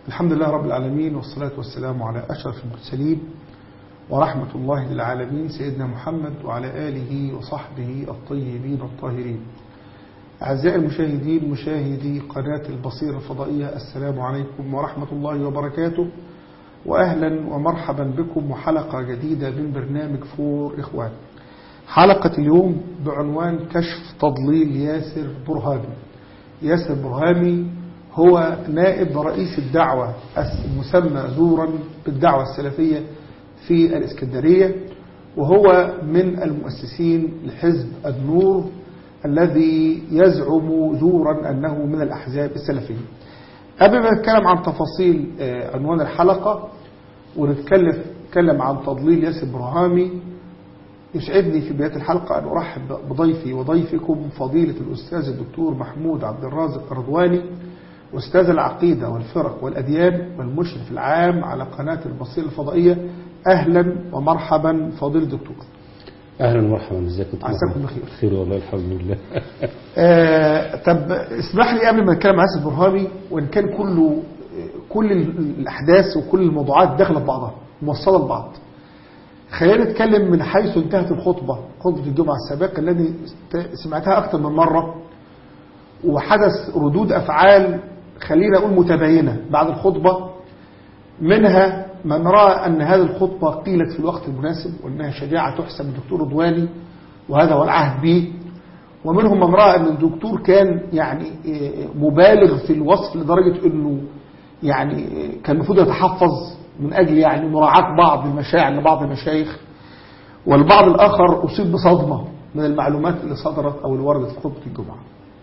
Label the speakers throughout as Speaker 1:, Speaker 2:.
Speaker 1: الحمد لله رب العالمين والصلاة والسلام على أشرف المرسلين ورحمة الله للعالمين سيدنا محمد وعلى آله وصحبه الطيبين الطاهرين أعزائي المشاهدين مشاهدي قناة البصيرة الفضائية السلام عليكم ورحمة الله وبركاته وأهلا ومرحبا بكم وحلقة جديدة من برنامج فور إخوان حلقة اليوم بعنوان كشف تضليل ياسر برهامي ياسر برهامي هو نائب رئيس الدعوة المسمى زورا بالدعوة السلفية في الإسكندرية وهو من المؤسسين لحزب النور الذي يزعم زورا أنه من الأحزاب السلفية قبل ما نتكلم عن تفاصيل عنوان الحلقة ونتكلم نتكلم عن تضليل ياسر برهامي يسعدني في بداية الحلقة أن أرحب بضيفي وضيفكم فضيلة الأستاذ الدكتور محمود عبد الرازق الرضواني أستاذ العقيدة والفرق والأديان والمشرف العام على قناة البصيرة الفضائية أهلا ومرحبا فضيلة الدكتور
Speaker 2: اهلا ومرحبا ازيك انت
Speaker 1: عساكم بخير
Speaker 2: خير والله الحمد لله
Speaker 1: آه طب اسمح لي قبل ما نتكلم عن ياسر برهامي وان كان كله كل الاحداث وكل الموضوعات داخله في بعضها موصله لبعض خلينا نتكلم من حيث انتهت الخطبه خطبه الجمعه السابقه التي سمعتها اكثر من مره وحدث ردود افعال خلينا اقول متباينه بعد الخطبه منها من راى ان هذه الخطبه قيلت في الوقت المناسب وانها شجاعه تحسب الدكتور رضواني وهذا هو العهد به ومنهم من راى ان الدكتور كان يعني مبالغ في الوصف لدرجه انه يعني كان المفروض يتحفظ من اجل يعني مراعاه بعض المشاعر لبعض المشايخ والبعض الاخر اصيب بصدمه من المعلومات اللي صدرت او اللي وردت في خطبه الجمعه.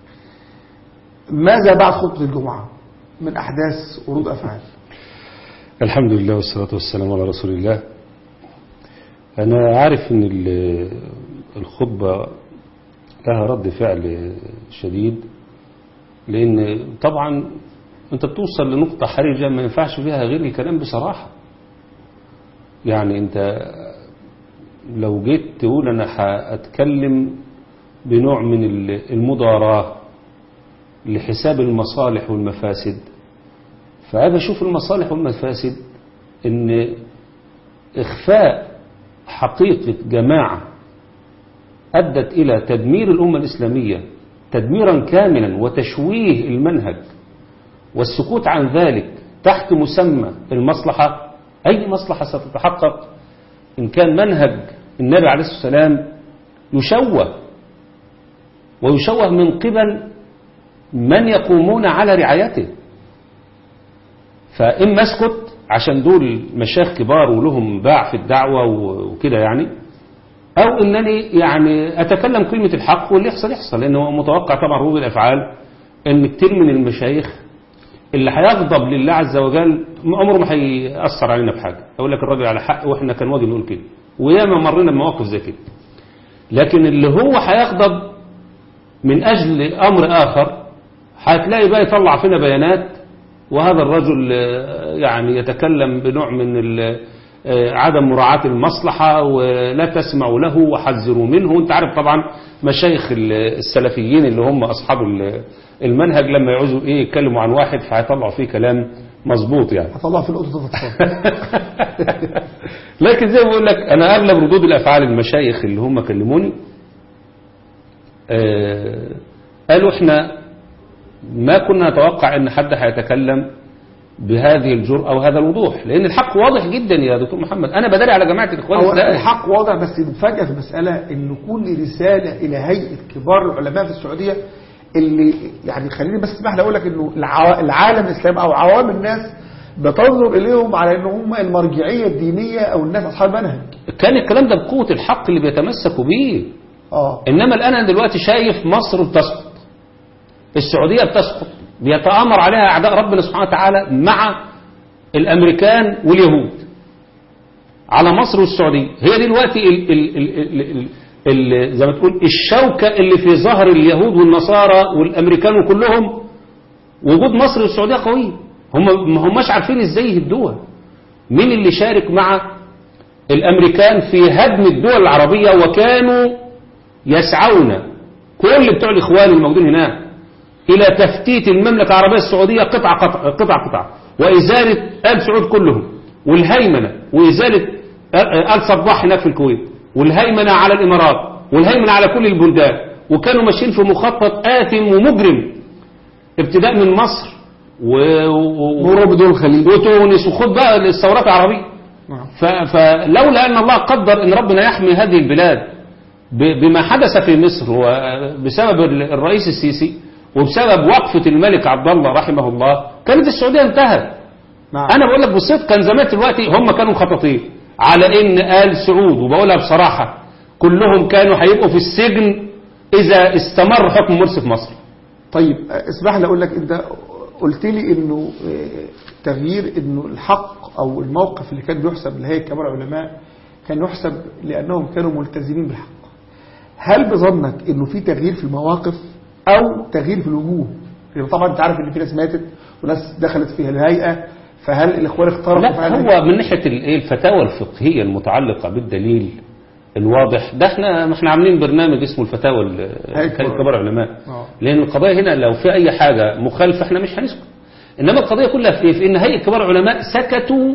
Speaker 1: ماذا بعد خطبه الجمعه من احداث ورود افعال؟
Speaker 2: الحمد لله والصلاة والسلام على رسول الله أنا عارف أن الخطبة لها رد فعل شديد لأن طبعا أنت بتوصل لنقطة حرجة ما ينفعش فيها غير الكلام بصراحة يعني أنت لو جيت تقول أنا هأتكلم بنوع من المضاراة لحساب المصالح والمفاسد فأنا أشوف المصالح والمفاسد أن إخفاء حقيقة جماعة أدت إلى تدمير الأمة الإسلامية تدميرا كاملا وتشويه المنهج والسكوت عن ذلك تحت مسمى المصلحة أي مصلحة ستتحقق إن كان منهج النبي عليه الصلاة والسلام يشوه ويشوه من قبل من يقومون على رعايته فإما اسكت عشان دول مشايخ كبار ولهم باع في الدعوة وكده يعني أو إنني يعني أتكلم كلمة الحق واللي يحصل يحصل لأنه متوقع طبعا ردود الأفعال إن كتير من المشايخ اللي هيغضب لله عز وجل عمره ما هيأثر علينا بحاجة أقول لك الراجل على حق وإحنا كان واجب نقول كده وياما مرينا بمواقف زي كده لكن اللي هو هيغضب من أجل أمر آخر هتلاقي بقى يطلع فينا بيانات وهذا الرجل يعني يتكلم بنوع من عدم مراعاة المصلحة ولا تسمعوا له وحذروا منه وانت عارف طبعا مشايخ السلفيين اللي هم أصحاب المنهج لما يعوزوا ايه يتكلموا عن واحد فهيطلعوا فيه كلام مظبوط يعني
Speaker 1: هطلع في القطة
Speaker 2: لكن زي ما بقول لك انا اغلب ردود الافعال المشايخ اللي هم كلموني آه قالوا احنا ما كنا نتوقع ان حد هيتكلم بهذه الجرأة وهذا الوضوح لان الحق واضح جدا يا دكتور محمد انا بداري على جماعة الاخوان
Speaker 1: هو
Speaker 2: ازاي
Speaker 1: الحق واضح بس المفاجأة في المسألة ان كل رسالة الى هيئة كبار العلماء في السعودية اللي يعني خليني بس اسمح لي اقول لك انه العالم الاسلامي او عوام الناس بتنظر اليهم على ان هم المرجعية الدينية او الناس اصحاب منهج
Speaker 2: كان الكلام ده بقوة الحق اللي بيتمسكوا بيه
Speaker 1: اه
Speaker 2: انما الان انا دلوقتي شايف مصر بتسقط السعودية بتسقط بيتآمر عليها أعداء ربنا سبحانه وتعالى مع الأمريكان واليهود على مصر والسعودية هي دلوقتي ال ال ال ال ال ال زي ما تقول الشوكة اللي في ظهر اليهود والنصارى والأمريكان وكلهم وجود مصر والسعودية قوية هم ما هماش عارفين ازاي يهدوها مين اللي شارك مع الأمريكان في هدم الدول العربية وكانوا يسعون كل بتوع الإخوان الموجودين هناك إلى تفتيت المملكة العربية السعودية قطعة قطعة قطعة, قطعة. وإزالة آل سعود كلهم والهيمنة وإزالة آل صباح هناك في الكويت والهيمنة على الإمارات والهيمنة على كل البلدان وكانوا ماشيين في مخطط آثم ومجرم ابتداء من مصر و... و...
Speaker 1: مرور بدول الخليج
Speaker 2: وتونس وخد بقى الثورات العربية
Speaker 1: نعم.
Speaker 2: ف... فلولا أن الله قدر أن ربنا يحمي هذه البلاد ب... بما حدث في مصر وبسبب الرئيس السيسي وبسبب وقفة الملك عبد الله رحمه الله كانت السعودية انتهت
Speaker 1: نعم
Speaker 2: أنا بقول لك بصدق كان زمان دلوقتي هم كانوا مخططين على إن آل سعود وبقولها بصراحة كلهم كانوا هيبقوا في السجن إذا استمر حكم مرسي في مصر
Speaker 1: طيب اسمح لي اقول لك انت قلت لي انه آه، تغيير انه الحق او الموقف اللي كان بيحسب لهيئه كبار العلماء كان يحسب لانهم كانوا ملتزمين بالحق هل بظنك انه في تغيير في المواقف او تغيير في الوجوه لان طبعا انت عارف ان في ناس ماتت وناس دخلت فيها الهيئه فهل الاخوان اختاروا
Speaker 2: لا هو من ناحية ال- إيه الفتاوى الفقهية المتعلقة بالدليل الواضح ده احنا ما احنا عاملين برنامج اسمه الفتاوى ال-
Speaker 1: هيك
Speaker 2: كان كبار علماء
Speaker 1: آه.
Speaker 2: لأن القضايا هنا لو في أي حاجة مخالفة احنا مش هنسكت إنما القضية كلها في إيه؟ في إن هيئة كبار العلماء سكتوا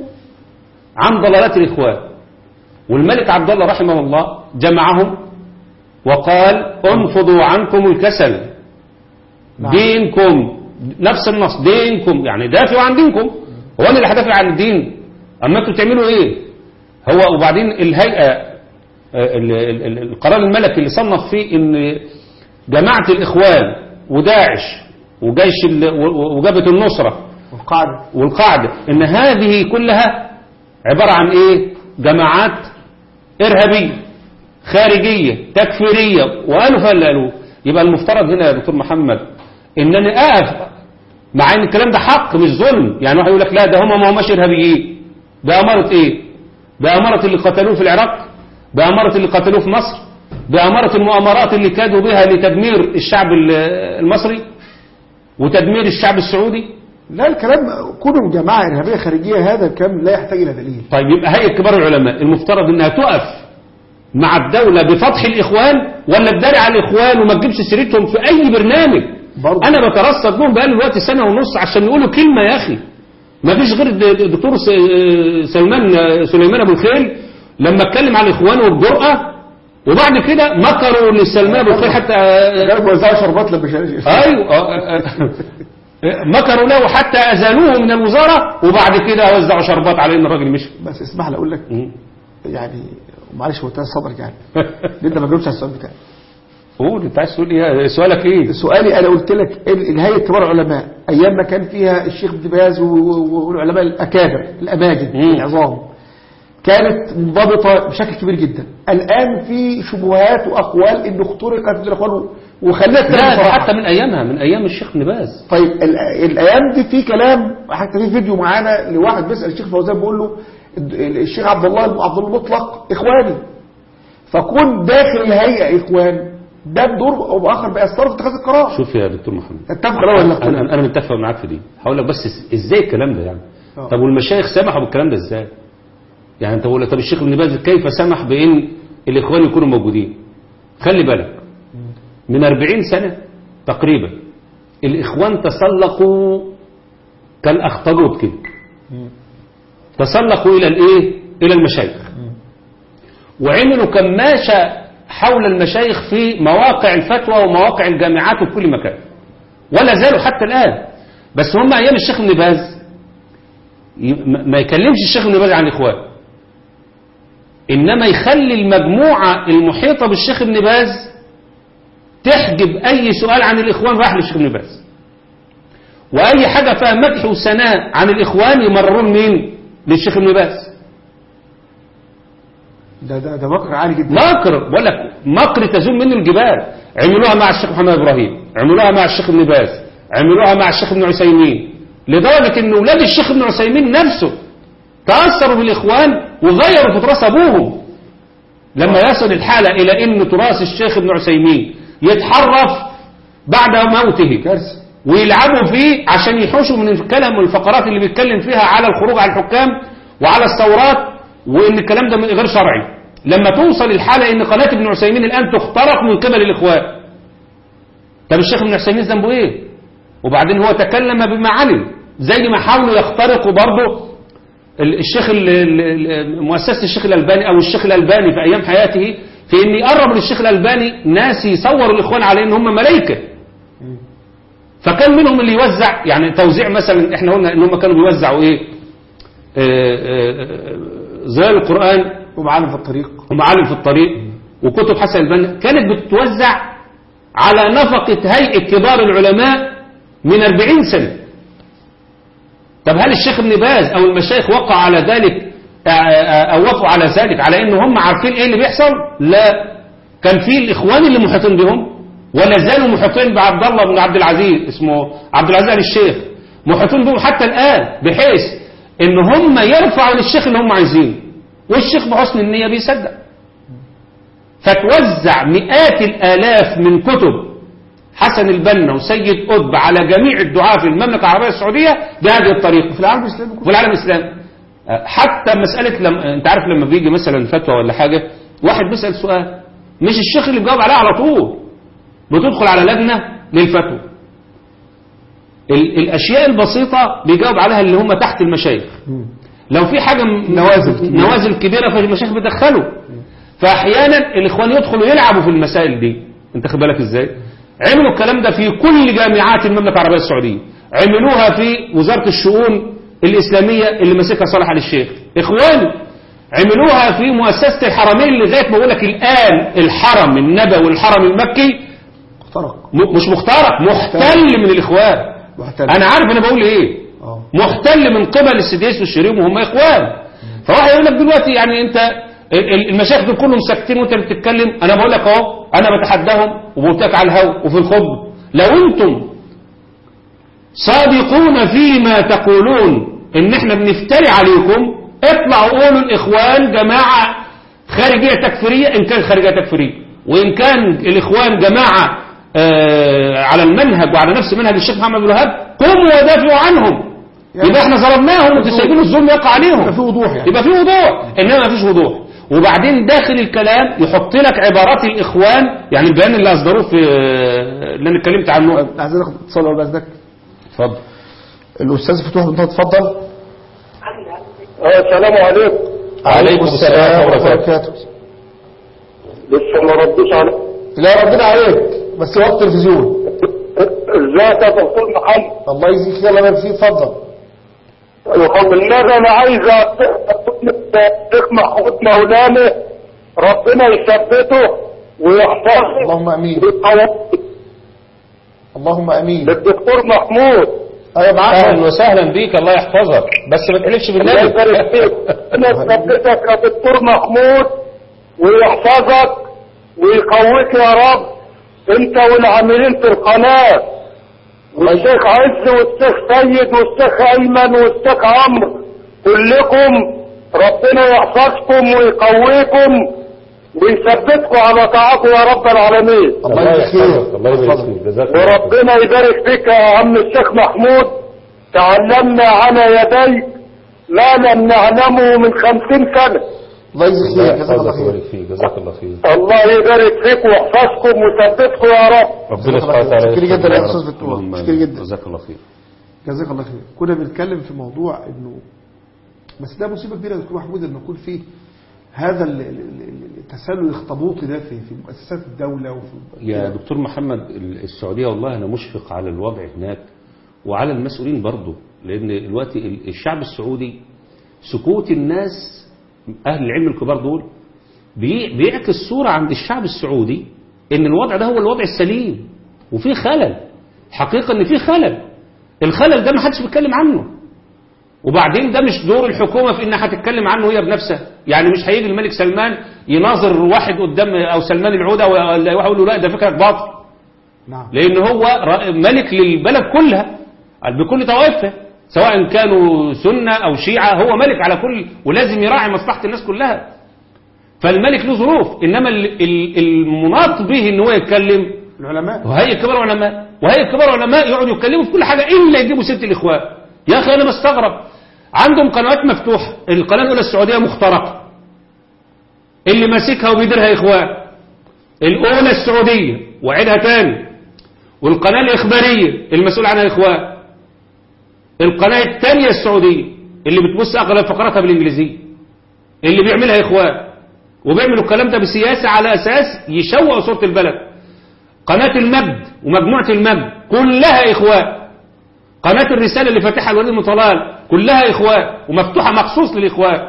Speaker 2: عن ضلالات الإخوان والملك عبد الله رحمه الله جمعهم وقال انفضوا عنكم الكسل
Speaker 1: نعم.
Speaker 2: دينكم نفس النص دينكم يعني دافعوا عن دينكم هو انا اللي هدافع عن الدين اما انتوا بتعملوا ايه هو وبعدين الهيئه آه، ال- ال- ال- القرار الملكي اللي صنف فيه ان جماعه الاخوان وداعش وجيش ال- و- وجبهه النصره
Speaker 1: القاعده
Speaker 2: والقاعده ان هذه كلها عباره عن ايه جماعات ارهابيه خارجيه تكفيريه وقالوا فلا قالوا يبقى المفترض هنا يا دكتور محمد ان انا اقف مع ان الكلام ده حق مش ظلم يعني واحد يقول لك لا ده هم ما هماش ارهابيين ده اماره ايه ده اماره اللي قتلوه في العراق ده اماره اللي قتلوه في مصر ده اماره المؤامرات اللي كادوا بها لتدمير الشعب ال- المصري وتدمير الشعب السعودي
Speaker 1: لا الكلام كونوا جماعه ارهابيه خارجيه هذا الكلام لا يحتاج الى دليل
Speaker 2: طيب يبقى هيئة كبار العلماء المفترض انها تقف مع الدولة بفتح الاخوان ولا تداري على الاخوان وما تجيبش سيرتهم في اي برنامج
Speaker 1: برضه.
Speaker 2: انا بترصد لهم بقالي دلوقتي سنة ونص عشان يقولوا كلمة يا اخي ما فيش غير الد- الدكتور س- سلمان سليمان ابو الخيل لما اتكلم عن الاخوان والجرأة وبعد كده مكروا لسلمان ابو الخيل حتى
Speaker 1: جابوا وزعوا شربات للبشريه
Speaker 2: ايوه آه، آه، مكروا له حتى ازالوه من الوزارة وبعد كده وزعوا شربات على ان الراجل مشي
Speaker 1: بس اسمح لي اقول لك
Speaker 2: مم.
Speaker 1: يعني معلش هو تاني صدرك يعني ليه انت ما جاوبتش على السؤال بتاعي
Speaker 2: قول انت عايز تقول ايه سؤالك ايه
Speaker 1: سؤالي انا قلت لك ال- الهيئه كبار العلماء ايام ما كان فيها الشيخ ابن باز و- و- والعلماء الاكابر الاماجد
Speaker 2: مم.
Speaker 1: العظام كانت منضبطه بشكل كبير جدا الان في شبهات واقوال انه اخترقت من الاخوان وخلت
Speaker 2: لا ده حتى من ايامها من ايام الشيخ ابن باز
Speaker 1: طيب ال- الايام دي في كلام حتى في فيديو معانا لواحد بيسال الشيخ فوزان بيقول له الد- الشيخ عبد الله عبد الله المطلق اخواني فكون داخل الهيئه اخوان ده بدور او باخر بيأثروا في اتخاذ القرار
Speaker 2: شوف يا دكتور محمد
Speaker 1: اتفق ولا
Speaker 2: انا
Speaker 1: نختلف
Speaker 2: انا متفق معاك في دي هقول لك بس إز- ازاي الكلام ده يعني
Speaker 1: آه.
Speaker 2: طب والمشايخ سمحوا بالكلام ده ازاي يعني انت بقول لك طب الشيخ ابن باز كيف سمح بان الاخوان يكونوا موجودين خلي بالك من 40 سنه تقريبا الاخوان تسلقوا كالاخطبوط كده تسلقوا الى الايه الى المشايخ وعملوا كماشة حول المشايخ في مواقع الفتوى ومواقع الجامعات وفي كل مكان ولا زالوا حتى الآن بس هم أيام الشيخ ابن باز ي- ما ما يكلمش الشيخ ابن باز عن الإخوان إنما يخلي المجموعة المحيطة بالشيخ ابن باز تحجب أي سؤال عن الإخوان راح للشيخ ابن باز وأي حاجة فيها مدح وثناء عن الإخوان يمررون مين للشيخ ابن باز
Speaker 1: ده ده ده مكر عالي جدا
Speaker 2: مكر بقول لك مكر تزول منه الجبال عملوها مع الشيخ محمد ابراهيم عملوها مع الشيخ ابن باز عملوها مع الشيخ ابن عثيمين لدرجه ان اولاد الشيخ ابن عثيمين نفسه تاثروا بالاخوان وغيروا في تراث ابوهم لما يصل الحاله الى ان تراث الشيخ ابن عثيمين يتحرف بعد موته
Speaker 1: كارثه
Speaker 2: ويلعبوا فيه عشان يحوشوا من الكلام والفقرات اللي بيتكلم فيها على الخروج على الحكام وعلى الثورات وان الكلام ده غير شرعي لما توصل الحالة ان قناة ابن عثيمين الان تخترق من قبل الاخوان طب الشيخ ابن عثيمين ذنبه ايه وبعدين هو تكلم بما علم زي ما حاولوا يخترقوا برضه ال- الشيخ ال- ال- ال- مؤسسة الشيخ الألباني أو الشيخ الألباني في أيام حياته في أن يقرب للشيخ الألباني ناس يصوروا الإخوان على أن هم ملائكة فكان منهم اللي يوزع يعني توزيع مثلا احنا قلنا ان هم كانوا بيوزعوا ايه آه، آه، آه، ظلال القرآن
Speaker 1: ومعانا في الطريق
Speaker 2: ومعالم في الطريق وكتب حسن البنا كانت بتوزع على نفقة هيئة كبار العلماء من 40 سنة طب هل الشيخ ابن باز او المشايخ وقع على ذلك آه، آه، او وافقوا على ذلك على ان هم عارفين ايه اللي بيحصل لا كان في الاخوان اللي محيطين بهم ولا زالوا محيطين بعبد الله بن عبد العزيز اسمه عبد العزيز آل الشيخ محيطين بهم حتى الان بحيث ان هم يرفعوا للشيخ اللي هم عايزينه والشيخ بحسن النية بيصدق فتوزع مئات الآلاف من كتب حسن البنا وسيد قطب على جميع الدعاة في المملكة العربية السعودية بهذه الطريقة
Speaker 1: في العالم الاسلامي
Speaker 2: في العالم الإسلامي آه، حتى مسألة لما انت عارف لما بيجي مثلا فتوى ولا حاجة واحد بيسأل سؤال مش الشيخ اللي بيجاوب عليه على طول بتدخل على لجنة للفتوى ال- الأشياء البسيطة بيجاوب عليها اللي هم تحت المشايخ لو في حاجة م-
Speaker 1: نوازل كبيرة.
Speaker 2: نوازل كبيرة فالمشايخ بيدخلوا فأحيانا الإخوان يدخلوا يلعبوا في المسائل دي انت خد بالك ازاي عملوا الكلام ده في كل جامعات المملكة العربية السعودية عملوها في وزارة الشؤون الإسلامية اللي ماسكها صالح علي الشيخ إخوان عملوها في مؤسسة الحرمين لغاية ما بقول لك الآن الحرم النبوي والحرم المكي
Speaker 1: اخترق
Speaker 2: م- مش مخترق محتل من الإخوان
Speaker 1: محتل.
Speaker 2: أنا عارف أنا بقول إيه
Speaker 1: اه
Speaker 2: محتل من قبل السديس والشريم وهم إخوان فواحد يقول لك دلوقتي يعني أنت ال- ال- المشايخ دول كلهم ساكتين وأنت بتتكلم أنا بقول لك أهو أنا بتحداهم وبقول لك على الهوا وفي الخطبة لو أنتم صادقون فيما تقولون ان احنا بنفتري عليكم اطلعوا قولوا الاخوان جماعة خارجية تكفيرية ان كان خارجية تكفيرية وان كان الاخوان جماعة آه على المنهج وعلى نفس منهج الشيخ محمد بن الوهاب قوموا ودافعوا عنهم
Speaker 1: يعني-
Speaker 2: يبقى احنا ظلمناهم وانتوا سايبين الظلم يقع عليهم
Speaker 1: يبقى في وضوح يعني.
Speaker 2: يبقى في وضوح انما ما فيش وضوح وبعدين داخل الكلام يحط لك عبارات الاخوان يعني البيان اللي اصدروه في آه، اللي انا اتكلمت عنه
Speaker 1: عايزين ناخد اتصال اول باذنك
Speaker 2: اتفضل
Speaker 1: الاستاذ فتوح بن طه اتفضل
Speaker 3: السلام عليكم
Speaker 2: عليكم السلام ورحمة الله
Speaker 1: وبركاته
Speaker 3: لسه ما ردوش على
Speaker 1: لا ردنا عليك بس وقت تلفزيون
Speaker 3: ازيك يا دكتور محمد
Speaker 1: الله يجزيك خير الله فيه اتفضل
Speaker 3: بالله انا عايز اقول الشيخ محمود مولانا ربنا يثبته ويحفظه
Speaker 1: اللهم امين اللهم امين
Speaker 3: للدكتور محمود
Speaker 1: ايوه معاك
Speaker 2: اهلا وسهلا بيك الله يحفظك بس ما تحلفش
Speaker 3: الله
Speaker 2: بالنبي
Speaker 3: يبارك فيك انا يثبتك يا دكتور محمود ويحفظك ويقويك يا رب انت والعاملين في القناه والشيخ عز والشيخ سيد والشيخ ايمن والشيخ عمرو كلكم ربنا يحفظكم ويقويكم ويثبتكم على طاعته يا رب العالمين
Speaker 1: الله يجزيك خير
Speaker 2: الله يبارك
Speaker 1: اتفضل.
Speaker 2: فيك جزاك الله
Speaker 3: وربنا يبارك فيك يا عم الشيخ محمود تعلمنا على يديك ما لم نعلمه من خمسين سنة
Speaker 1: الله يجزيك خير جزاك الله
Speaker 2: الله
Speaker 1: خير
Speaker 2: يبارك فيك جزاك الله خير
Speaker 3: الله يبارك فيك ويحفظكم ويثبتكم يا رب
Speaker 2: ربنا سبحانه وتعالى
Speaker 1: شكرا جدا
Speaker 2: يحفظك
Speaker 1: يا
Speaker 2: رب.
Speaker 1: أستاذ فتوح.
Speaker 2: اللهم
Speaker 1: شكرا جدا.
Speaker 2: جزاك الله خير
Speaker 1: جزاك الله خير كنا بنتكلم في موضوع انه بس ده مصيبه كبيره يا دكتور محمود لما يكون فيه هذا ال- ال- ال- التسلل الاخطبوطي ده في في مؤسسات الدوله وفي
Speaker 2: يا دكتور محمد السعودية والله أنا مشفق على الوضع هناك وعلى المسؤولين برضه لأن الوقت الشعب السعودي سكوت الناس أهل العلم الكبار دول بي- بيعكس صورة عند الشعب السعودي إن الوضع ده هو الوضع السليم وفي خلل حقيقة إن في خلل الخلل ده ما حدش بيتكلم عنه وبعدين ده مش دور الحكومة في انها هتتكلم عنه هي بنفسها يعني مش هيجي الملك سلمان يناظر واحد قدام او سلمان العودة ولا واحد يقول له لا ده فكرك باطل
Speaker 1: نعم
Speaker 2: لان هو ر- ملك للبلد كلها بكل طوائفها سواء كانوا سنة او شيعة هو ملك على كل ولازم يراعي مصلحة الناس كلها فالملك له ظروف انما ال- ال- المناط به ان هو يتكلم
Speaker 1: العلماء
Speaker 2: وهي كبار علماء وهي كبار علماء يقعدوا يتكلموا في كل حاجة إلا يجيبوا سيرة الإخوان يا أخي أنا مستغرب عندهم قنوات مفتوحة القناة الأولى السعودية مخترقة اللي ماسكها وبيديرها إخوان الأولى السعودية وعيدها تاني والقناة الإخبارية المسؤول عنها إخوان القناة الثانية السعودية اللي بتبص أغلب فقراتها بالإنجليزية اللي بيعملها إخوان وبيعملوا الكلام ده بسياسة على أساس يشوهوا صورة البلد قناة المجد ومجموعة المجد كلها إخوان قناة الرسالة اللي فاتحها الوليد المطلال كلها إخوان ومفتوحة مخصوص للإخوان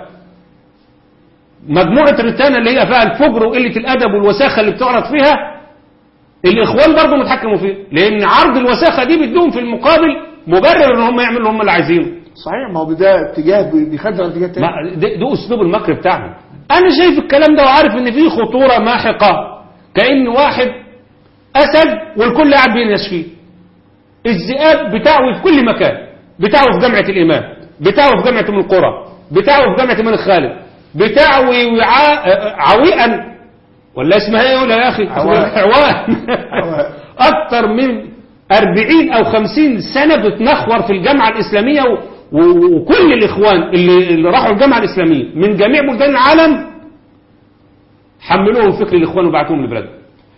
Speaker 2: مجموعة روتانا اللي هي فيها الفجر وقلة الأدب والوساخة اللي بتعرض فيها الإخوان برضه متحكموا فيه لأن عرض الوساخة دي بدهم في المقابل مبرر إن هم يعملوا اللي هم اللي عايزينه
Speaker 1: صحيح ما هو ده اتجاه بيخدع اتجاه تاني
Speaker 2: ما ده, ده أسلوب المكر بتاعهم أنا شايف الكلام ده وعارف إن فيه خطورة ماحقة كأن واحد أسد والكل قاعد بينس فيه الذئاب بتاعه في كل مكان بتاعه في جامعة الإمام بتاعه في جامعة من القرى بتاعه في جامعة من الخالد بتاعه وعاء عويئا ولا اسمها ايه ولا يا اخي
Speaker 1: عوان.
Speaker 2: عوان
Speaker 1: عوان.
Speaker 2: اكتر من 40 او 50 سنة بتنخور في الجامعة الاسلامية و- و- وكل الاخوان اللي, اللي راحوا الجامعة الاسلامية من جميع بلدان العالم حملوهم فكر الاخوان وبعتوهم لبلادهم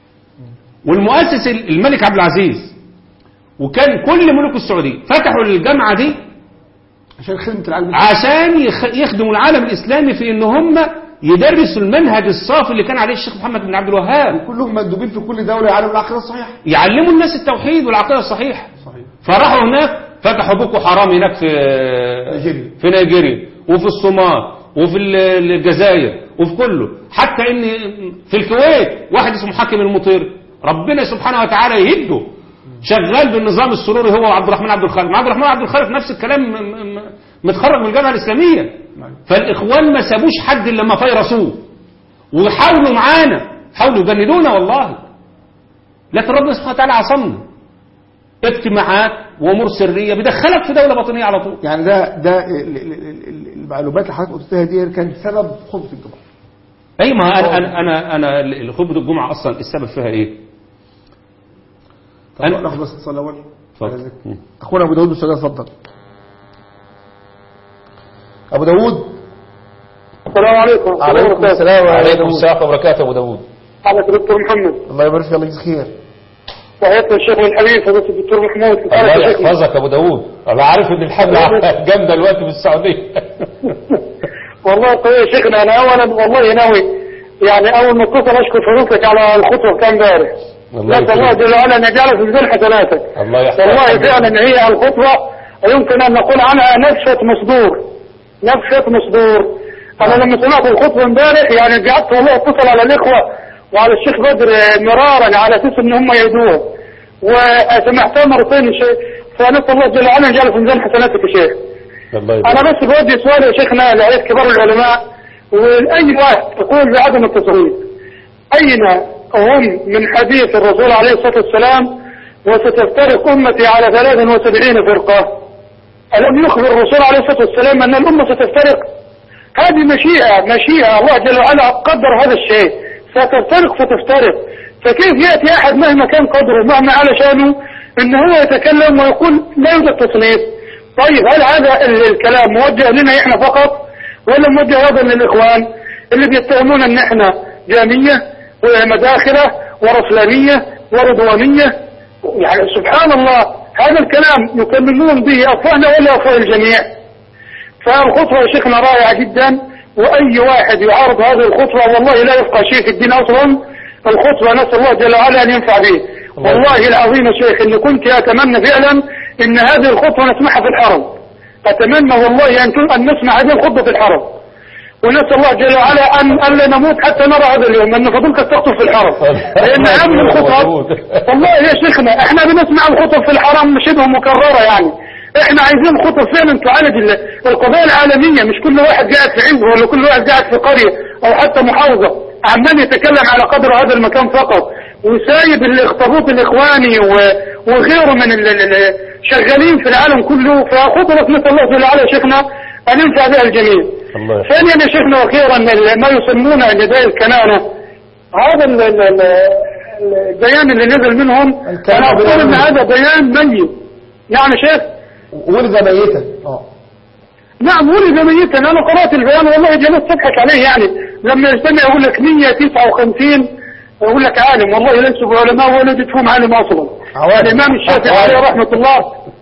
Speaker 2: والمؤسس الملك عبد العزيز وكان كل ملوك السعودية فتحوا الجامعة دي
Speaker 1: عشان خدمة العالم
Speaker 2: عشان يخ- يخدموا العالم الإسلامي في إن هم يدرسوا المنهج الصافي اللي كان عليه الشيخ محمد بن عبد الوهاب
Speaker 1: كلهم مندوبين في كل دولة يعلموا العقيدة الصحيحة
Speaker 2: يعلموا الناس التوحيد والعقيدة الصحيحة
Speaker 1: صحيح
Speaker 2: فراحوا هناك فتحوا بوكو حرام هناك في
Speaker 1: نيجيريا.
Speaker 2: في نيجيريا وفي الصومال وفي ال- الجزائر وفي كله حتى ان في الكويت واحد اسمه حاكم المطير ربنا سبحانه وتعالى يهده شغال بالنظام السروري هو وعبد الرحمن عبد الخالق عبد الرحمن عبد الخالق نفس الكلام م- م- متخرج من الجامعه الاسلاميه
Speaker 1: نعم.
Speaker 2: فالاخوان ما سابوش حد الا لما فيرسوه وحاولوا معانا حاولوا يجندونا والله لكن ربنا سبحانه وتعالى عصمنا اجتماعات وامور سريه بيدخلك في دوله باطنيه على طول
Speaker 1: يعني ده ده ال- ال- ال- ال- المعلومات اللي حضرتك قلتها دي كان سبب خطبة الجمعة
Speaker 2: اي ما انا انا انا, أنا ال- خطبه الجمعه اصلا السبب فيها ايه؟
Speaker 1: طب
Speaker 2: أنا-
Speaker 1: ناخد بس اتصال الاول
Speaker 2: اتفضل. مم.
Speaker 1: اخونا ابو داوود بالسعوديه اتفضل ابو داوود
Speaker 3: السلام عليكم
Speaker 1: عليكم السلام
Speaker 2: وعليكم السلام وبركاته ابو داوود
Speaker 3: حضرتك دكتور محمد
Speaker 1: الله يبارك فيك الله يجزيك خير
Speaker 3: تحياتنا الشيخ الحبيب فضيلة الدكتور محمود
Speaker 2: الله يحفظك ابو داوود انا عارف ان الحمله جامده دلوقتي في السعوديه
Speaker 3: والله قوي يا شيخنا انا اولا والله ناوي يعني اول ما اتصل اشكر فضيلتك على الخطوه كان امبارح
Speaker 2: الله
Speaker 3: نسال الله
Speaker 2: يكرمك.
Speaker 3: جل وعلا ان يجعلها في ميزان حسناتك
Speaker 2: الله يحفظك
Speaker 3: والله فعلا هي الخطوه يمكن ان نقول عنها نفشه مصدور نفشه مصدور انا لما سمعت الخطوه امبارح يعني قعدت والله اتصل على الاخوه وعلى الشيخ بدر مرارا على اساس ان هم يهدوه وسمعتها مرتين يا شيخ فنسال الله جل وعلا ان يجعلها في ميزان حسناتك يا شيخ
Speaker 2: الله
Speaker 3: انا
Speaker 2: يبارك
Speaker 3: بس بودي سؤال يا شيخنا لعيد كبار العلماء واي واحد يقول بعدم التصويت اين هم من حديث الرسول عليه الصلاه والسلام وستفترق امتي على 73 فرقه الم يخبر الرسول عليه الصلاه والسلام ان الامه ستفترق هذه مشيئه مشيئه الله جل وعلا قدر هذا الشيء ستفترق فتفترق فكيف ياتي احد مهما كان قدره مهما على شانه ان هو يتكلم ويقول لا يوجد تصنيف طيب هل هذا ال- الكلام موجه لنا احنا فقط ولا موجه ايضا للاخوان اللي بيتهمون ان احنا جاميه ومداخله ورسلانيه ورضوانيه يعني سبحان الله هذا الكلام يكملون به افواهنا ولا افواه الجميع فالخطوه يا شيخنا رائعه جدا واي واحد يعارض هذه الخطوه والله لا يفقه شيء في الدين اصلا الخطوه نسال الله جل وعلا ان ينفع به
Speaker 2: الله
Speaker 3: والله العظيم يا شيخ اني كنت اتمنى فعلا ان هذه الخطوه نسمعها في الحرم اتمنى والله ان ان نسمع هذه الخطوه في الحرم ونسال الله جل وعلا ان الا نموت حتى نرى هذا اليوم ان فضلك تخطب في الحرم لان اهم الخطب والله يا شيخنا احنا بنسمع الخطب في الحرم شبه مكرره يعني احنا عايزين خطب فعلا تعالج ال- القضايا العالميه مش كل واحد قاعد في حزب ولا كل واحد قاعد في قريه او حتى محافظه عمال يتكلم على قدر هذا المكان فقط وسايب الاخطبوط الاخواني و- وغيره من ال- ال- ال- شغالين في العالم كله فخطبة نسال الله جل وعلا يا شيخنا ان ينفع بها الجميع
Speaker 2: الله يحفظك.
Speaker 3: ثانيا يا شيخنا واخيرا ال- ما يسمونه نداء الكنانه هذا ال- ال- ال- البيان اللي نزل منهم
Speaker 1: الكلام
Speaker 3: انا اقول ان
Speaker 1: بالعلم.
Speaker 3: هذا بيان ميت نعم يا شيخ
Speaker 1: ولد ميتا اه
Speaker 3: نعم ولد ميتا انا قرات البيان والله جلست تضحك عليه يعني لما يجتمع يقول لك 159 يقول لك عالم والله ليسوا بعلماء ولا جدهم عالم اصلا
Speaker 1: عوالم.
Speaker 3: الامام الشافعي عليه رحمه الله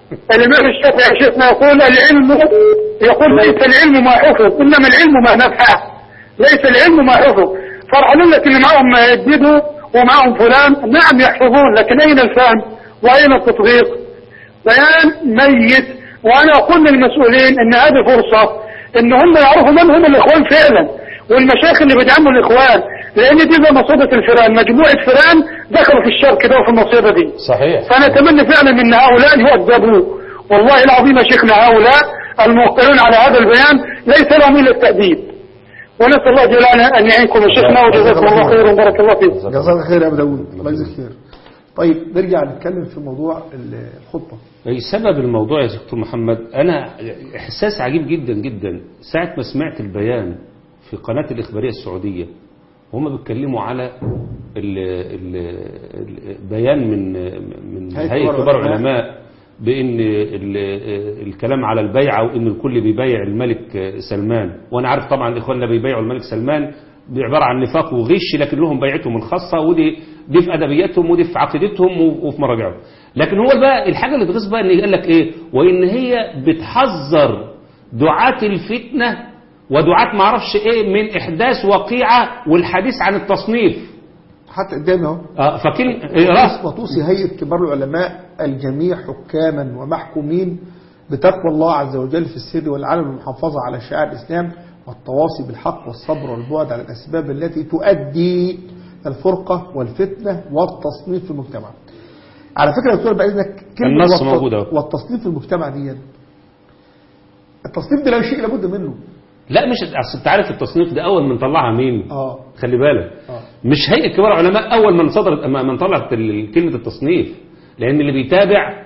Speaker 3: الإمام الشافعي شيخنا يقول العلم يقول ليس العلم ما حفظ إنما العلم ما نفع ليس العلم ما حفظ فرحانين لك اللي معهم يددوا ومعهم فلان نعم يحفظون لكن أين الفهم وأين التطبيق بيان ميت وأنا أقول للمسؤولين إن هذه فرصة إن هم يعرفوا من هم الإخوان فعلا والمشايخ اللي بيدعموا الإخوان لأن دي زي مصيبة الفيران مجموعة فيران دخلوا في الشر كده وفي المصيبة دي
Speaker 2: صحيح
Speaker 3: فأنا أتمنى فعلا أن هؤلاء يؤدبوا والله العظيم يا شيخنا هؤلاء الموقعون على هذا البيان ليس لهم إلا التأديب ونسأل الله جل وعلا أن يعينكم يا شيخنا وجزاكم الله خيرا وبارك الله فيكم
Speaker 1: جزاك خير يا ابو داوود الله يجزيك خير طيب نرجع نتكلم في موضوع الخطبه
Speaker 2: أي سبب الموضوع يا دكتور محمد أنا إحساس عجيب جدا جدا ساعة ما سمعت البيان في قناة الإخبارية السعودية وهم بيتكلموا على ال ال البيان من من
Speaker 1: هيئة
Speaker 2: هيئة
Speaker 1: كبار
Speaker 2: كبار
Speaker 1: العلماء.
Speaker 2: العلماء بأن ال- الكلام على البيعة وأن الكل بيبايع الملك سلمان وأنا عارف طبعا الإخوان اللي بيبايعوا الملك سلمان بعبارة عن نفاق وغش لكن لهم بيعتهم الخاصة ودي دي في أدبياتهم ودي في عقيدتهم و- وفي مراجعهم لكن هو بقى الحاجة اللي تغيظ بقى إن قال لك إيه وإن هي بتحذر دعاة الفتنة ودعاة ما اعرفش إيه من إحداث وقيعة والحديث عن التصنيف
Speaker 1: حتى قدامي اهو
Speaker 2: آه، فكل إيه راس
Speaker 1: وتوصي هيئة كبار العلماء الجميع حكاما ومحكومين بتقوى الله عز وجل في السر والعلن والمحافظة على شعائر الإسلام والتواصي بالحق والصبر والبعد عن الأسباب التي تؤدي الفرقة والفتنة والتصنيف في المجتمع على فكرة يا دكتور بإذنك
Speaker 2: النص
Speaker 1: والت-
Speaker 2: موجود أهو.
Speaker 1: والتصنيف في المجتمع دي التصنيف ده لا شيء لابد منه
Speaker 2: لا مش أصل انت عارف التصنيف ده اول من طلعها مين
Speaker 1: اه
Speaker 2: خلي بالك
Speaker 1: اه
Speaker 2: مش هيئه كبار العلماء اول من صدرت ما من طلعت ال- كلمه التصنيف لان اللي بيتابع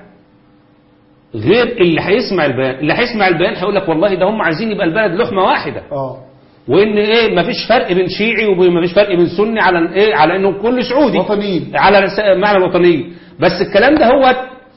Speaker 2: غير اللي هيسمع البيان اللي هيسمع البيان هيقول لك والله ده هم عايزين يبقى البلد لحمه واحده
Speaker 1: اه
Speaker 2: وان ايه مفيش فرق بين شيعي ومفيش فرق بين سني على ايه على انه كل سعودي
Speaker 1: وطنيين
Speaker 2: على رس- معنى الوطنيه بس الكلام ده هو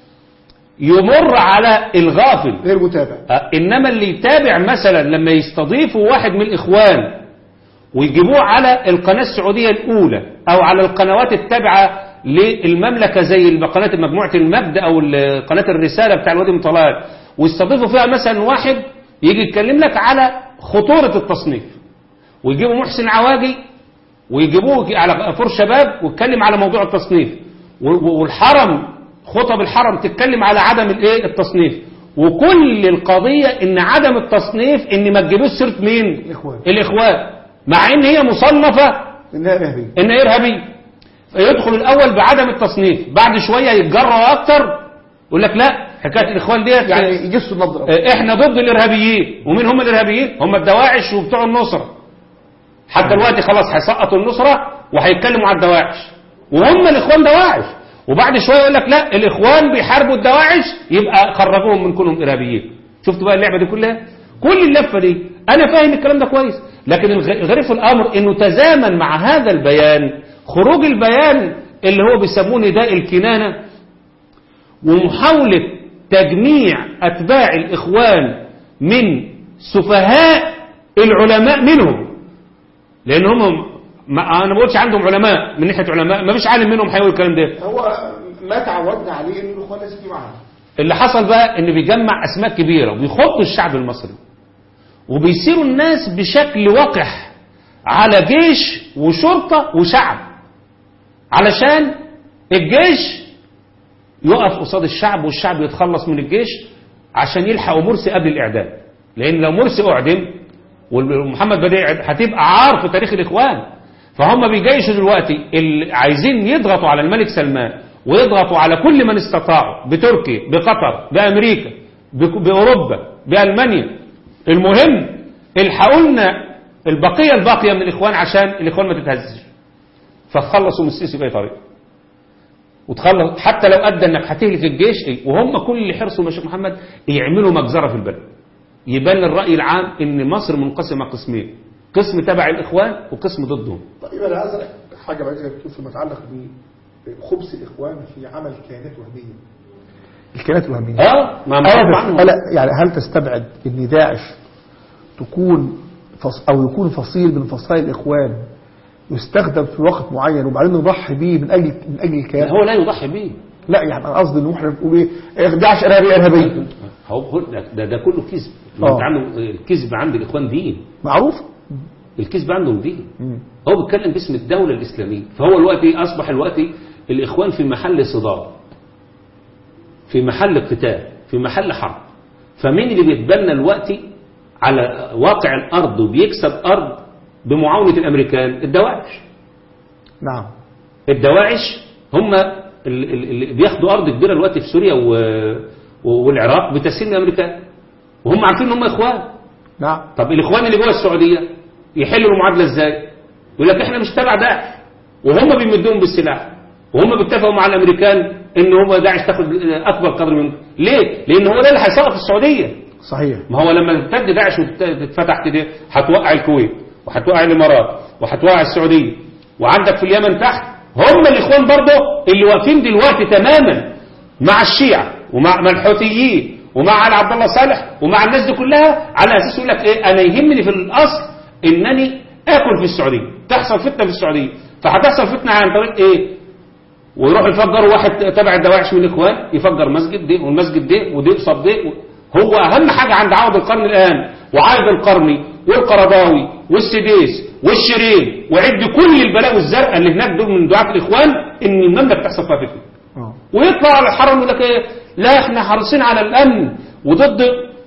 Speaker 2: يمر على الغافل
Speaker 1: غير متابع
Speaker 2: آه، إنما اللي يتابع مثلا لما يستضيفوا واحد من الإخوان ويجيبوه على القناة السعودية الأولى أو على القنوات التابعة للمملكة زي قناة مجموعة المجد أو ال- قناة الرسالة بتاع الوادي طلال ويستضيفوا فيها مثلا واحد يجي يتكلم لك على خطورة التصنيف ويجيبوا محسن عواجي ويجيبوه على فور شباب ويتكلم على موضوع التصنيف و- و- والحرم خطب الحرم تتكلم على عدم الايه التصنيف وكل القضية ان عدم التصنيف ان ما تجيبوش سيرة مين
Speaker 1: الإخوان
Speaker 2: الاخوان مع ان هي مصنفة
Speaker 1: إنها إرهابية
Speaker 2: ان ارهابي يدخل الاول بعدم التصنيف بعد شوية يتجرأ اكتر يقول لك لا حكاية الاخوان ديت
Speaker 1: يعني يجسوا النظرة
Speaker 2: آه، احنا ضد الارهابيين ومين هم الارهابيين هم الدواعش وبتوع النصرة حتى دلوقتي خلاص هيسقطوا النصرة وهيتكلموا على الدواعش وهم الاخوان دواعش وبعد شوية يقول لك لا الاخوان بيحاربوا الدواعش يبقى خرجوهم من كونهم ارهابيين شفت بقى اللعبة دي كلها كل اللفة دي انا فاهم الكلام ده كويس لكن الغ- الغريب في الامر انه تزامن مع هذا البيان خروج البيان اللي هو بيسموه نداء الكنانة ومحاولة تجميع أتباع الإخوان من سفهاء العلماء منهم لأن هم ما أنا ما بقولش عندهم علماء من ناحية علماء ما فيش عالم منهم هيقول الكلام ده
Speaker 1: هو ما تعودنا عليه ان الاخوان لازم يجي معانا
Speaker 2: اللي حصل بقى إن بيجمع أسماء كبيرة وبيخطوا الشعب المصري وبيصيروا الناس بشكل وقح على جيش وشرطة وشعب علشان الجيش يقف قصاد الشعب والشعب يتخلص من الجيش عشان يلحقوا مرسي قبل الإعدام لأن لو مرسي أعدم ومحمد بديع هتبقى عار في تاريخ الإخوان فهم بيجيشوا دلوقتي اللي عايزين يضغطوا على الملك سلمان ويضغطوا على كل من استطاعوا بتركيا بقطر بأمريكا بك- بأوروبا بألمانيا المهم الحقوا لنا البقية الباقية من الإخوان عشان الإخوان ما تتهزش فتخلصوا من السيسي بأي طريقة وتخلص حتى لو ادى انك هتهلك الجيش إيه؟ وهم كل اللي حرصوا يا شيخ محمد يعملوا مجزره في البلد يبان للراي العام ان مصر منقسمه قسمين قسم تبع الاخوان وقسم ضدهم
Speaker 1: طيب انا عايز أسألك حاجه بعد كده فيما يتعلق بخبث الاخوان في عمل كيانات وهميه الكيانات الوهميه
Speaker 2: اه ما معروف
Speaker 1: هل
Speaker 2: عنهم
Speaker 1: هل يعني هل تستبعد ان داعش تكون فص او يكون فصيل من فصائل الاخوان يستخدم في وقت معين وبعدين نضحي به من اجل من اجل الكيان
Speaker 2: هو لا يضحي به
Speaker 1: لا يعني انا قصدي ان احنا بنقول ايه داعش ارهابي ارهابي
Speaker 2: هو هو ده, ده, ده كله كذب ما
Speaker 1: آه.
Speaker 2: انت عنده الكذب عند الاخوان دين
Speaker 1: معروف
Speaker 2: الكذب عندهم دين
Speaker 1: مم.
Speaker 2: هو بيتكلم باسم الدولة الإسلامية فهو الوقت أصبح الوقت الإخوان في محل صدام في محل قتال في محل حرب فمين اللي بيتبنى الوقت على واقع الأرض وبيكسب أرض بمعاونة الأمريكان الدواعش
Speaker 1: نعم
Speaker 2: الدواعش هم ال- ال- اللي بياخدوا أرض كبيرة الوقت في سوريا و- و- والعراق بتسليم الأمريكان وهم عارفين ان هم إخوان
Speaker 1: نعم
Speaker 2: طب الإخوان اللي جوه السعودية يحلوا المعادلة إزاي يقول لك إحنا مش تبع داعش وهم بيمدوهم بالسلاح وهم بيتفقوا مع الأمريكان إن هم داعش تاخد أكبر قدر منهم ليه؟ لأن هو ده اللي هيسقط السعودية
Speaker 1: صحيح
Speaker 2: ما هو لما تمتد داعش وتتفتح كده هتوقع الكويت وهتوقع الامارات وهتوقع السعوديه وعندك في اليمن تحت هم الاخوان برضه اللي واقفين دلوقتي تماما مع الشيعة ومع مع الحوثيين ومع علي عبد الله صالح ومع الناس دي كلها على اساس يقول لك ايه انا يهمني في الاصل انني اكل في السعوديه تحصل فتنه في السعوديه فهتحصل فتنه عن طريق ايه ويروح يفجروا واحد تبع الدواعش من الاخوان يفجر مسجد دي والمسجد دي ودي قصاد دي هو اهم حاجه عند عوض القرن الان وعايد القرني والقرضاوي والسديس والشريف وعد كل البلاوي الزرقاء اللي هناك دول من دعاة الاخوان ان المملكه تحصل فيها فتنه
Speaker 1: اه
Speaker 2: ويطلع على الحرم يقول لك ايه لا احنا حريصين على الامن وضد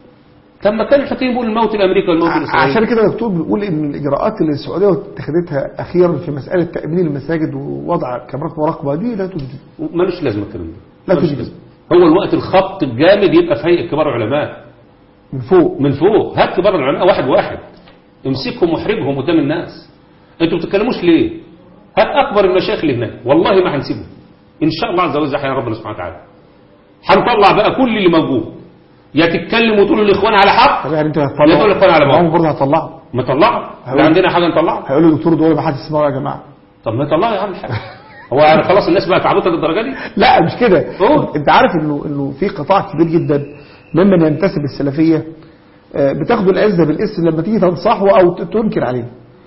Speaker 2: طب ما كان الحكيم بيقول الموت الامريكي والموت
Speaker 1: ع-
Speaker 2: الاسرائيلي
Speaker 1: عشان كده دكتور بنقول ان الاجراءات اللي السعوديه اتخذتها اخيرا في مساله تامين المساجد ووضع كاميرات مراقبه دي لا تجدي
Speaker 2: ملوش لازمه الكلام ده
Speaker 1: لا
Speaker 2: ملوش
Speaker 1: تجدي.
Speaker 2: لازمة. هو الوقت الخط الجامد يبقى في هيئه كبار العلماء
Speaker 1: من فوق
Speaker 2: من فوق هات كبار العلماء واحد واحد امسكهم واحرجهم قدام الناس انتوا بتتكلموش ليه هات اكبر المشايخ اللي هناك والله ما هنسيبهم ان شاء الله عز وجل احيانا ربنا سبحانه وتعالى هنطلع بقى كل اللي موجود يا تتكلم وتقول الاخوان على حق
Speaker 1: طب يعني انت
Speaker 2: يا تقول الاخوان على
Speaker 1: هم
Speaker 2: باطل
Speaker 1: برضه هيطلعوا
Speaker 2: ما طلعوا
Speaker 1: هقول-
Speaker 2: لا عندنا حاجه نطلعها
Speaker 1: هيقولوا دكتور دول ما حدش يسمعوا يا جماعه
Speaker 2: طب ما يطلعوا يا عم الحاج هو يعني خلاص الناس بقت عبيطه للدرجه دي
Speaker 1: لا مش كده
Speaker 2: أوه.
Speaker 1: انت عارف انه انه في قطاع كبير جدا ممن ينتسب السلفيه آه، بتاخدوا العزه بالاسم لما تيجي تنصحه او ت- تنكر عليه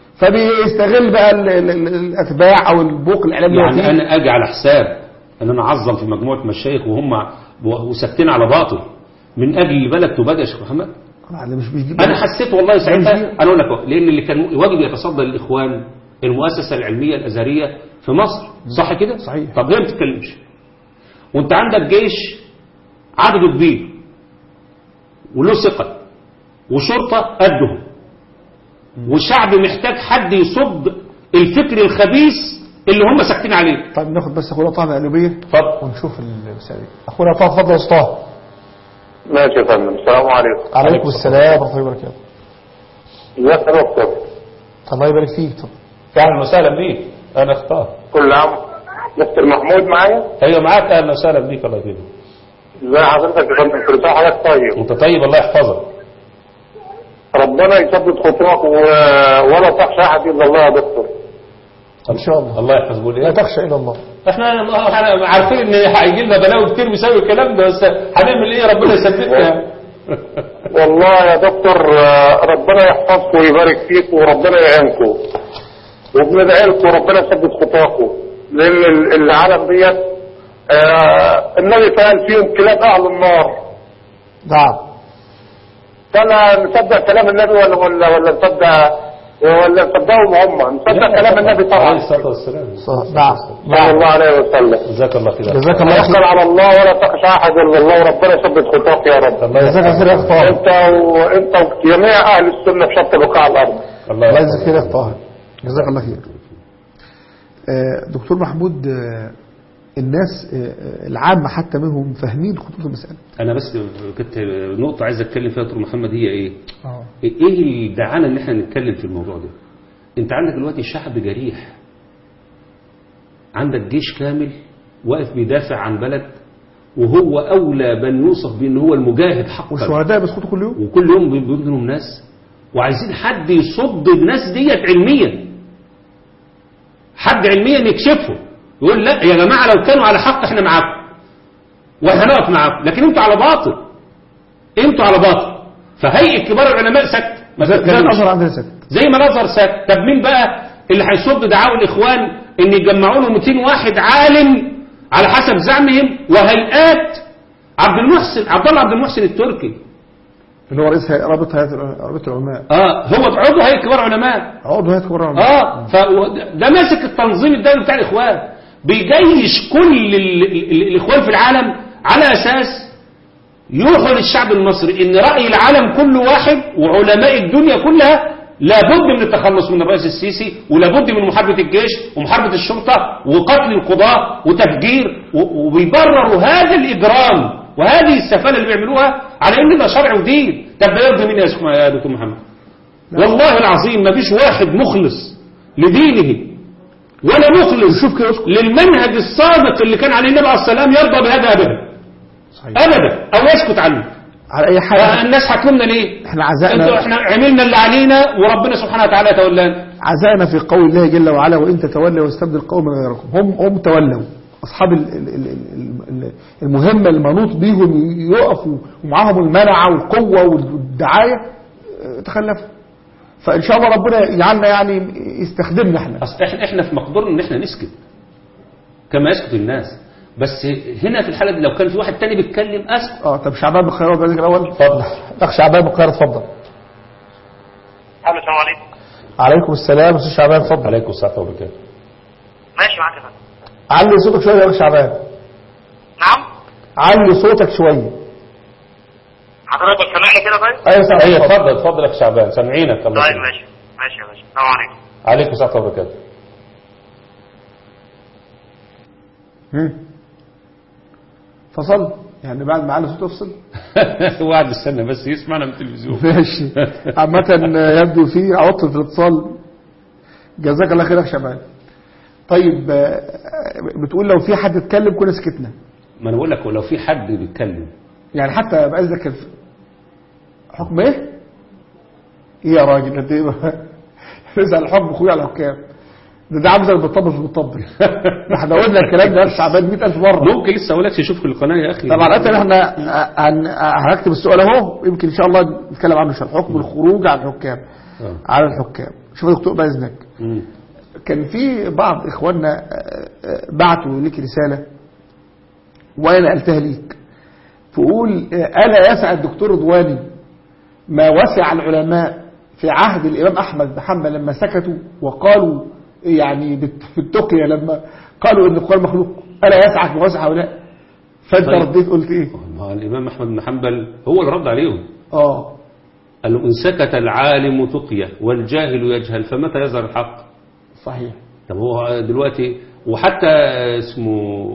Speaker 1: فبيستغل بقى ال- ال- ال- الاتباع او البوق الاعلامي اللي هو
Speaker 2: يعني
Speaker 1: فيه.
Speaker 2: انا اجي على حساب ان انا اعظم في مجموعه مشايخ وهم وساكتين على باطل من اجل البلد تبادى يا شيخ محمد
Speaker 1: آه، ده مش مش دي
Speaker 2: انا حسيت والله ساعتها
Speaker 1: مش دي.
Speaker 2: انا اقول لك أهو، لان اللي كان واجب يتصدى للاخوان المؤسسه العلميه الازهريه في مصر صح كده
Speaker 1: صحيح.
Speaker 2: طب ليه ما بتتكلمش وانت عندك جيش عدده كبير وله ثقه وشرطه قدهم وشعب محتاج حد يصد الفكر الخبيث اللي هم ساكتين عليه
Speaker 1: طيب ناخد بس اخونا طه القلوبيه
Speaker 2: اتفضل
Speaker 1: ونشوف المسائل اخونا طه اتفضل يا استاذ طه
Speaker 3: ماشي يا فندم السلام عليكم
Speaker 1: عليكم السلام ورحمه الله وبركاته
Speaker 3: ازيك يا دكتور
Speaker 1: الله يبارك فيك اتفضل.
Speaker 2: اهلا وسهلا بيك انا اختار
Speaker 3: كل عام مستر محمود معايا
Speaker 2: ايوه معاك اهلا وسهلا بيك الله يكرمك
Speaker 3: ازي حضرتك يا فندم كل سنه حضرتك طيب
Speaker 2: انت طيب الله يحفظك
Speaker 3: ربنا يثبت خطوك و... ولا تخشى احد الا الله يا دكتور
Speaker 1: ان شاء الله
Speaker 2: الله يحفظ بقول
Speaker 1: لا
Speaker 2: ايه
Speaker 1: تخشى الا الله
Speaker 2: احنا احنا عارفين ان هيجي لنا بلاوي كتير بسبب الكلام ده بس هنعمل ايه ربنا يثبتنا
Speaker 3: والله يا دكتور آه، ربنا يحفظكم ويبارك فيكم وربنا يعينكم وبندعي لكم ربنا يثبت خطاكم لان ال- العالم ديت آه، النبي قال فيهم كلاب اهل النار
Speaker 1: نعم
Speaker 3: فلا نصدق كلام النبي ولا ولا ولا نصدق ولا نصدقهم هم نصدق كلام النبي
Speaker 2: عليه
Speaker 3: طبعا
Speaker 2: الصلاه والسلام
Speaker 1: صح. نعم
Speaker 3: صلى الله عليه وسلم
Speaker 2: جزاك الله خير
Speaker 1: جزاك الله
Speaker 3: توكل
Speaker 1: خير
Speaker 3: على الله ولا تخشى احد الا الله وربنا يثبت خطاك يا رب
Speaker 2: الله
Speaker 1: جزاك الله خير يا اخ طه
Speaker 3: انت وانت وجميع اهل السنه في شتى بقاع الارض
Speaker 2: الله
Speaker 1: الله
Speaker 2: يحفظك.
Speaker 1: يجزاك خير يا اخ طه جزاك الله خير آه، دكتور محمود آه، الناس آه، العامة حتى منهم فاهمين خطوط المسألة
Speaker 2: انا بس كنت نقطه عايز اتكلم فيها يا دكتور محمد هي ايه
Speaker 1: اه
Speaker 2: ايه اللي دعانا ان احنا نتكلم في الموضوع ده انت عندك دلوقتي شعب جريح عندك جيش كامل واقف بيدافع عن بلد وهو اولى من يوصف بان هو المجاهد حقا
Speaker 1: والشهداء بيسقطوا كل يوم
Speaker 2: وكل يوم بيبنوا ناس وعايزين حد يصد الناس ديت علميا حد علميا يكشفه يقول لا يا جماعه لو كانوا على حق احنا معاكم وهنقف معاكم لكن انتوا على باطل انتوا على باطل فهيئه كبار العلماء سكت ما
Speaker 1: زي
Speaker 2: تتكلمش.
Speaker 1: الأزهر عندنا سكت
Speaker 2: زي ما الازهر سكت طب مين بقى اللي هيصد دعاوى الاخوان ان يجمعوا له 200 واحد عالم على حسب زعمهم وهيئات عبد المحسن عبد الله عبد المحسن التركي
Speaker 1: اللي هو رئيس هيئة- رابط هيئة رابط العلماء
Speaker 2: اه هو عضو هيئه كبار علماء
Speaker 1: عضو هيئة كبار العلماء
Speaker 2: اه فده ماسك التنظيم الدولي بتاع الاخوان بيجيش كل ال- ال- ال- الاخوان في العالم على اساس يوحوا للشعب المصري ان راي العالم كله واحد وعلماء الدنيا كلها لابد من التخلص من الرئيس السيسي ولابد من محاربه الجيش ومحاربه الشرطه وقتل القضاه وتفجير و- وبيبرروا هذا الاجرام وهذه السفاله اللي بيعملوها على ان ده شرع ودين طب ده يرضي مين يا سك- يا دكتور محمد والله العظيم ما فيش واحد مخلص لدينه ولا مخلص
Speaker 1: شوف كده اسكت
Speaker 2: للمنهج الصادق اللي كان عليه النبي عليه السلام يرضى بهذا ابدا
Speaker 1: صحيح
Speaker 2: ابدا او يسكت عنه
Speaker 1: على اي حال
Speaker 2: الناس حكمنا ليه
Speaker 1: احنا
Speaker 2: انتوا
Speaker 1: عزائنا
Speaker 2: احنا عملنا اللي علينا وربنا سبحانه وتعالى تولانا
Speaker 1: عزائنا في قول الله جل وعلا وان تتولوا واستبدل قوما غيركم هم هم تولوا اصحاب ال- ال- ال- ال- ال- المهمه المنوط بيهم يقفوا ومعاهم المنعه والقوه والدعايه اه، تخلفوا فان شاء الله ربنا يجعلنا يعني يستخدمنا احنا
Speaker 2: اصل احنا احنا في مقدورنا ان احنا نسكت كما يسكت الناس بس هنا في الحاله دي لو كان في واحد تاني بيتكلم اسكت
Speaker 1: اه طب شعبان بالخير بعد الاول اتفضل اخ شعبان بالخير اتفضل
Speaker 4: الو السلام عليكم
Speaker 1: عليكم السلام استاذ شعبان اتفضل
Speaker 2: عليكم السلام وبركاته
Speaker 4: ماشي معاك يا فندم
Speaker 1: علي صوتك شويه يا اخ شعبان
Speaker 4: نعم
Speaker 1: علي صوتك شويه
Speaker 4: حضرتك سامعني كده طيب
Speaker 1: ايوه سامع
Speaker 2: ايوه اتفضل اتفضل يا شعبان سامعينك الله
Speaker 4: طيب
Speaker 2: يسلمك.
Speaker 4: ماشي ماشي يا باشا السلام عليكم
Speaker 2: عليكم السلام وبركاته
Speaker 1: مم. فصل يعني بعد ما علي صوته افصل
Speaker 2: هو قاعد يستنى بس يسمعنا من التلفزيون
Speaker 1: ماشي عامة يبدو في عطل في الاتصال جزاك الله خير يا شباب طيب آه، بتقول لو في حد اتكلم كنا سكتنا
Speaker 2: ما انا بقول لك لو في حد بيتكلم
Speaker 1: يعني حتى بأذنك الف- حكم ايه؟ ايه يا راجل انت ايه بقى؟ نسأل الحكم اخويا على الحكام ده ده عامل زي البطابل في البطابل ده احنا قلنا الكلام ده شعبان 100000 مرة
Speaker 2: ممكن لسه اقول لك تشوف في القناه يا اخي
Speaker 1: طبعا أتى احنا هن- هنكتب السؤال اهو يمكن ان شاء الله نتكلم عنه شرح حكم الخروج عن الحكام
Speaker 2: آه.
Speaker 1: على الحكام شوف يا دكتور باذنك
Speaker 2: مم.
Speaker 1: كان في بعض اخواننا آه، آه، بعتوا لك رساله وانا نقلتها ليك تقول آه، الا يسع الدكتور رضواني ما وسع العلماء في عهد الامام احمد بن حنبل لما سكتوا وقالوا يعني بت- في التقيه لما قالوا ان القران مخلوق الا يسعك ما وسع هؤلاء فانت
Speaker 2: طيب.
Speaker 1: رديت قلت ايه
Speaker 2: ما هو الامام احمد بن حنبل هو اللي رد عليهم
Speaker 1: اه
Speaker 2: قال له ان سكت العالم تقيه والجاهل يجهل فمتى يظهر الحق
Speaker 1: صحيح
Speaker 2: طب هو دلوقتي وحتى اسمه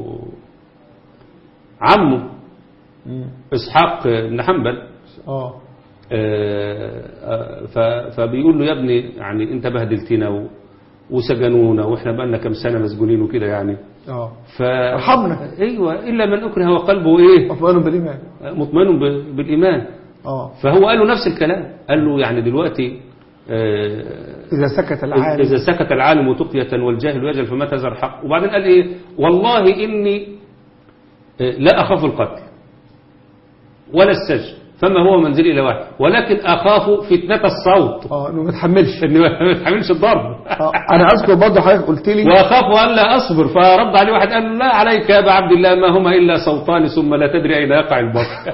Speaker 2: عمه
Speaker 1: مم.
Speaker 2: اسحاق بن حنبل
Speaker 1: اه
Speaker 2: آه، آه، ف- فبيقول له يا ابني يعني انت بهدلتنا و- وسجنونا واحنا بقالنا كام سنه مسجونين وكده يعني
Speaker 1: اه
Speaker 2: ف
Speaker 1: ارحمنا.
Speaker 2: ايوه الا من اكره وقلبه ايه
Speaker 1: اطمئنوا بالايمان
Speaker 2: مطمئن ب- بالايمان
Speaker 1: اه
Speaker 2: فهو قال له نفس الكلام قال له يعني دلوقتي آه،
Speaker 1: اذا سكت العالم
Speaker 2: إذا سكت العالم تقية والجاهل يجهل فمتى يظهر الحق وبعدين قال إيه والله إني آه، لا أخاف القتل ولا السجن فما هو منزلي إلى واحد ولكن أخاف فتنة الصوت
Speaker 1: اه انه ما يتحملش
Speaker 2: إنه ما يتحملش الضرب
Speaker 1: آه، انا اذكر برضه حضرتك قلت لي
Speaker 2: وأخاف أن لا أصبر فرد عليه واحد قال له لا عليك يا أبا عبد الله ما هما إلا صوتان ثم لا تدري أين يقع البطن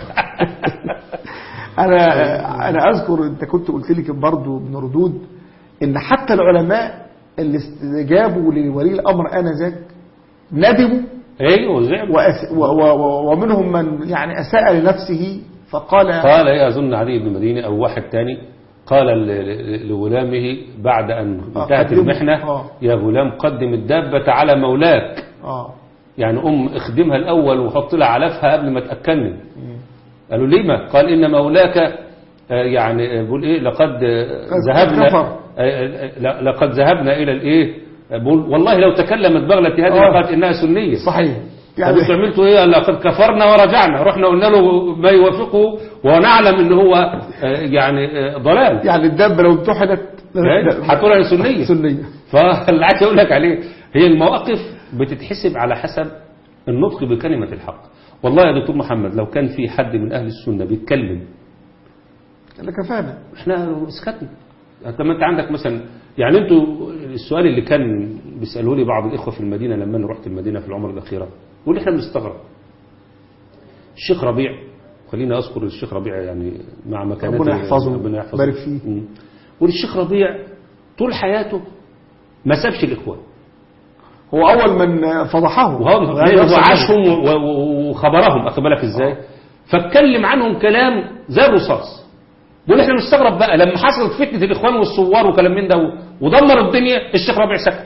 Speaker 1: انا انا اذكر انت كنت قلت لي كان برضه من ردود ان حتى العلماء اللي استجابوا لولي الامر انذاك ندموا
Speaker 2: أيوه زعم
Speaker 1: وأس- و- و- و- ومنهم من يعني اساء لنفسه فقال
Speaker 2: قال إيه أظن علي بن مدينة أو واحد تاني قال ل- ل- لغلامه بعد أن
Speaker 1: آه،
Speaker 2: انتهت
Speaker 1: قدمه.
Speaker 2: المحنة
Speaker 1: آه.
Speaker 2: يا غلام قدم الدابة على مولاك
Speaker 1: اه
Speaker 2: يعني أم اخدمها الأول وحط لها علفها قبل ما تأكلني قالوا لما قال إن مولاك آه، يعني آه، بيقول إيه لقد آه،
Speaker 1: قد
Speaker 2: ذهبنا
Speaker 1: كفر.
Speaker 2: آه، آه، لا- لقد ذهبنا إلى الإيه آه، بيقول والله لو تكلمت بغلتي هذه
Speaker 1: آه.
Speaker 2: لقالت إنها سنية
Speaker 1: صحيح
Speaker 2: يعني انتوا عملتوا ايه قال لقد كفرنا ورجعنا رحنا قلنا له ما يوافقه ونعلم ان هو آه، يعني آه، ضلال
Speaker 1: يعني الدابه لو امتحنت
Speaker 2: هتقول انا سنيه
Speaker 1: سنيه
Speaker 2: فاللي عايز اقول لك عليه هي المواقف بتتحسب على حسب النطق بكلمه الحق والله يا دكتور محمد لو كان في حد من اهل السنه بيتكلم
Speaker 1: اللي كفانا
Speaker 2: احنا سكتنا كما انت عندك مثلا يعني انتوا السؤال اللي كان بيسالوه لي بعض الاخوه في المدينه لما انا رحت المدينه في العمر الاخيره واللي احنا بنستغرب الشيخ ربيع خلينا اذكر الشيخ ربيع يعني مع مكانته
Speaker 1: ربنا يحفظه،
Speaker 2: ربنا يحفظه
Speaker 1: بارك فيه.
Speaker 2: مم. والشيخ ربيع طول حياته ما سابش الاخوان
Speaker 1: هو أول من فضحه
Speaker 2: وهو
Speaker 1: غير
Speaker 2: هو
Speaker 1: نفس
Speaker 2: عاشهم و- و- وخبرهم اخد بالك ازاي فاتكلم عنهم كلام زي الرصاص بيقول احنا مستغرب بقى لما حصلت فتنه الاخوان والثوار وكلام من ده و- ودمر الدنيا الشيخ ربيع سكت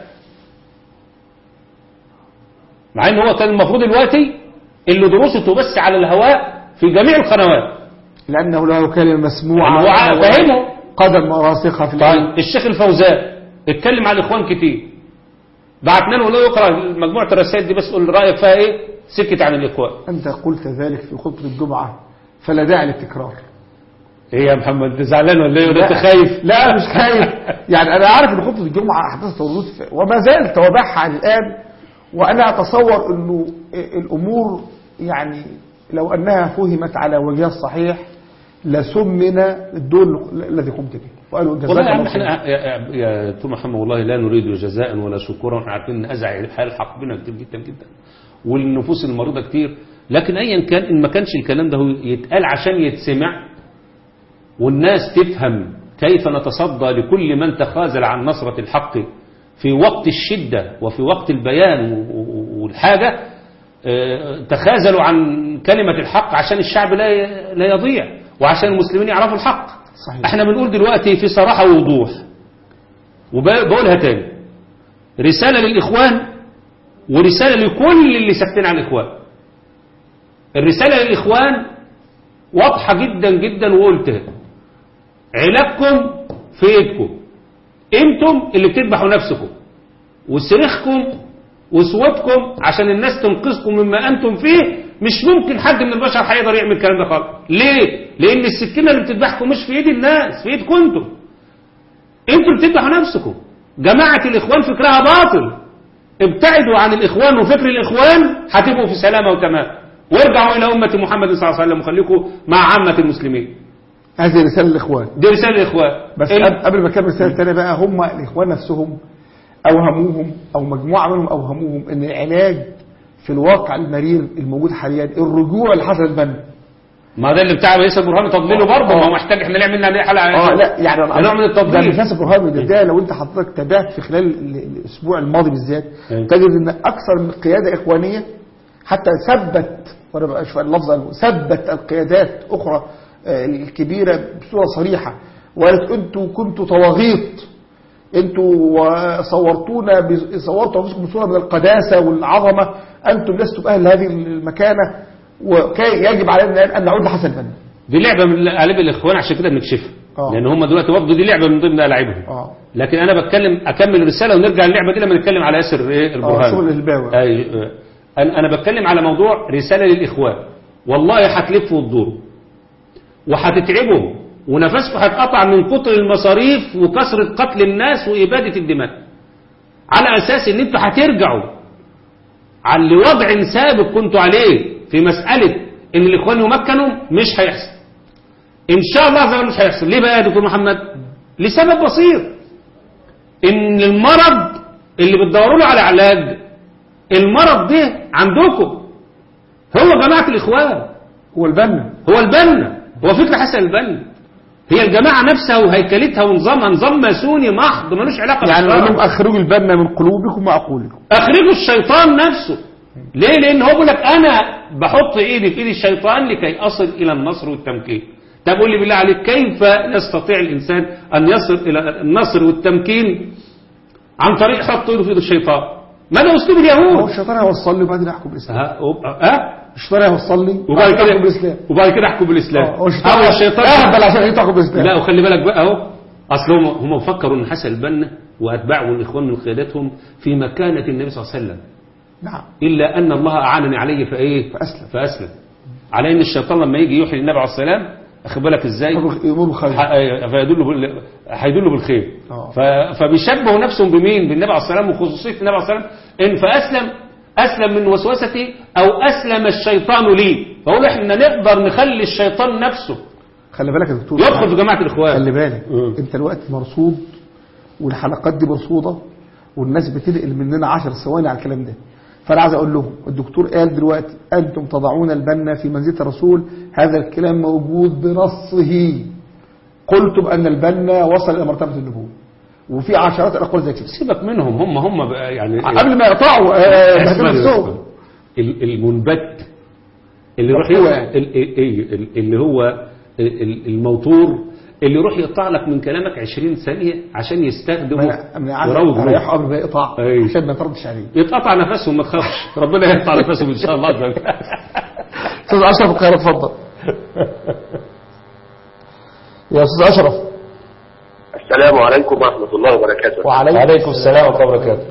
Speaker 2: مع ان هو كان المفروض دلوقتي اللي دروسه بس على الهواء في جميع القنوات
Speaker 1: لأنه له كلمة مسموعة
Speaker 2: يعني هو عا- فاهمه
Speaker 1: قدم راسخة في العلم
Speaker 2: طيب الشيخ الفوزان اتكلم على الاخوان كتير بعتنا له له يقرا مجموعه الرسائل دي بس قول رايك فيها ايه سكت عن الاخوان
Speaker 1: أنت قلت ذلك في خطبة الجمعة فلا داعي للتكرار
Speaker 2: ايه يا محمد انت زعلان ولا ايه ولا انت خايف
Speaker 1: لا مش خايف يعني أنا عارف إن خطبة الجمعة أحداث تورط في- وما زال توابعها الآن وأنا أتصور إنه الأمور يعني لو أنها فهمت على وجهها الصحيح لسمن الدور الذي قمت به وقالوا جزاك
Speaker 2: والله يا عم
Speaker 1: الله خير.
Speaker 2: احنا يا, يا, يا دكتور محمد والله لا نريد جزاء ولا شكورا احنا عارفين ان ازع هيلحق بنا كتير جدا جدا والنفوس المريضه كتير لكن ايا كان ان ما كانش الكلام ده هو يتقال عشان يتسمع والناس تفهم كيف نتصدى لكل من تخاذل عن نصرة الحق في وقت الشدة وفي وقت البيان و- و- والحاجة آه، تخاذلوا عن كلمة الحق عشان الشعب لا ي- لا يضيع وعشان المسلمين يعرفوا الحق
Speaker 1: صحيح.
Speaker 2: احنا بنقول دلوقتي في صراحة ووضوح وبقولها تاني رسالة للإخوان ورسالة لكل اللي ساكتين عن الإخوان الرسالة للإخوان واضحة جدا جدا وقلتها علاجكم في ايدكم انتم اللي بتذبحوا نفسكم وصريخكم وصوتكم عشان الناس تنقذكم مما انتم فيه مش ممكن حد من البشر هيقدر يعمل الكلام ده خالص ليه لان السكينه اللي بتذبحكم مش في ايد الناس في ايدكم انتم انتوا اللي بتذبحوا نفسكم جماعه الاخوان فكرها باطل ابتعدوا عن الاخوان وفكر الاخوان هتبقوا في سلامه وتمام وارجعوا الى امه محمد صلى الله عليه وسلم وخليكم مع عامه المسلمين
Speaker 1: هذه رسالة الإخوان
Speaker 2: دي رساله الاخوان
Speaker 1: بس
Speaker 2: ال-
Speaker 1: قبل- قبل ما اكمل الرسالة الثانية بقى هم الإخوان نفسهم أوهموهم أو مجموعة منهم أوهموهم إن العلاج في الواقع المرير الموجود حاليا الرجوع لحسن البنا
Speaker 2: ما ده اللي بتاع رئيس البرهاني تضليله برضه
Speaker 1: آه.
Speaker 2: ما هو محتاج احنا نعمل عليه حلقه
Speaker 1: اه لا يعني
Speaker 2: ده نوع من
Speaker 1: ده
Speaker 2: التضليل
Speaker 1: الناس البرهاني ده لو انت حضرتك تابعت في خلال ال- الاسبوع الماضي بالذات
Speaker 2: أيوة.
Speaker 1: تجد ان اكثر من قياده اخوانيه حتى ثبت وانا بقى شوف اللفظ قاله، ثبت القيادات اخرى آه، الكبيره بصوره صريحه وقالت انتوا كنتوا طواغيت انتوا آه، صورتونا بز- صورتوا انفسكم بصوره من القداسه والعظمه انتم لستم اهل هذه المكانه ويجب علينا ان نعود لحسن البنا
Speaker 2: دي لعبه من العاب الاخوان عشان كده بنكشفها
Speaker 1: آه.
Speaker 2: لان هم دلوقتي واخدوا دي لعبه من ضمن العابهم
Speaker 1: اه
Speaker 2: لكن انا بتكلم اكمل الرساله ونرجع للعبه دي لما نتكلم على ياسر ايه البرهاني
Speaker 1: شغل الهلباوي.
Speaker 2: اي آه. انا أنا بتكلم على موضوع رساله للاخوان والله هتلفوا وتدوروا وهتتعبوا ونفسكم هيتقطع من كتر المصاريف وكثره قتل الناس واباده الدماء على اساس ان انتوا هترجعوا على لوضع سابق كنتوا عليه في مساله ان الاخوان يمكنوا مش هيحصل ان شاء الله عز وجل مش هيحصل ليه بقى يا دكتور محمد لسبب بسيط ان المرض اللي بتدوروا له على علاج المرض ده عندكم هو جماعه الاخوان
Speaker 1: هو البنا
Speaker 2: هو البنا هو فكر حسن البنا هي الجماعه نفسها وهيكلتها ونظامها نظام ماسوني محض ملوش علاقه
Speaker 1: يعني
Speaker 2: بالشرع.
Speaker 1: قال لهم اخرجوا البنا من قلوبكم وعقولكم
Speaker 2: اخرجوا الشيطان نفسه ليه لان هو بيقول لك انا بحط ايدي في ايد الشيطان لكي اصل الى النصر والتمكين طب قول لي بالله عليك كيف يستطيع الانسان ان يصل الى النصر والتمكين عن طريق حط ايده في ايد الشيطان ما ده اسلوب
Speaker 1: هو
Speaker 2: اليهود
Speaker 1: الشيطان هيوصل لي وبعدين يحكم بالاسلام
Speaker 2: ها وب- ها
Speaker 1: الشيطان هيوصل لي
Speaker 2: وبعد كده
Speaker 1: يحكم بالاسلام
Speaker 2: وبعد كده احكم بالاسلام
Speaker 1: آه، هو
Speaker 2: او الشيطان
Speaker 1: اهبل عشان يحكم بالاسلام
Speaker 2: لا وخلي بالك بقى اهو اصل هم هم فكروا ان حسن البنا واتباعه والاخوان من قيادتهم في مكانه النبي صلى الله عليه وسلم
Speaker 1: نعم
Speaker 2: إلا أن الله أعانني عليه فإيه
Speaker 1: فأسلم.
Speaker 2: فأسلم على أن الشيطان لما يجي يوحي للنبي عليه السلام أخد بالك إزاي
Speaker 1: يمر بخير
Speaker 2: ح- فيدل بال... هيدل بالخير
Speaker 1: آه.
Speaker 2: ف... فبيشبهوا نفسهم بمين بالنبي عليه السلام وخصوصية النبي عليه السلام إن فأسلم أسلم من وسوستي أو أسلم الشيطان لي فأقول إحنا نقدر نخلي الشيطان نفسه
Speaker 1: خلي بالك يا دكتور
Speaker 2: يدخل في جماعة الإخوان
Speaker 1: خلي بالك
Speaker 2: مم.
Speaker 1: انت الوقت مرصود والحلقات دي مرصوده والناس بتنقل مننا 10 ثواني على الكلام ده فانا عايز اقول لهم الدكتور قال دلوقتي انتم تضعون البنا في منزله الرسول هذا الكلام موجود بنصه قلتم ان البنا وصل الى مرتبه النبوه وفي عشرات الاقوال زي كده
Speaker 2: سيبك منهم هم هم بقى يعني
Speaker 1: قبل ما يقطعوا آه،
Speaker 2: اسمع
Speaker 1: بهدلوا
Speaker 2: يا
Speaker 1: نفسهم
Speaker 2: أستاذ. ال- المنبت اللي يروح
Speaker 1: هو
Speaker 2: ي-
Speaker 1: يعني.
Speaker 2: ال- ال- إيه، ال- اللي هو ال- الموتور اللي يروح يقطع لك من كلامك 20 ثانية عشان يستخدمه ويروج له.
Speaker 1: رايح قبل ما يقطع
Speaker 2: أي.
Speaker 1: عشان ما تردش عليه
Speaker 2: يتقطع نفسهم ما تخافش ربنا يقطع نفسهم ان شاء الله
Speaker 1: استاذ اشرف القاهره اتفضل يا استاذ اشرف
Speaker 3: السلام عليكم ورحمة الله وبركاته
Speaker 1: وعليكم
Speaker 2: السلام ورحمه الله وبركاته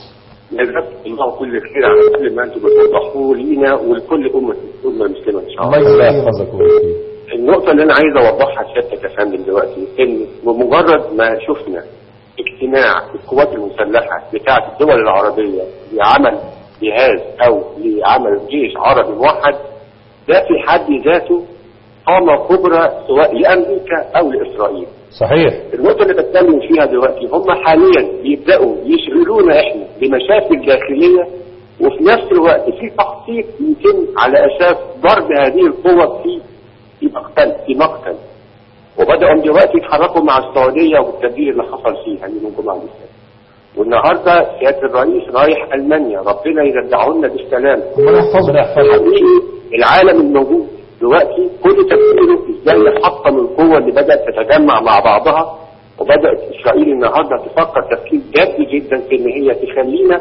Speaker 3: جزاكم الله كل خير على كل ما انتم بتوضحوه لينا ولكل أمة الأمة المسلمة إن شاء الله
Speaker 1: الله يحفظك
Speaker 3: النقطة اللي أنا عايز أوضحها لسيادتك يا فندم دلوقتي إن بمجرد ما شفنا اجتماع القوات المسلحة بتاعة الدول العربية لعمل جهاز أو لعمل جيش عربي موحد ده في حد ذاته قامة كبرى سواء لأمريكا أو لإسرائيل
Speaker 2: صحيح
Speaker 3: النقطة اللي بتكلم فيها دلوقتي هم حاليا بيبدأوا يشغلونا احنا بمشاكل داخلية وفي نفس الوقت في تخطيط يتم على أساس ضرب هذه القوة في في مقتل في مقتل وبدأوا دلوقتي يتحركوا مع السعودية والتدبير اللي حصل فيها من الجمعة اللي فاتت والنهارده سيادة الرئيس رايح ألمانيا ربنا يرجعه لنا بالسلام
Speaker 1: ربنا يحفظك
Speaker 3: حقيقي العالم الموجود دلوقتي كل تفكيره ازاي يحطم القوة اللي بدأت تتجمع مع بعضها وبدأت إسرائيل النهاردة تفكر تفكير جاد جدا في إن هي تخلينا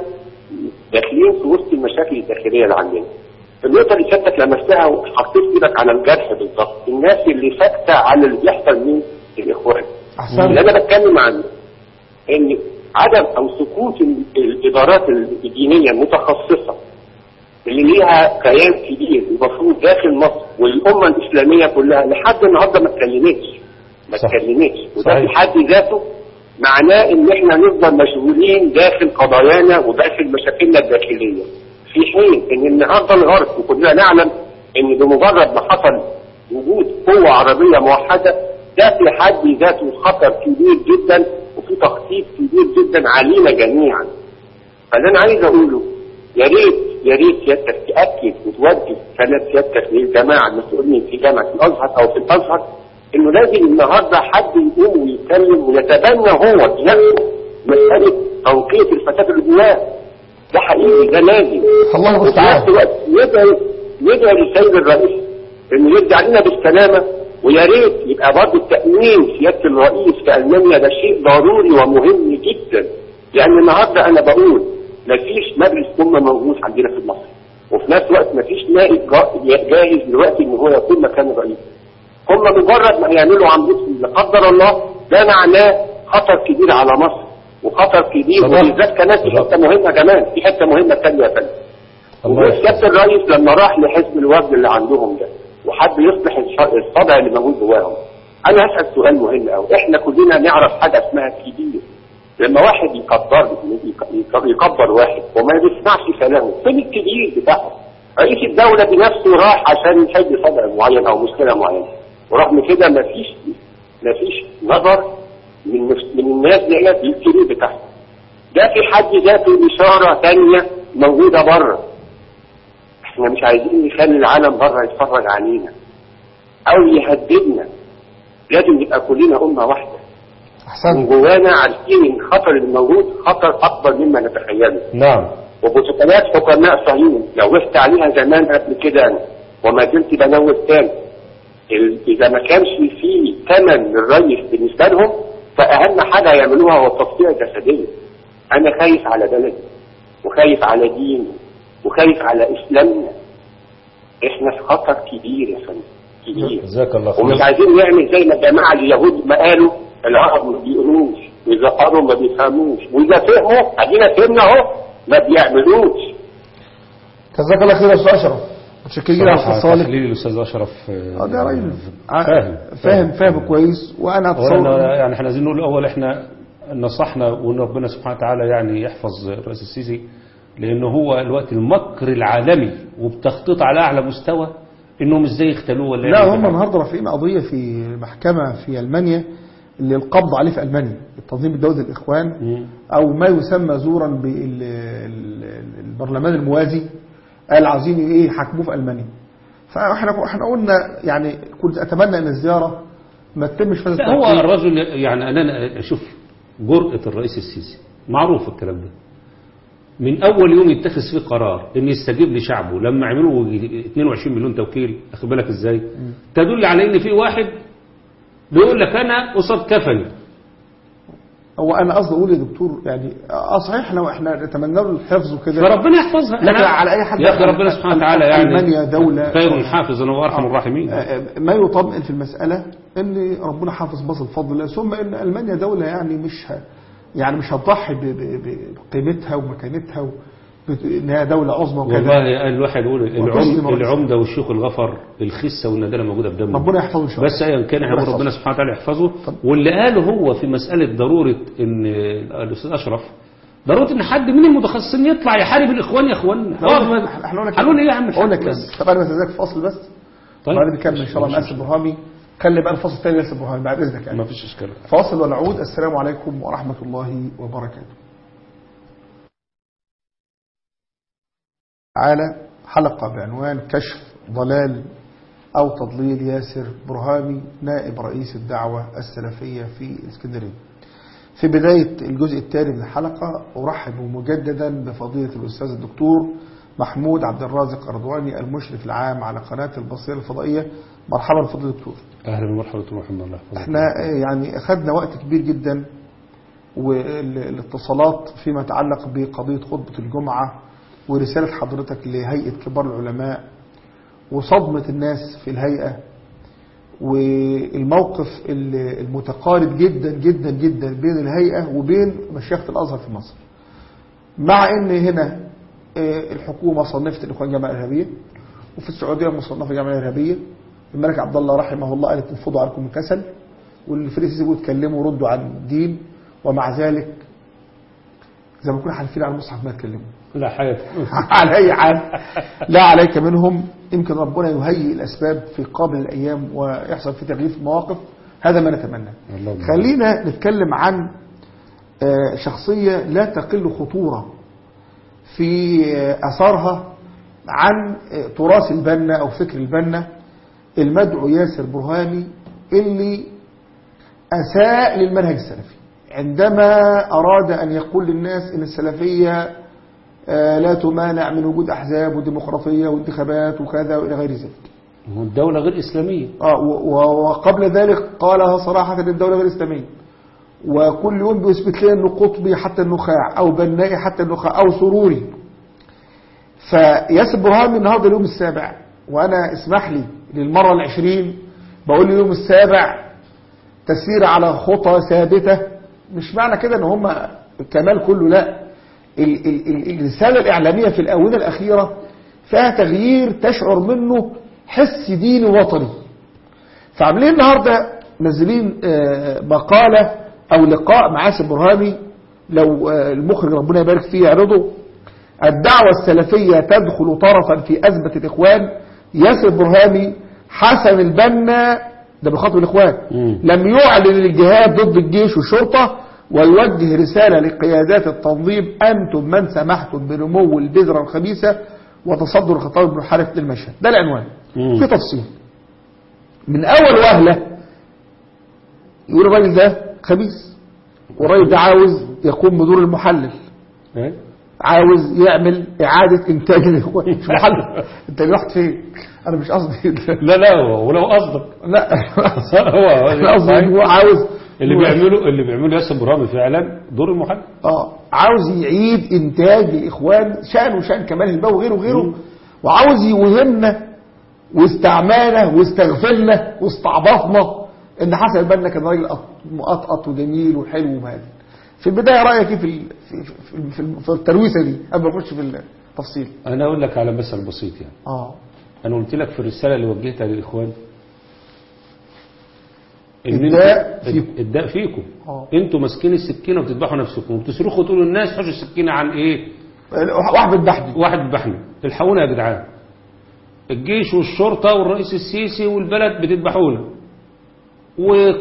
Speaker 3: داخلين في وسط المشاكل الداخلية اللي عندنا. النقطة اللي سيادتك لمستها وحطيت ايدك على الجرح بالظبط، الناس اللي ساكتة على اللي بيحصل من الإخوان.
Speaker 1: احسن
Speaker 3: اللي أنا بتكلم عنه إن عدم أو سكوت ال- الإدارات الدينية المتخصصة اللي ليها كيان كبير المفروض داخل مصر والامه الاسلاميه كلها لحد النهارده ما اتكلمتش ما
Speaker 2: صح.
Speaker 3: اتكلمتش وده
Speaker 2: صحيح.
Speaker 3: في حد ذاته معناه ان احنا نفضل مشغولين داخل قضايانا وداخل مشاكلنا الداخليه في حين ان النهارده الغرب وكلنا نعلم ان بمجرد ما حصل وجود قوه عربيه موحده ده في حد ذاته خطر كبير جدا وفي تخطيط كبير جدا علينا جميعا فاللي انا عايز اقوله يا ريت يا ريت سيادتك تاكد وتوجه كلام سيادتك للجماعه المسؤولين في جامعه الازهر او في الازهر انه لازم النهارده حد يقوم ويتكلم ويتبنى هو بنفسه مساله توقيت الفساد اللي جواه ده حقيقي ده لازم
Speaker 1: الله
Speaker 3: وفي
Speaker 1: المستعان
Speaker 3: نفس الوقت ندعي ندعي للسيد الرئيس انه يرجع لنا بالسلامه ويا ريت يبقى برضه التامين سياده الرئيس في المانيا ده شيء ضروري ومهم جدا لان النهارده انا بقول مفيش مجلس امه موجود عندنا في مصر وفي نفس الوقت مفيش نائب جا- جاهز دلوقتي ان هو يكون مكان الرئيس هم مجرد ما هيعملوا عملتهم لا قدر الله ده معناه خطر كبير على مصر وخطر كبير
Speaker 2: صدق.
Speaker 3: وبالذات كمان في
Speaker 2: صدق.
Speaker 3: حته مهمه كمان في حته مهمه ثانيه يا فندم
Speaker 2: الله يحفظك.
Speaker 3: وسيادة الرئيس لما راح لحزب الوفد اللي عندهم ده وحب يصلح الش- الصدع اللي موجود جواهم انا هسأل سؤال مهم قوي احنا كلنا نعرف حاجة اسمها كبير لما واحد يقدر يك- يكبر واحد وما بيسمعش كلامه فين الكبير بتاعه رئيس الدولة بنفسه راح عشان يحل صدع معين او مشكلة معينة ورغم كده مفيش مفيش نظر من نفس- من الناس ديت للكبير بتاعهم ده في حد ذاته إشارة تانية موجودة بره احنا مش عايزين نخلي العالم بره يتفرج علينا او يهددنا لازم نبقى كلنا امه واحده من
Speaker 1: احسن
Speaker 3: جوانا عارفين ان الخطر اللي موجود خطر اكبر مما نتخيله
Speaker 2: نعم
Speaker 3: وبروتوكولات حكماء صهيون نوهت عليها زمان قبل كده انا وما زلت بنوه تاني ال- اذا ما كانش في ثمن للريس بالنسبه لهم فاهم حاجه يعملوها هو التصفيه الجسديه انا خايف على بلدي وخايف على ديني وخايف على اسلامنا احنا في خطر كبير يا فندم كبير
Speaker 2: جزاك الله
Speaker 3: ومش
Speaker 2: خير
Speaker 3: عايزين نعمل زي ما الجماعه اليهود ما قالوا العرب ما بيقروش واذا قروا ما بيفهموش واذا فهموا ادينا فهمنا اهو ما بيعملوش
Speaker 1: جزاك الله خير يا استاذ اشرف متشكرين على
Speaker 2: صراحة
Speaker 1: اتصالك
Speaker 2: تحليل الأستاذ أشرف
Speaker 1: اه ده راجل
Speaker 2: فاهم
Speaker 1: فاهم فاهم كويس وانا
Speaker 2: أولا
Speaker 1: اتصور
Speaker 2: يعني احنا عايزين نقول الأول احنا نصحنا وان ربنا سبحانه وتعالى يعني يحفظ الرئيس السيسي لأنه هو الوقت المكر العالمي وبتخطيط على أعلى مستوى إنهم إزاي يختلوه ولا
Speaker 1: لا
Speaker 2: يعملوا
Speaker 1: هم
Speaker 2: حاجة.
Speaker 1: النهارده رافعين قضيه في محكمه في المانيا للقبض عليه في المانيا التنظيم الدولي للاخوان
Speaker 2: مم.
Speaker 1: او ما يسمى زورا البرلمان الموازي قال عاوزين ايه يحاكموه في المانيا فاحنا احنا قلنا يعني كنت اتمنى ان الزياره ما تتمش في هذا
Speaker 2: لا هو
Speaker 1: التوقيت.
Speaker 2: الرجل يعني انا اشوف جرأة الرئيس السيسي معروف الكلام ده من اول يوم يتخذ فيه قرار ان يستجيب لشعبه لما عملوا 22 مليون توكيل اخد بالك ازاي تدل على ان في واحد بيقول لك انا قصاد كفني
Speaker 1: هو انا قصدي اقول يا دكتور يعني اه صحيح لو احنا نتمنى له الحفظ وكده
Speaker 2: فربنا يحفظها
Speaker 1: لكن
Speaker 2: أنا-
Speaker 1: على أي حد
Speaker 2: يا اخي ربنا سبحانه وتعالى يعني
Speaker 1: ألمانيا دولة
Speaker 2: خير حافظا وارحم الراحمين
Speaker 1: آه، ما يطمئن في المسألة ان ربنا حافظ بصل بفضل الله ثم ان المانيا دولة يعني مش ه... يعني مش هتضحي ب- ب- ب- بقيمتها ومكانتها و... بت- انها دولة عظمى وكذا
Speaker 2: والله الواحد يقول
Speaker 1: وتسلم
Speaker 2: العم
Speaker 1: رئيس.
Speaker 2: العمده والشيخ الغفر الخسه والندالة موجوده في دمه
Speaker 1: ربنا يحفظه ان شاء الله
Speaker 2: بس ايا كان
Speaker 1: ربنا
Speaker 2: يقول ربنا
Speaker 1: يحفظه.
Speaker 2: سبحانه وتعالى يحفظه واللي قاله هو في مساله ضروره ان الاستاذ اشرف ضروره ان حد من المتخصصين يطلع يحارب الاخوان يا اخوانا
Speaker 1: احنا قلنا- احنا قلنا كده.
Speaker 2: قالوا لي ايه يا عم
Speaker 1: قلنا
Speaker 2: الحاج
Speaker 1: كده
Speaker 2: بس
Speaker 1: طب انا بستاذنك فاصل بس
Speaker 2: طيب
Speaker 1: وبعدين نكمل ان شاء الله مع
Speaker 2: مفيش-
Speaker 1: اسف ابراهيمي خلي بقى الفاصل الثاني لاسف ابراهيمي بعد اذنك يعني
Speaker 2: ما فيش اشكال
Speaker 1: فاصل ونعود السلام عليكم ورحمة الله وبركاته على حلقة بعنوان كشف ضلال أو تضليل ياسر برهامي نائب رئيس الدعوة السلفية في الإسكندرية في بداية الجزء الثاني من الحلقة أرحب مجددا بفضيلة الأستاذ الدكتور محمود عبد الرازق أرضواني المشرف العام على قناة البصيرة الفضائية مرحبا فضيلة الدكتور
Speaker 2: اهلا ومرحبا ورحمه الله يحفظك.
Speaker 1: احنا يعني اخذنا وقت كبير جدا والاتصالات فيما يتعلق بقضية خطبة الجمعة ورسالة حضرتك لهيئة كبار العلماء وصدمة الناس في الهيئة والموقف ال- المتقارب جدا جدا جدا بين الهيئة وبين مشيخة الأزهر في مصر مع ان هنا آه، الحكومة صنفت الإخوان جماعة إرهابية وفي السعودية مصنفة جماعة إرهابية الملك عبد الله رحمه الله قال تنفضوا عنكم الكسل والفريسيس يقولوا اتكلموا وردوا عن الدين ومع ذلك زي ما كنا حالفين على المصحف ما يتكلموا
Speaker 2: لا حياه
Speaker 1: على أي حال لا عليك منهم يمكن ربنا يهيئ الأسباب في قابل الأيام ويحصل في تغيير في المواقف هذا ما نتمنى
Speaker 2: اللهم
Speaker 1: خلينا نتكلم عن آه، شخصية لا تقل خطورة في آه، أثرها عن آه، تراث البنا أو فكر البنا المدعو ياسر برهاني اللي أساء للمنهج السلفي عندما أراد أن يقول للناس إن السلفية آه، لا تمانع من وجود أحزاب وديمقراطية وانتخابات وكذا وإلى غير ذلك
Speaker 2: هو الدوله غير اسلاميه
Speaker 1: آه، و- و- وقبل ذلك قالها صراحة إن الدولة غير إسلامية وكل يوم بيثبت لنا انه قطبي حتى النخاع او بنائي حتى النخاع او سروري فياسر برهان النهارده اليوم السابع وانا اسمح لي للمره العشرين بقول اليوم السابع تسير على خطى ثابته مش معنى كده ان هم الكمال كله لا ال ال ال الرساله الاعلاميه في الاونه الاخيره فيها تغيير تشعر منه حس ديني وطني فعاملين النهارده نازلين آه، مقاله او لقاء مع ياسر برهامي لو آه، المخرج ربنا يبارك فيه يعرضه الدعوة السلفية تدخل طرفا في أزمة الإخوان ياسر برهامي حسن البنا ده بخاطب الإخوان
Speaker 2: مم.
Speaker 1: لم يعلن الجهاد ضد الجيش والشرطة ويوجه رسالة لقيادات التنظيم أنتم من سمحتم بنمو البذرة الخبيثة وتصدر الخطاب المنحرف للمشهد ده العنوان
Speaker 2: مم.
Speaker 1: في تفصيل من أول وهلة يقول الراجل ده خبيث والراجل ده عاوز يقوم بدور المحلل
Speaker 2: إيه؟
Speaker 1: عاوز يعمل إعادة إنتاج الإخوان مش محل أنت رحت فين؟ أنا مش قصدي
Speaker 2: لا لا هو- ولو قصدك
Speaker 1: لا
Speaker 2: هو
Speaker 1: أنا قصدي إن هو عاوز
Speaker 2: اللي بيعمله اللي بيعمله ياسر برهامي في اعلان دور المحل
Speaker 1: اه عاوز يعيد إنتاج الإخوان شأن وشأن كمال الباو وغيره وغيره وعاوز يوهمنا واستعمانا واستغفلنا واستعبطنا إن حسن البنا كان راجل أط- مقطقط وجميل وحلو ومهادي في البداية رأيك إيه في ال- في في في, في الترويسة دي قبل ما نخش في التفصيل
Speaker 2: انا اقول لك على مثل بسيط يعني
Speaker 1: اه
Speaker 2: انا قلت لك في الرساله اللي وجهتها للاخوان إن
Speaker 1: الداء
Speaker 2: انتوا-
Speaker 1: فيكم.
Speaker 2: الداء فيكم
Speaker 1: آه.
Speaker 2: انتوا ماسكين السكينه وبتذبحوا نفسكم وبتصرخوا تقولوا للناس حشوا السكينه عن ايه
Speaker 1: واحد بتبحدي
Speaker 2: واحد بحنا الحقونا يا جدعان الجيش والشرطه والرئيس السيسي والبلد بتذبحونا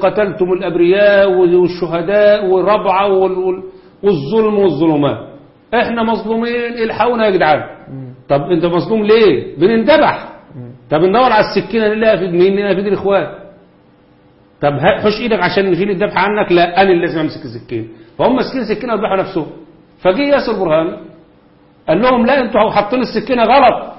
Speaker 2: وقتلتم الابرياء والشهداء والربعه وال- وال- والظلم والظلمات احنا مظلومين الحقونا يا جدعان طب انت مظلوم ليه بنندبح طب ندور على السكينه نلاقيها في مين نلاقيها في ايد الاخوان طب ها- حش ايدك عشان نشيل الذبح عنك لا انا اللي لازم امسك السكين فهم ماسكين السكينه وذبحوا نفسهم فجه ياسر برهان قال لهم لا انتوا حاطين السكينه غلط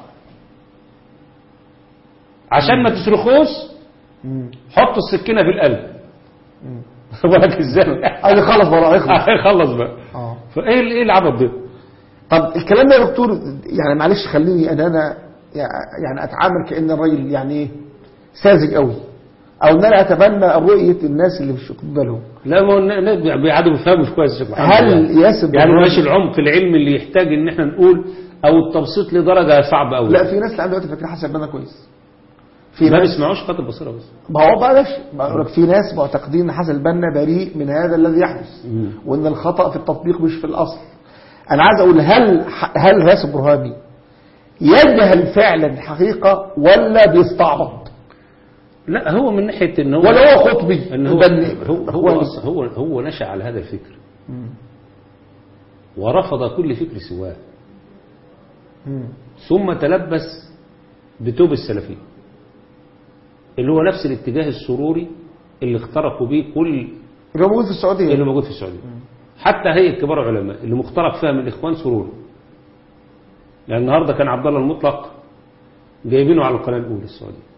Speaker 2: عشان ما تصرخوش حطوا السكينه في القلب بالك ازاي
Speaker 1: عايز يخلص بقى يخلص
Speaker 2: هيخلص بقى
Speaker 1: اه
Speaker 2: فايه ال- ايه العبط ده
Speaker 1: طب الكلام ده يا دكتور يعني معلش خليني ان انا يعني اتعامل كان الراجل يعني ايه ساذج قوي او ان انا اتبنى رؤيه الناس اللي مش واخدين بالهم
Speaker 2: لا ما هو الناس بيقعدوا بيفهموا مش كويس يا شيخ محمد
Speaker 1: هل
Speaker 2: يعني.
Speaker 1: ياسر
Speaker 2: يعني
Speaker 1: برهان-
Speaker 2: ماشي العمق العلمي اللي يحتاج ان احنا نقول او التبسيط لدرجه صعبه قوي
Speaker 1: لا في ناس لحد دلوقتي فاكرين حسن بنا كويس في
Speaker 2: ما
Speaker 1: ناس
Speaker 2: بيسمعوش خاطر البصيره بس
Speaker 1: ما هو بقى ده بقول لك في ناس معتقدين ان حسن البنا بريء من هذا الذي يحدث
Speaker 2: مم.
Speaker 1: وان الخطا في التطبيق مش في الاصل انا عايز اقول هل هل ياسر برهاني يجهل فعلا الحقيقه ولا بيستعبط
Speaker 2: لا هو من ناحيه ان هو
Speaker 1: ولا هو خطبي
Speaker 2: ان هو
Speaker 1: البني
Speaker 2: هو هو,
Speaker 1: إخواني.
Speaker 2: أصلاً هو هو نشا على هذا الفكر ورفض كل فكر سواه
Speaker 1: مم.
Speaker 2: ثم تلبس بتوب السلفيه اللي هو نفس الاتجاه السروري اللي اخترقوا به كل
Speaker 1: اللي هو موجود في السعوديه
Speaker 2: اللي موجود في السعوديه حتى هيئه كبار العلماء اللي مخترق فيها من الاخوان سروري يعني النهارده كان عبد الله المطلق جايبينه على القناه الاولى السعوديه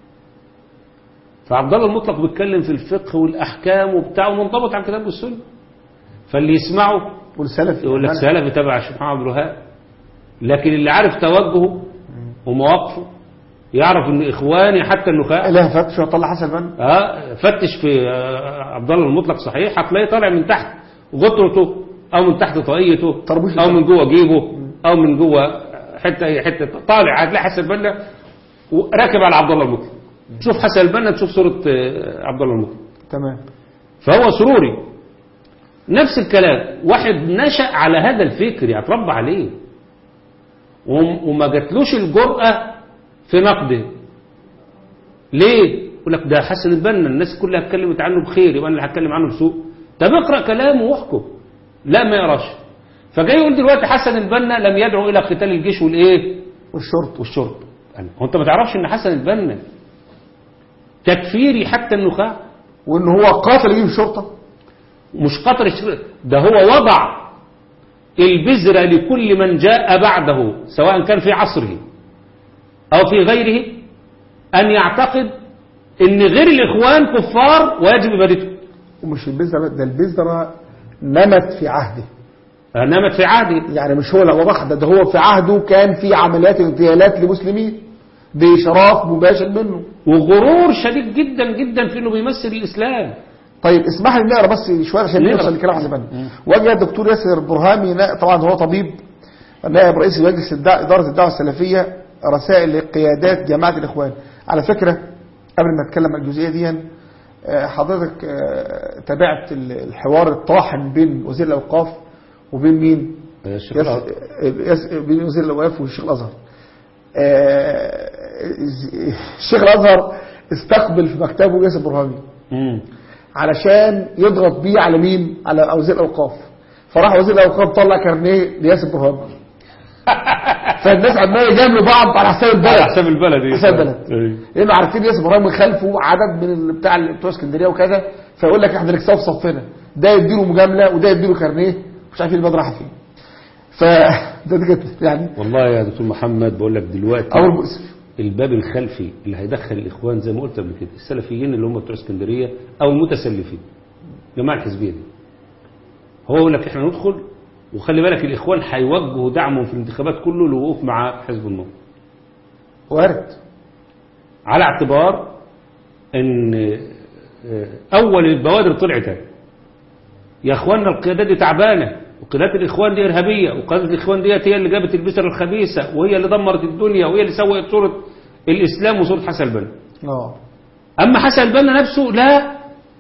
Speaker 2: فعبد الله المطلق بيتكلم في الفقه والاحكام وبتاع ومنضبط على الكتاب والسنه فاللي يسمعه
Speaker 1: والسلف
Speaker 2: يقول لك سلفي تبع الشيخ محمد عبد الوهاب لكن اللي عارف توجهه ومواقفه يعرف ان اخواني حتى النخاع
Speaker 1: لا فتش وطلع حسن البنا
Speaker 2: اه فتش في آه، عبد الله المطلق صحيح هتلاقيه طالع من تحت غطرته او من تحت طاقيته
Speaker 1: طربوش
Speaker 2: او من جوه جيبه او من جوه حته اي حته طالع هتلاقي حسن البنا راكب على عبد الله المطلق تشوف حسن البنا تشوف صوره آه، عبد الله المطلق
Speaker 1: تمام
Speaker 2: فهو سروري نفس الكلام واحد نشأ على هذا الفكر يتربى عليه وم- وما جاتلوش الجرأة في نقده ليه؟ يقول لك ده حسن البنا الناس كلها اتكلمت عنه بخير يبقى انا اللي هتكلم عنه بسوء طب اقرا كلامه واحكم لا ما يقراش فجاي يقول دلوقتي حسن البنا لم يدعو الى قتال الجيش والايه؟
Speaker 1: والشرط
Speaker 2: والشرب يعني هو انت ما تعرفش ان حسن البنا تكفيري حتى النخاع
Speaker 1: وان هو قاتل يجيب الشرطه
Speaker 2: مش قطر الشر ده هو وضع البذرة لكل من جاء بعده سواء كان في عصره أو في غيره أن يعتقد أن غير الإخوان كفار ويجب إبادته
Speaker 1: ومش البذره ده البذره نمت في عهده
Speaker 2: نامت في عهده
Speaker 1: يعني مش هو اللي وضعها ده, ده هو في عهده كان في عمليات اغتيالات لمسلمين بشراف مباشر منه
Speaker 2: وغرور شديد جدا جدا في أنه بيمثل الإسلام
Speaker 1: طيب اسمح لي نقرا بس شويه عشان
Speaker 2: نقرا.
Speaker 1: نوصل لكلام حسن بنا وجه الدكتور ياسر برهامي نا- طبعا هو طبيب نائب رئيس مجلس الدع... اداره الدعوه السلفيه رسائل لقيادات جماعه الاخوان على فكره قبل ما اتكلم عن الجزئيه دي آه، حضرتك آه، تابعت ال- الحوار الطاحن بين وزير الاوقاف وبين مين؟
Speaker 2: الشيخ
Speaker 1: يس...
Speaker 2: الأزهر.
Speaker 1: يس... بين وزير الاوقاف والشيخ الازهر آه، الشيخ الازهر استقبل في مكتبه ياسر برهامي
Speaker 2: مم.
Speaker 1: علشان يضغط بيه على مين على وزير الاوقاف فراح وزير الاوقاف طلع كارنيه لياسر برهان فالناس عماله يجاملوا بعض على حساب البلد
Speaker 2: على حساب البلد إيه.
Speaker 1: حساب البلد
Speaker 2: إيه.
Speaker 1: لانه عارفين ياسر برهان من خلفه عدد من ال- بتاع ال- بتوع اسكندريه وكذا فيقول لك احنا نكسبه في صفنا ده يديله مجامله وده يديله كارنيه مش عارفين البلد رايحه فين ف ده دي كانت يعني
Speaker 2: والله يا دكتور محمد بقول لك دلوقتي
Speaker 1: امر مؤسف
Speaker 2: الباب الخلفي اللي هيدخل الاخوان زي ما قلت قبل كده السلفيين اللي هم بتوع اسكندريه او المتسلفين جماعه الحزبيه دي هو يقول لك احنا ندخل وخلي بالك الاخوان هيوجهوا دعمهم في الانتخابات كله للوقوف مع حزب النور
Speaker 1: وارد
Speaker 2: على اعتبار ان آه، اول البوادر طلعت اهي. يا اخواننا القيادات دي تعبانه وقيادات الاخوان دي ارهابيه وقيادات الاخوان ديت هي اللي جابت البشر الخبيثه وهي اللي دمرت الدنيا وهي اللي سوت صوره الاسلام وصوره حسن البنا
Speaker 1: اه
Speaker 2: اما حسن البنا نفسه لا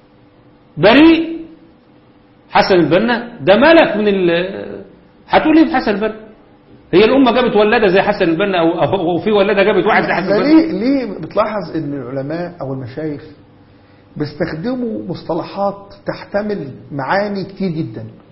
Speaker 2: بريء حسن البنا ده ملك من ال هتقول ايه في حسن البنا هي الامه جابت ولاده زي حسن البنا او او أو في ولاده جابت واحد زي حسن
Speaker 1: ده
Speaker 2: البنا
Speaker 1: ليه ليه بتلاحظ ان العلماء او المشايخ بيستخدموا مصطلحات تحتمل معاني كتير جدا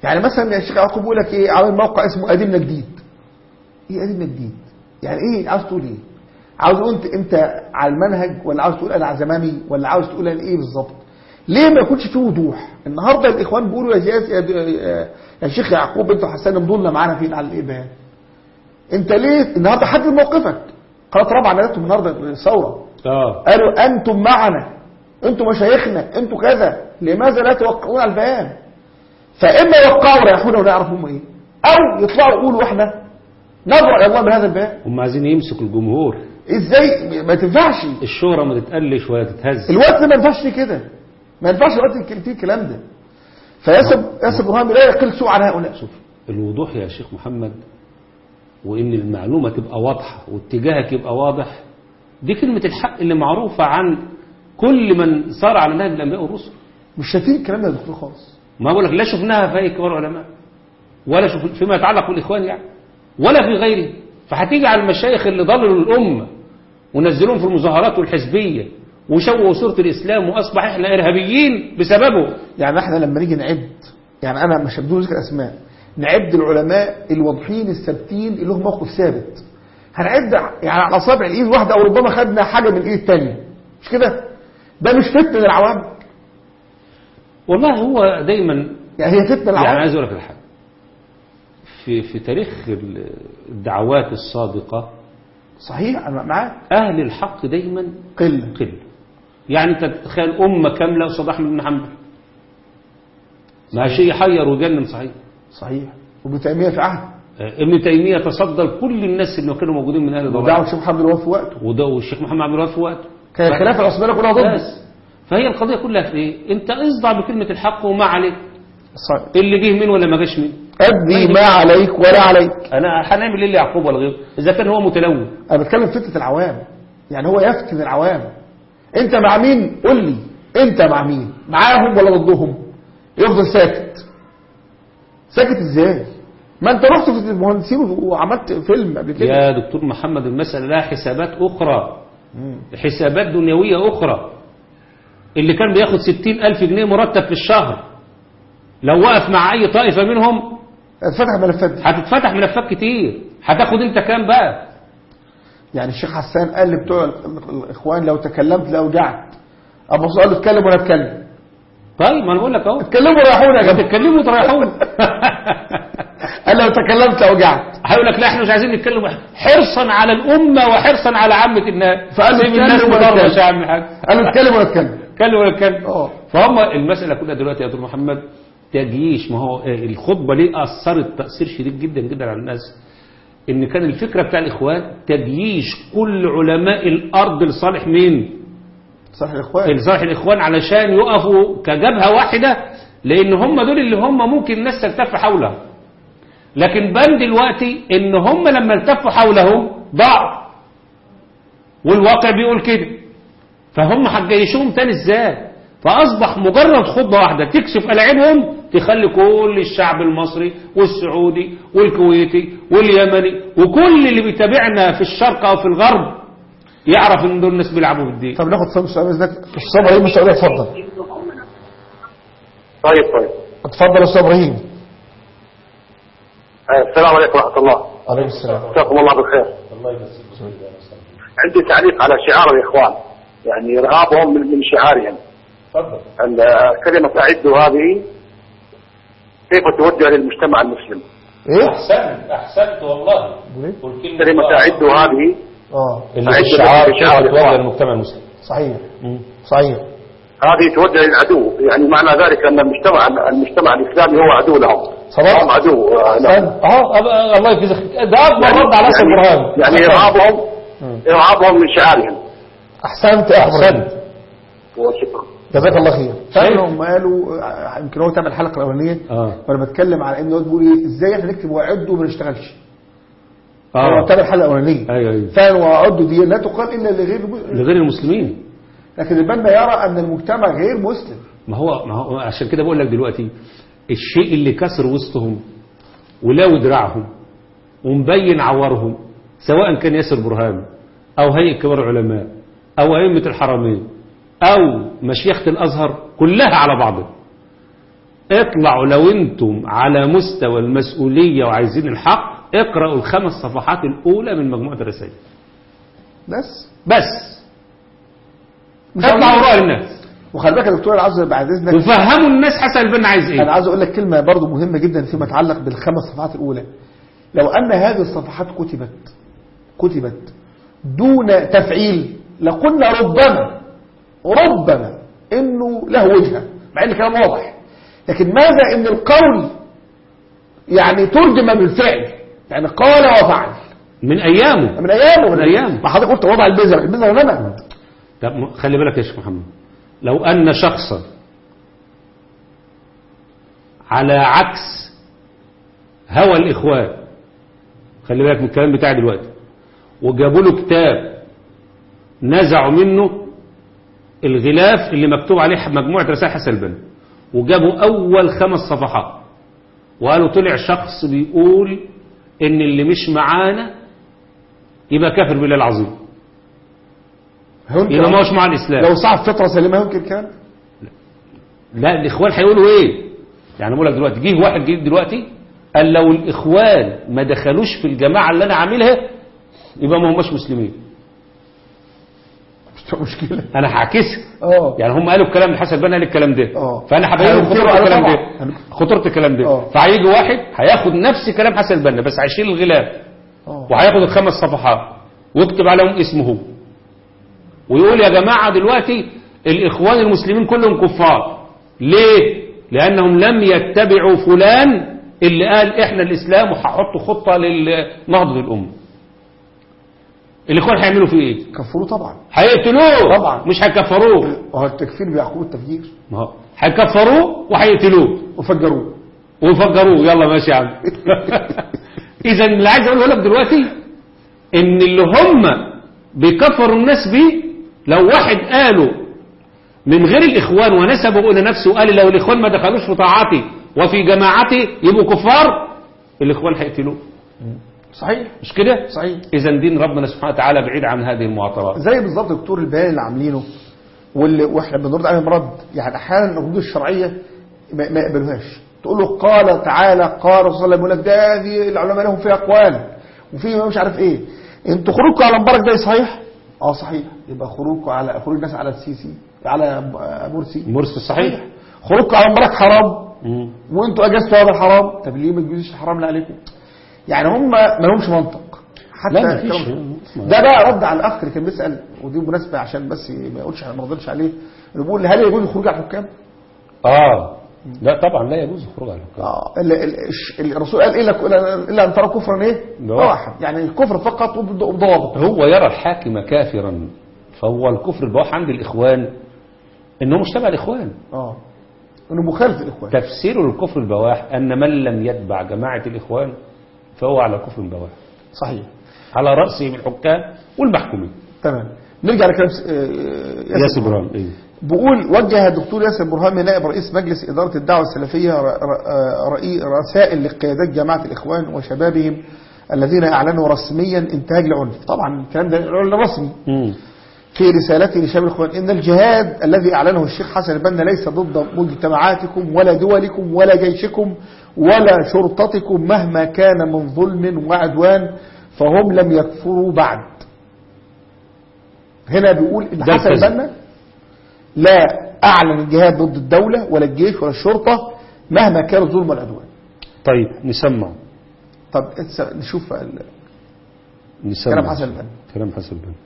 Speaker 1: يعني مثلا يا شيخ يعقوب بيقول لك ايه عامل موقع اسمه قديمنا جديد ايه قديمنا جديد يعني ايه عاوز تقول ايه عاوز تقول انت انت على المنهج ولا عاوز تقول انا على زمامي ولا عاوز تقول انا ايه بالظبط ليه ما يكونش فيه وضوح النهارده الاخوان بيقولوا يا زياد يا, يا, يا شيخ يعقوب انت وحسان مضلنا معانا فين على الابان انت ليه النهارده حدد موقفك قناه رابعه نادتهم النهارده الثوره
Speaker 2: اه
Speaker 1: قالوا انتم معنا انتم مشايخنا انتم كذا لماذا لا توقعون على البيان فاما يوقعوا ويريحونا ولا يعرفوا هم ايه او يطلعوا يقولوا احنا نضرع الى الله بهذا البيان
Speaker 2: هم عايزين يمسكوا الجمهور
Speaker 1: ازاي ما تنفعش
Speaker 2: الشهرة ما تتقلش ولا تتهز
Speaker 1: الوقت ما ينفعش فيه كده ما ينفعش الوقت يك- فيه الكلام ده فياسر ياسر برهان لا يقل سوء عن هؤلاء
Speaker 2: شوف الوضوح يا شيخ محمد وان المعلومة تبقى واضحة واتجاهك يبقى واضح دي كلمة الحق اللي معروفة عن كل من صار على نهج الانبياء والرسل
Speaker 1: مش شايفين الكلام ده يا دكتور خالص
Speaker 2: ما بقول لك لا شفناها في اي كبار علماء ولا شوف فيما يتعلق بالاخوان يعني ولا في غيره فهتيجي على المشايخ اللي ضللوا الامه ونزلوهم في المظاهرات والحزبيه وشوهوا صوره الاسلام واصبح احنا ارهابيين بسببه
Speaker 1: يعني احنا لما نيجي نعد يعني انا مش بدون ذكر اسماء نعد العلماء الواضحين الثابتين اللي لهم موقف ثابت هنعد يعني على اصابع الايد واحده او ربما خدنا حاجه من الايد الثانيه مش كده ده مش فتنه للعوام
Speaker 2: والله هو دايما
Speaker 1: يعني هي فتنه
Speaker 2: يعني
Speaker 1: للعوام
Speaker 2: عايز اقول لك الحاجه في في تاريخ الدعوات السابقه
Speaker 1: صحيح انا معاك
Speaker 2: اهل الحق دايما
Speaker 1: قله
Speaker 2: قله يعني انت تتخيل امه كامله قصاد احمد بن حنبل ما شيء يحير ويجنن صحيح
Speaker 1: صحيح وابن تيميه في عهد
Speaker 2: ابن تيمية تصدى لكل الناس اللي كانوا موجودين من أهل
Speaker 1: ودعوه
Speaker 2: ضلال
Speaker 1: الشيخ محمد الوهاب في وقته
Speaker 2: وده والشيخ محمد عبد الوهاب في وقته
Speaker 1: كان الخلافه العثمانيه كلها ضد
Speaker 2: بس فهي القضية كلها في إيه؟ أنت اصدع بكلمة الحق وما عليك
Speaker 1: صحيح.
Speaker 2: اللي جه مين ولا ما جاش مين
Speaker 1: ادي ما عليك ولا عليك
Speaker 2: أنا هنعمل إيه ليعقوب ولا غيره إذا كان هو متلون
Speaker 1: انا بتكلم في فتنه العوام يعني هو يفتن العوام انت مع مين قول لي انت مع مين معاهم ولا ضدهم يفضل ساكت ساكت ازاي ما انت رحت في المهندسين وعملت فيلم قبل كده
Speaker 2: يا دكتور محمد المسألة لها حسابات أخرى حسابات دنيوية أخرى اللي كان بياخد ستين ألف جنيه مرتب في الشهر لو وقف مع أي طائفة منهم
Speaker 1: اتفتح ملفات دي
Speaker 2: هتتفتح ملفات كتير هتاخد انت كام بقى
Speaker 1: يعني الشيخ حسان قال لبتوع ال- ال- الاخوان لو تكلمت لاوجعت ابو سؤال اتكلم وانا اتكلم
Speaker 2: طيب ما انا بقول لك اهو
Speaker 1: اتكلموا ريحونا يا جماعه
Speaker 2: تتكلموا وتريحون
Speaker 1: قال لو تكلمت لاوجعت
Speaker 2: هيقول لك لا احنا مش عايزين نتكلم حرصا على الامه وحرصا على عامه الناس
Speaker 1: فقال له
Speaker 2: سيب الناس
Speaker 1: اتكلم ولا
Speaker 2: مدرس
Speaker 1: اتكلم.
Speaker 2: يا عم الحاج
Speaker 1: قال له اتكلم وانا اتكلم
Speaker 2: اتكلم ولا اتكلم
Speaker 1: اه
Speaker 2: فهم المساله كلها دلوقتي يا دكتور محمد تجيش ما هو آه، الخطبه ليه اثرت تاثير شديد جدا جدا على الناس ان كان الفكره بتاع الاخوان تجيش كل علماء الارض لصالح مين
Speaker 1: صح الاخوان
Speaker 2: لصالح الاخوان علشان يقفوا كجبهه واحده لان هم دول اللي هم ممكن الناس تلتف حولهم لكن بان دلوقتي ان هم لما التفوا حولهم ضاعوا والواقع بيقول كده فهم هتجيشوهم تاني ازاي فاصبح مجرد خطبه واحده تكشف العينهم تخلي كل الشعب المصري والسعودي والكويتي واليمني وكل اللي بيتابعنا في الشرق او في الغرب يعرف ان دول الناس بيلعبوا بالدين
Speaker 1: طب ناخد سؤال سؤال باذنك استاذ ابراهيم من السعوديه اتفضل
Speaker 3: طيب طيب
Speaker 1: اتفضل يا استاذ ابراهيم
Speaker 3: آه، السلام عليكم ورحمة الله
Speaker 1: عليكم السلام
Speaker 3: جزاكم الله بالخير عندي تعليق على شعار الإخوان يعني إرهابهم من, من شعارهم ال- آه، كلمة أعدوا هذه كيف توجه للمجتمع المسلم
Speaker 1: ايه
Speaker 2: احسنت احسنت والله
Speaker 3: كلمة أعدوا هذه
Speaker 1: اه
Speaker 2: اللي
Speaker 3: في
Speaker 2: في
Speaker 3: الشعار
Speaker 2: الشعار
Speaker 3: كيف
Speaker 2: كيف
Speaker 3: توجه
Speaker 2: توجه للمجتمع المسلم
Speaker 1: صحيح صحيح
Speaker 3: هذه توجه للعدو يعني معنى ذلك أن المجتمع المجتمع الإسلامي هو عدو لهم
Speaker 1: صدق.
Speaker 3: هم عدو آه، لهم
Speaker 2: اه أب- الله يجزيك ده اكبر رد على اسد برهان
Speaker 3: يعني إرهابهم إرهابهم من شعارهم
Speaker 1: احسنت يا ابراهيم
Speaker 2: احسنت
Speaker 3: وشكرا
Speaker 1: جزاك الله خير
Speaker 2: شايف؟
Speaker 1: فعلا هم قالوا آه، يمكن هو تعمل الحلقه الاولانيه
Speaker 2: اه
Speaker 1: وانا بتكلم على ان هو بيقول ايه ازاي احنا نكتب وعدوا وما نشتغلش هو
Speaker 2: اه
Speaker 1: تعمل الحلقه الاولانيه
Speaker 2: ايوه ايوه
Speaker 1: فعلا وعدوا دي لا تقال الا لغير المسلم.
Speaker 2: لغير المسلمين
Speaker 1: لكن البنا يرى ان المجتمع غير مسلم
Speaker 2: ما هو ما هو عشان كده بقول لك دلوقتي الشيء اللي كسر وسطهم ولاوي دراعهم ومبين عورهم سواء كان ياسر برهان او هيئه كبار العلماء او ائمه الحرمين او مشيخه الازهر كلها على بعضها اطلعوا لو انتم على مستوى المسؤولية وعايزين الحق اقرأوا الخمس صفحات الأولى من مجموعة الرسائل
Speaker 1: بس
Speaker 2: بس
Speaker 1: مش
Speaker 2: اطلعوا
Speaker 1: عاوزين-
Speaker 2: وراء الناس
Speaker 1: وخلي بالك يا دكتور عاوز بعد اذنك
Speaker 2: وفهموا الناس حسن البنا عايز
Speaker 1: انا
Speaker 2: ايه
Speaker 1: عاوز اقول لك كلمه برضو مهمه جدا فيما يتعلق بالخمس صفحات الاولى لو ان هذه الصفحات كتبت كتبت دون تفعيل لقلنا ربما ربما انه له وجهه مع ان الكلام واضح لكن ماذا ان القول يعني ترجم بالفعل يعني قال وفعل
Speaker 2: من ايامه
Speaker 1: من ايامه
Speaker 2: من أيامه.
Speaker 1: ما حضرتك قلت وضع البذر البذر لنا
Speaker 2: طب م- خلي بالك يا شيخ محمد لو أن شخصا على عكس هوى الإخوان خلي بالك من الكلام بتاعي دلوقتي وجابوا له كتاب نزعوا منه الغلاف اللي مكتوب عليه مجموعة رسائل حسن البنا وجابوا أول خمس صفحات وقالوا طلع شخص بيقول إن اللي مش معانا يبقى كافر بالله العظيم يبقى ما هوش مع الإسلام
Speaker 1: لو صعب فطره سليمه يمكن كان
Speaker 2: لا الاخوان هيقولوا ايه يعني بقول لك دلوقتي جه واحد جه دلوقتي قال لو الاخوان ما دخلوش في الجماعه اللي انا عاملها يبقى ما هماش مسلمين
Speaker 1: مش مشكله
Speaker 2: انا هعكسها
Speaker 1: اه
Speaker 2: يعني هم قالوا الكلام حسن بنا قال الكلام ده
Speaker 1: اه.
Speaker 2: فانا هبين لهم
Speaker 1: هننكره
Speaker 2: خطوره
Speaker 1: على
Speaker 2: الكلام
Speaker 1: طبعا.
Speaker 2: ده
Speaker 1: هن-
Speaker 2: خطوره الكلام ده
Speaker 1: اه.
Speaker 2: فهيجي واحد هياخد نفس كلام حسن البنا بس هيشيل الغلاف
Speaker 1: اه
Speaker 2: وهياخد الخمس صفحات ويكتب عليهم اسمه هو ويقول يا جماعة دلوقتي الإخوان المسلمين كلهم كفار ليه؟ لأنهم لم يتبعوا فلان اللي قال إحنا الإسلام وهحط خطة لنهضة الأمة الإخوان هيعملوا فيه إيه؟
Speaker 1: كفروا طبعا
Speaker 2: هيقتلوه
Speaker 1: طبعا.
Speaker 2: مش هيكفروه
Speaker 1: وهو التكفير بيعقوب التفجير
Speaker 2: ما هو هيكفروه وهيقتلوه
Speaker 1: وفجروه
Speaker 2: ويفجروه يلا ماشي يا عم اذا اللي عايز اقوله لك دلوقتي ان اللي هم بيكفروا الناس بيه لو واحد قالوا من غير الاخوان ونسبوا الى نفسه وقال لو الاخوان ما دخلوش في طاعتي وفي جماعتي يبقوا كفار الاخوان هيقتلوه
Speaker 1: صحيح
Speaker 2: مش كده
Speaker 1: صحيح
Speaker 2: اذا دين ربنا سبحانه وتعالى بعيد عن هذه المعطرات
Speaker 1: زي بالظبط دكتور البيان اللي عاملينه واللي واحنا بنرد عليهم رد يعني احيانا الردود الشرعيه ما, ما يقبلوهاش تقول له قال تعالى قال رسول الله يقول لك ده هذه العلماء لهم فيها اقوال وفي مش عارف ايه انتوا خروجكم على مبارك ده صحيح اه صحيح يبقى خروجكم على خروج الناس على السيسي على ب- مرسي
Speaker 2: مرسي صحيح
Speaker 1: خروجكم على مبارك حرام
Speaker 2: مم.
Speaker 1: وانتوا اجازتوا هذا الحرام طب ليه ما تجوزش الحرام اللي عليكم يعني هم ما لهمش منطق حتى
Speaker 2: لا مفيش
Speaker 1: كلام- ده بقى رد على الاخ اللي كان بيسال ودي مناسبه عشان بس ما يقولش ما رضيتش عليه اللي بيقول هل يجوز الخروج على الحكام؟
Speaker 2: اه لا طبعا لا يجوز الخروج على الحكام
Speaker 1: اه ال- ال- الش- الرسول قال الا إلا- الا ان ترى كفرا ايه؟
Speaker 2: بواحد.
Speaker 1: واحد يعني الكفر فقط وبض- وبضوابط
Speaker 2: هو يرى الحاكم كافرا فهو الكفر البواح عند الإخوان إنه مش تبع الإخوان
Speaker 1: اه انه مخالف الاخوان
Speaker 2: تفسير الكفر البواح أن من لم يتبع جماعة الإخوان فهو على كفر البواح
Speaker 1: صحيح
Speaker 2: على رأسهم الحكام والمحكومين
Speaker 1: تمام نرجع لكلام س- آه،
Speaker 2: ياسر برهان إيه.
Speaker 1: بقول وجه الدكتور ياسر برهامي نائب رئيس مجلس إدارة الدعوة السلفية ر- ر- آه، رئي- رسائل لقيادات جماعة الإخوان وشبابهم الذين أعلنوا رسميا انتهاج العنف طبعا الكلام ده الإعلان رسمي
Speaker 2: مم.
Speaker 1: في رسالته لشباب الإخوان إن الجهاد الذي أعلنه الشيخ حسن البنا ليس ضد مجتمعاتكم ولا دولكم ولا جيشكم ولا شرطتكم مهما كان من ظلم وعدوان فهم لم يكفروا بعد هنا بيقول إن
Speaker 2: ده
Speaker 1: حسن
Speaker 2: الكذب.
Speaker 1: البنا لا أعلن الجهاد ضد الدولة ولا الجيش ولا الشرطة مهما كان الظلم والعدوان
Speaker 2: طيب نسمع
Speaker 1: طب إنس- نشوف ال-
Speaker 2: نسمع
Speaker 1: كلام حسن البنا
Speaker 2: كلام حسن البنا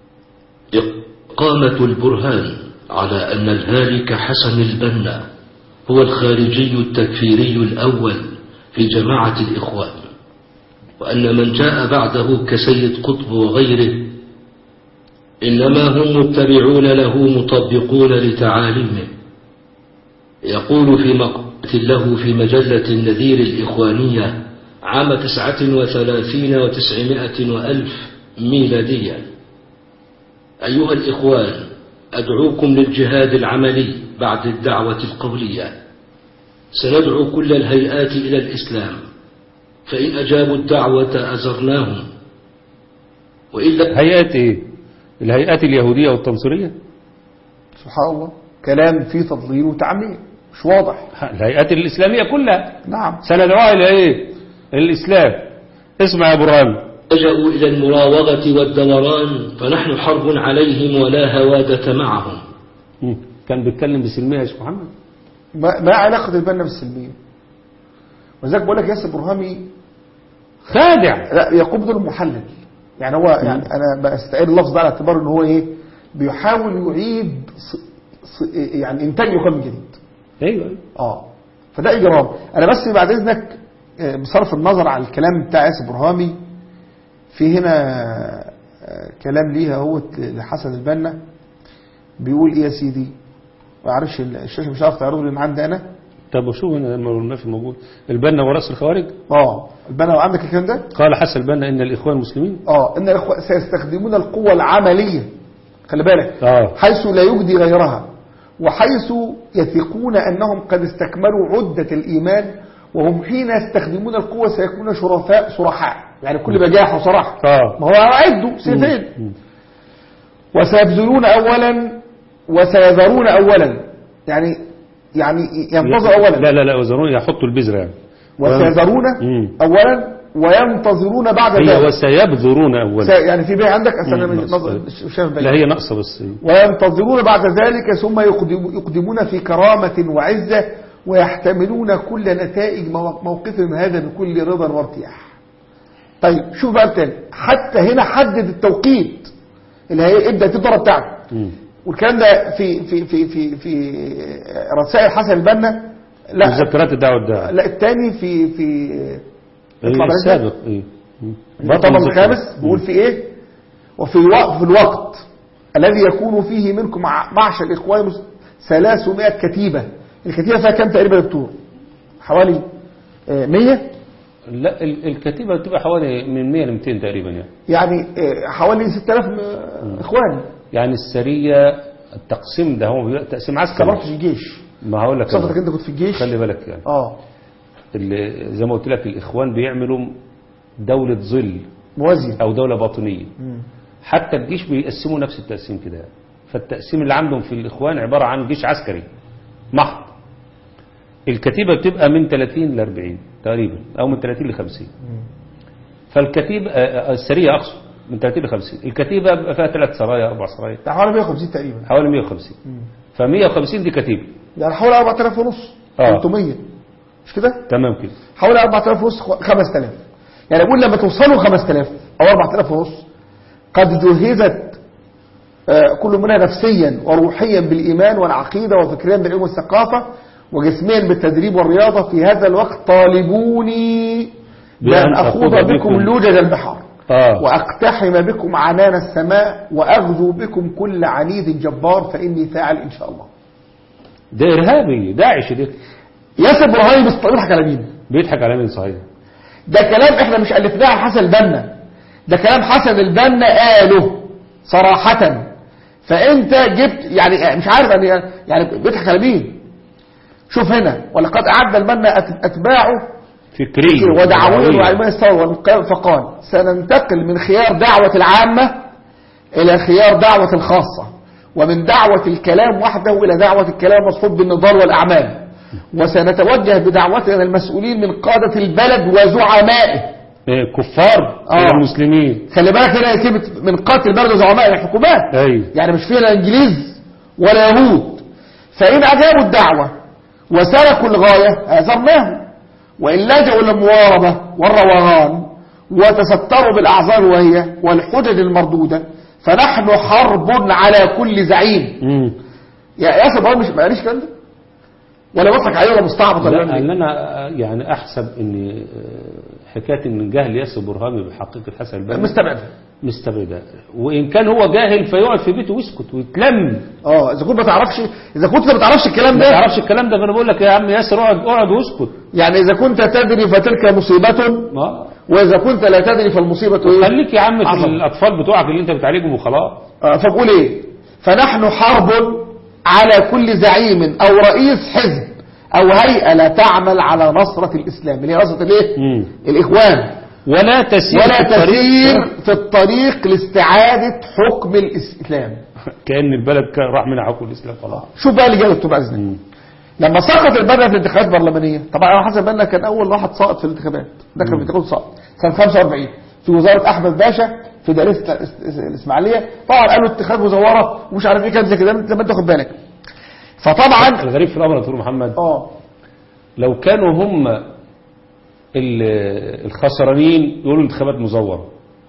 Speaker 5: إقامة البرهان على أن الهالك حسن البنا هو الخارجي التكفيري الأول في جماعة الإخوان وأن من جاء بعده كسيد قطب وغيره إنما هم متبعون له مطبقون لتعاليمه يقول في مقالة له في مجلة النذير الإخوانية عام تسعة وثلاثين وتسعمائة وألف ميلاديا أيها الإخوان أدعوكم للجهاد العملي بعد الدعوة القولية سندعو كل الهيئات إلى الإسلام فإن أجابوا الدعوة أزرناهم وإلا
Speaker 2: هيئات إيه الهيئات اليهودية والتنصيرية
Speaker 1: سبحان الله كلام فيه تضليل وتعميم مش واضح
Speaker 2: الهيئات الإسلامية كلها
Speaker 1: نعم
Speaker 2: سندعوها إلى إيه الإسلام اسمع يا برهان
Speaker 5: لجأوا إلى المراوغة والدوران فنحن حرب عليهم ولا هوادة معهم
Speaker 2: مم. كان بيتكلم بسلمية يا شيخ محمد
Speaker 1: ما, ما علاقة البنا بالسلمية ولذلك بقول لك ياسر برهامي
Speaker 2: خادع
Speaker 1: لا يقوم بدور المحلل يعني هو يعني انا بستعير اللفظ ده على اعتبار ان هو ايه بيحاول يعيد ص... ص... يعني انتاج يقام من جديد
Speaker 2: ايوه أيوة.
Speaker 1: اه فده اجرام انا بس بعد اذنك آه، بصرف النظر عن الكلام بتاع ياسر برهامي في هنا آه، كلام ليها هو لحسن البنا بيقول ايه يا سيدي ما اعرفش الشاشه مش عارف تعرضه لان عندي انا
Speaker 2: طب وشوف هنا لما قلنا في موجود البنا ورأس الخوارج
Speaker 1: اه البنا وعندك الكلام ده
Speaker 2: قال حسن البنا ان الاخوان المسلمين
Speaker 1: اه ان الاخوه سيستخدمون القوة العملية خلي بالك
Speaker 2: اه
Speaker 1: حيث لا يجدي غيرها وحيث يثقون انهم قد استكملوا عدة الايمان وهم حين يستخدمون القوة سيكونون شرفاء صرحاء يعني كل بجاح وصراحة
Speaker 2: اه
Speaker 1: ما هو عدوا سيفين
Speaker 2: مم.
Speaker 1: وسيبذلون اولا وسيذرون اولا يعني يعني ينتظر اولا
Speaker 2: لا لا لا وزرون يحطوا البذرة يعني
Speaker 1: وسيذرون
Speaker 2: مم.
Speaker 1: اولا وينتظرون بعد
Speaker 2: هي
Speaker 1: ذلك
Speaker 2: وسيبذرون اولا
Speaker 1: سي- يعني في بيع عندك اصل انا
Speaker 2: مم.
Speaker 1: مش نظر- مش شايف
Speaker 2: لا
Speaker 1: بالي.
Speaker 2: هي ناقصة بس
Speaker 1: وينتظرون بعد ذلك ثم يقدم- يقدمون في كرامة وعزة ويحتملون كل نتائج مو- موقفهم هذا بكل رضا وارتياح طيب شوف بقى التاني حتى هنا حدد التوقيت اللي هيبدا في الدوره بتاعته
Speaker 2: مم.
Speaker 1: والكلام ده في في في في في رسائل حسن البنا لا
Speaker 2: مذكرات الدعوة الداعي
Speaker 1: لا الثاني في في
Speaker 2: إيه
Speaker 1: اطلع بقى
Speaker 2: السابق ايه مم. برضه
Speaker 1: المؤتمر
Speaker 2: مذكرات.
Speaker 1: الخامس بيقول في ايه وفي الوقت, في الوقت الذي يكون فيه منكم مع- معشر الاخوان المس- 300 كتيبة الكتيبة فيها كام تقريبا يا دكتور حوالي آه، 100
Speaker 2: لا ال- الكتيبة بتبقى حوالي من 100 ل 200 تقريبا يعني
Speaker 1: يعني آه، حوالي 6000 م- اخوان
Speaker 2: يعني السرية التقسيم ده هو بيبقى تقسيم
Speaker 1: ما
Speaker 2: عسكري
Speaker 1: رحتش الجيش
Speaker 2: ما هقول لك
Speaker 1: صفتك
Speaker 2: أنا.
Speaker 1: انت كنت في الجيش
Speaker 2: خلي بالك يعني
Speaker 1: اه
Speaker 2: اللي زي ما قلت لك الإخوان بيعملوا دولة ظل
Speaker 1: موازية
Speaker 2: أو دولة باطنية
Speaker 1: مم.
Speaker 2: حتى الجيش بيقسموا نفس التقسيم كده يعني. فالتقسيم اللي عندهم في الإخوان عبارة عن جيش عسكري محض الكتيبة بتبقى من 30 ل 40 تقريبا أو من 30 ل 50 فالكتيبة آه، آه، السرية أقصد من 30 ل 50 الكتيبة بيبقى فيها ثلاث سرايا أربع سرايا
Speaker 1: ده حوالي 150 تقريبا
Speaker 2: حوالي 150 ف 150 دي كتيبة
Speaker 1: يعني حوالي 4000 ونص
Speaker 2: آه.
Speaker 1: 300 مش كده
Speaker 2: تمام كده
Speaker 1: حوالي 4000 ونص 5000 يعني بقول لما توصلوا 5000 او 4000 ونص قد جهزت آه، كل منها نفسيا وروحيا بالإيمان والعقيدة وفكريا بالعلم والثقافة وجسميا بالتدريب والرياضة في هذا الوقت طالبوني بأن أخوض بكم لوجج البحر
Speaker 2: آه.
Speaker 1: وأقتحم بكم عنان السماء وأغزو بكم كل عنيد جبار فإني فاعل إن شاء الله
Speaker 2: ده إرهابي داعش ده
Speaker 1: ياسر برهاني بيضحك على مين
Speaker 2: بيضحك على مين صحيح
Speaker 1: ده كلام احنا مش ألفناه عن حسن البنا ده كلام حسن البنا قاله صراحة فانت جبت يعني مش عارف يعني يعني بيضحك على مين شوف هنا ولقد أعد البنا أت- أتباعه
Speaker 2: فكري
Speaker 1: ودعويا وعلمان الثورة والانقلاب فقال سننتقل من خيار دعوة العامة إلى خيار دعوة الخاصة ومن دعوة الكلام وحده إلى دعوة الكلام مصحوب بالنضال والأعمال وسنتوجه بدعوتنا المسؤولين من قادة البلد وزعمائه
Speaker 2: إيه، كفار
Speaker 1: آه.
Speaker 2: المسلمين
Speaker 1: خلي بالك هنا كلمة من قادة البلد وزعمائه الحكومات
Speaker 2: أيوه
Speaker 1: يعني مش فيها لا انجليز ولا يهود فإن أجابوا الدعوة وسلكوا الغاية آثرناهم وإن لجأوا للمواربة والروغان وتستروا بالأعذار وهي والحجج المردودة فنحن حرب على كل زعيم
Speaker 2: مم.
Speaker 1: يا ياسر بقى مش ما قاليش الكلام ده ولا بضحك عليه ولا مستعبط ولا
Speaker 2: لا
Speaker 1: بيعمل
Speaker 2: ان
Speaker 1: إيه؟
Speaker 2: انا يعني احسب ان آه، حكايه ان جهل ياسر برهامي بحقيقه حسن البنا
Speaker 1: مستبعد
Speaker 2: مستبعده وان كان هو جاهل فيقعد في بيته ويسكت ويتلم
Speaker 1: اه اذا كنت ما تعرفش اذا كنت ما تعرفش الكلام
Speaker 2: ما
Speaker 1: ده
Speaker 2: تعرفش الكلام ده فانا بقول لك يا عم ياسر اقعد اقعد واسكت
Speaker 1: يعني اذا كنت تدري فتلك مصيبة
Speaker 2: ما
Speaker 1: واذا كنت لا تدري فالمصيبة ايه
Speaker 2: خليك يا عم في
Speaker 1: عظمة.
Speaker 2: الاطفال بتوعك اللي انت بتعالجهم وخلاص
Speaker 1: آه، فبقول ايه فنحن حرب على كل زعيم او رئيس حزب او هيئة لا تعمل على نصرة الاسلام اللي هي نصرة الايه
Speaker 2: مم.
Speaker 1: الاخوان
Speaker 2: ولا تسير
Speaker 1: ولا
Speaker 2: في الطريق
Speaker 1: تسير في الطريق لاستعادة حكم الاسلام
Speaker 2: كأن البلد كان راح منها حكم الإسلام خلاص
Speaker 1: شوف بقى اللي جاي مكتوب عايزنا
Speaker 2: مم.
Speaker 1: لما سقط البنا في الانتخابات البرلمانيه طبعا على حسب البنا كان اول واحد ساقط في الانتخابات دخل في الانتخابات ساقط سنه 45 في وزاره احمد باشا في دائره الاس- الاسماعيليه طبعا قالوا اتخاذ مزوره ومش عارف ايه كان زي كده لما تاخد بالك فطبعا
Speaker 2: الغريب في الامر يا دكتور محمد
Speaker 1: اه
Speaker 2: لو كانوا هم ال- الخسرانين يقولوا انتخابات مزوره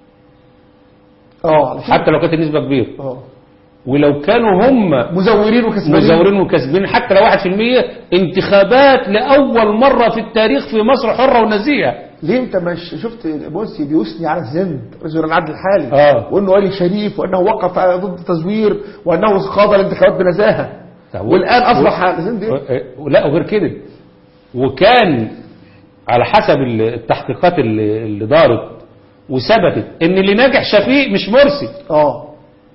Speaker 1: اه على فكرة.
Speaker 2: حتى لو كانت النسبه كبيره
Speaker 1: اه
Speaker 2: ولو كانوا هم
Speaker 1: مزورين وكسبانين
Speaker 2: مزورين وكسبين حتى لو 1% انتخابات لاول مره في التاريخ في مصر حره ونزيهه
Speaker 1: ليه انت مش شفت مرسي بيثني على الزند رجل العدل الحالي
Speaker 2: آه.
Speaker 1: وانه ولي شريف وانه وقف على ضد التزوير وانه خاض الانتخابات بنزاهه
Speaker 2: طب
Speaker 1: والان
Speaker 2: و-
Speaker 1: اصبح زند
Speaker 2: و- لا وغير كده وكان على حسب التحقيقات اللي, اللي دارت وثبتت ان اللي ناجح شفيق مش مرسي
Speaker 1: اه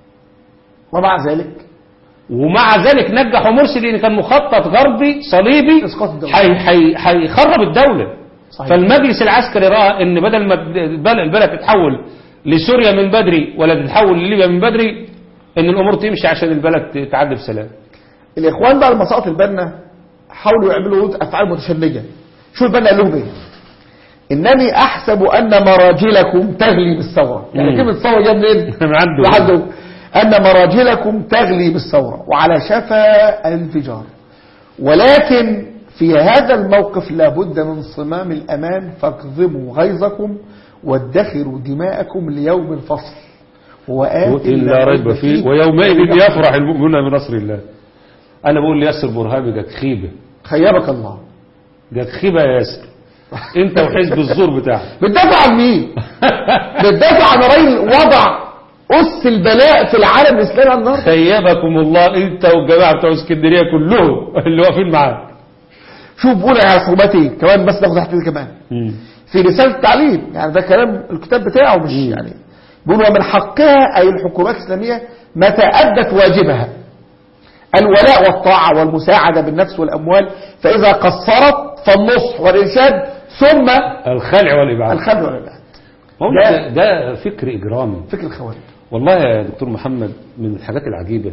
Speaker 1: ومع ذلك
Speaker 2: ومع ذلك نجحوا مرسي لان كان مخطط غربي صليبي
Speaker 1: إسقاط الدولة.
Speaker 2: حي- حي- هيخرب الدوله
Speaker 1: صحيح.
Speaker 2: فالمجلس العسكري راى ان بدل ما البلد البلد تتحول لسوريا من بدري ولا تتحول لليبيا من بدري ان الامور تمشي عشان البلد تعدي بسلام
Speaker 1: الاخوان بقى المساقط البنا حاولوا يعملوا ردود افعال متشنجه شو البنا قال لهم ايه انني احسب ان مراجلكم تغلي بالثوره يعني
Speaker 2: مم.
Speaker 1: كلمه ثوره جايه منين
Speaker 2: من عنده
Speaker 1: لحد ان مراجلكم تغلي بالثوره وعلى شفا الانفجار ولكن في هذا الموقف لابد من صمام الامان فاكظموا غيظكم وادخروا دماءكم ليوم الفصل هو آت
Speaker 2: إلا ريب فيه ويومئذ يفرح المؤمنون بنصر الله أنا بقول لياسر برهامي جاك خيبة
Speaker 1: خيبك الله
Speaker 2: جاك خيبة يا ياسر أنت وحزب الزور بتاعك
Speaker 1: بتدافع عن مين بتدافع عن راجل وضع أس البلاء في العالم الإسلامي على النهارده
Speaker 2: خيبكم الله أنت والجماعة بتوع اسكندرية كلهم اللي واقفين معاك
Speaker 1: شوف بقول يا صحبتي كمان بس ناخد تحت كمان في رسالة التعليم يعني ده كلام الكتاب بتاعه مش يعني بيقول ومن حقها أي الحكومات الإسلامية متى أدت واجبها الولاء والطاعة والمساعدة بالنفس والأموال فإذا قصرت فالنصح والإرشاد ثم
Speaker 2: الخلع والإبعاد
Speaker 1: الخلع والعباد
Speaker 2: هو
Speaker 1: ده-
Speaker 2: ده, ده فكر إجرامي
Speaker 1: فكر الخوارج
Speaker 2: والله يا دكتور محمد من الحاجات العجيبة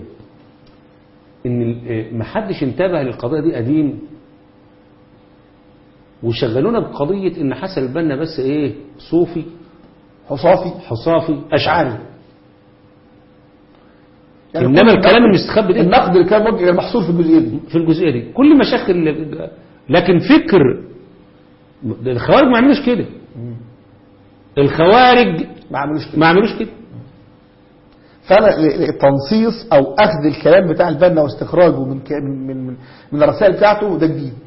Speaker 2: ان ال- محدش انتبه للقضية دي قديم وشغلونا بقضية ان حسن البنا بس ايه صوفي
Speaker 1: حصافي
Speaker 2: حصافي اشعري
Speaker 1: أشعري يعني
Speaker 2: انما
Speaker 1: كل
Speaker 2: الكلام
Speaker 1: النقد-
Speaker 2: المستخبي ده
Speaker 1: النقد اللي كان موجه محصور في الجزئية دي
Speaker 2: في الجزئية دي كل مشاكل اللي- لكن فكر الخوارج ما عملوش كده الخوارج
Speaker 1: ما عملوش كده
Speaker 2: ما عملوش كده
Speaker 1: فانا ل- ل- تنصيص او اخذ الكلام بتاع البنا واستخراجه من ك- من من, من, من الرسائل بتاعته ده جديد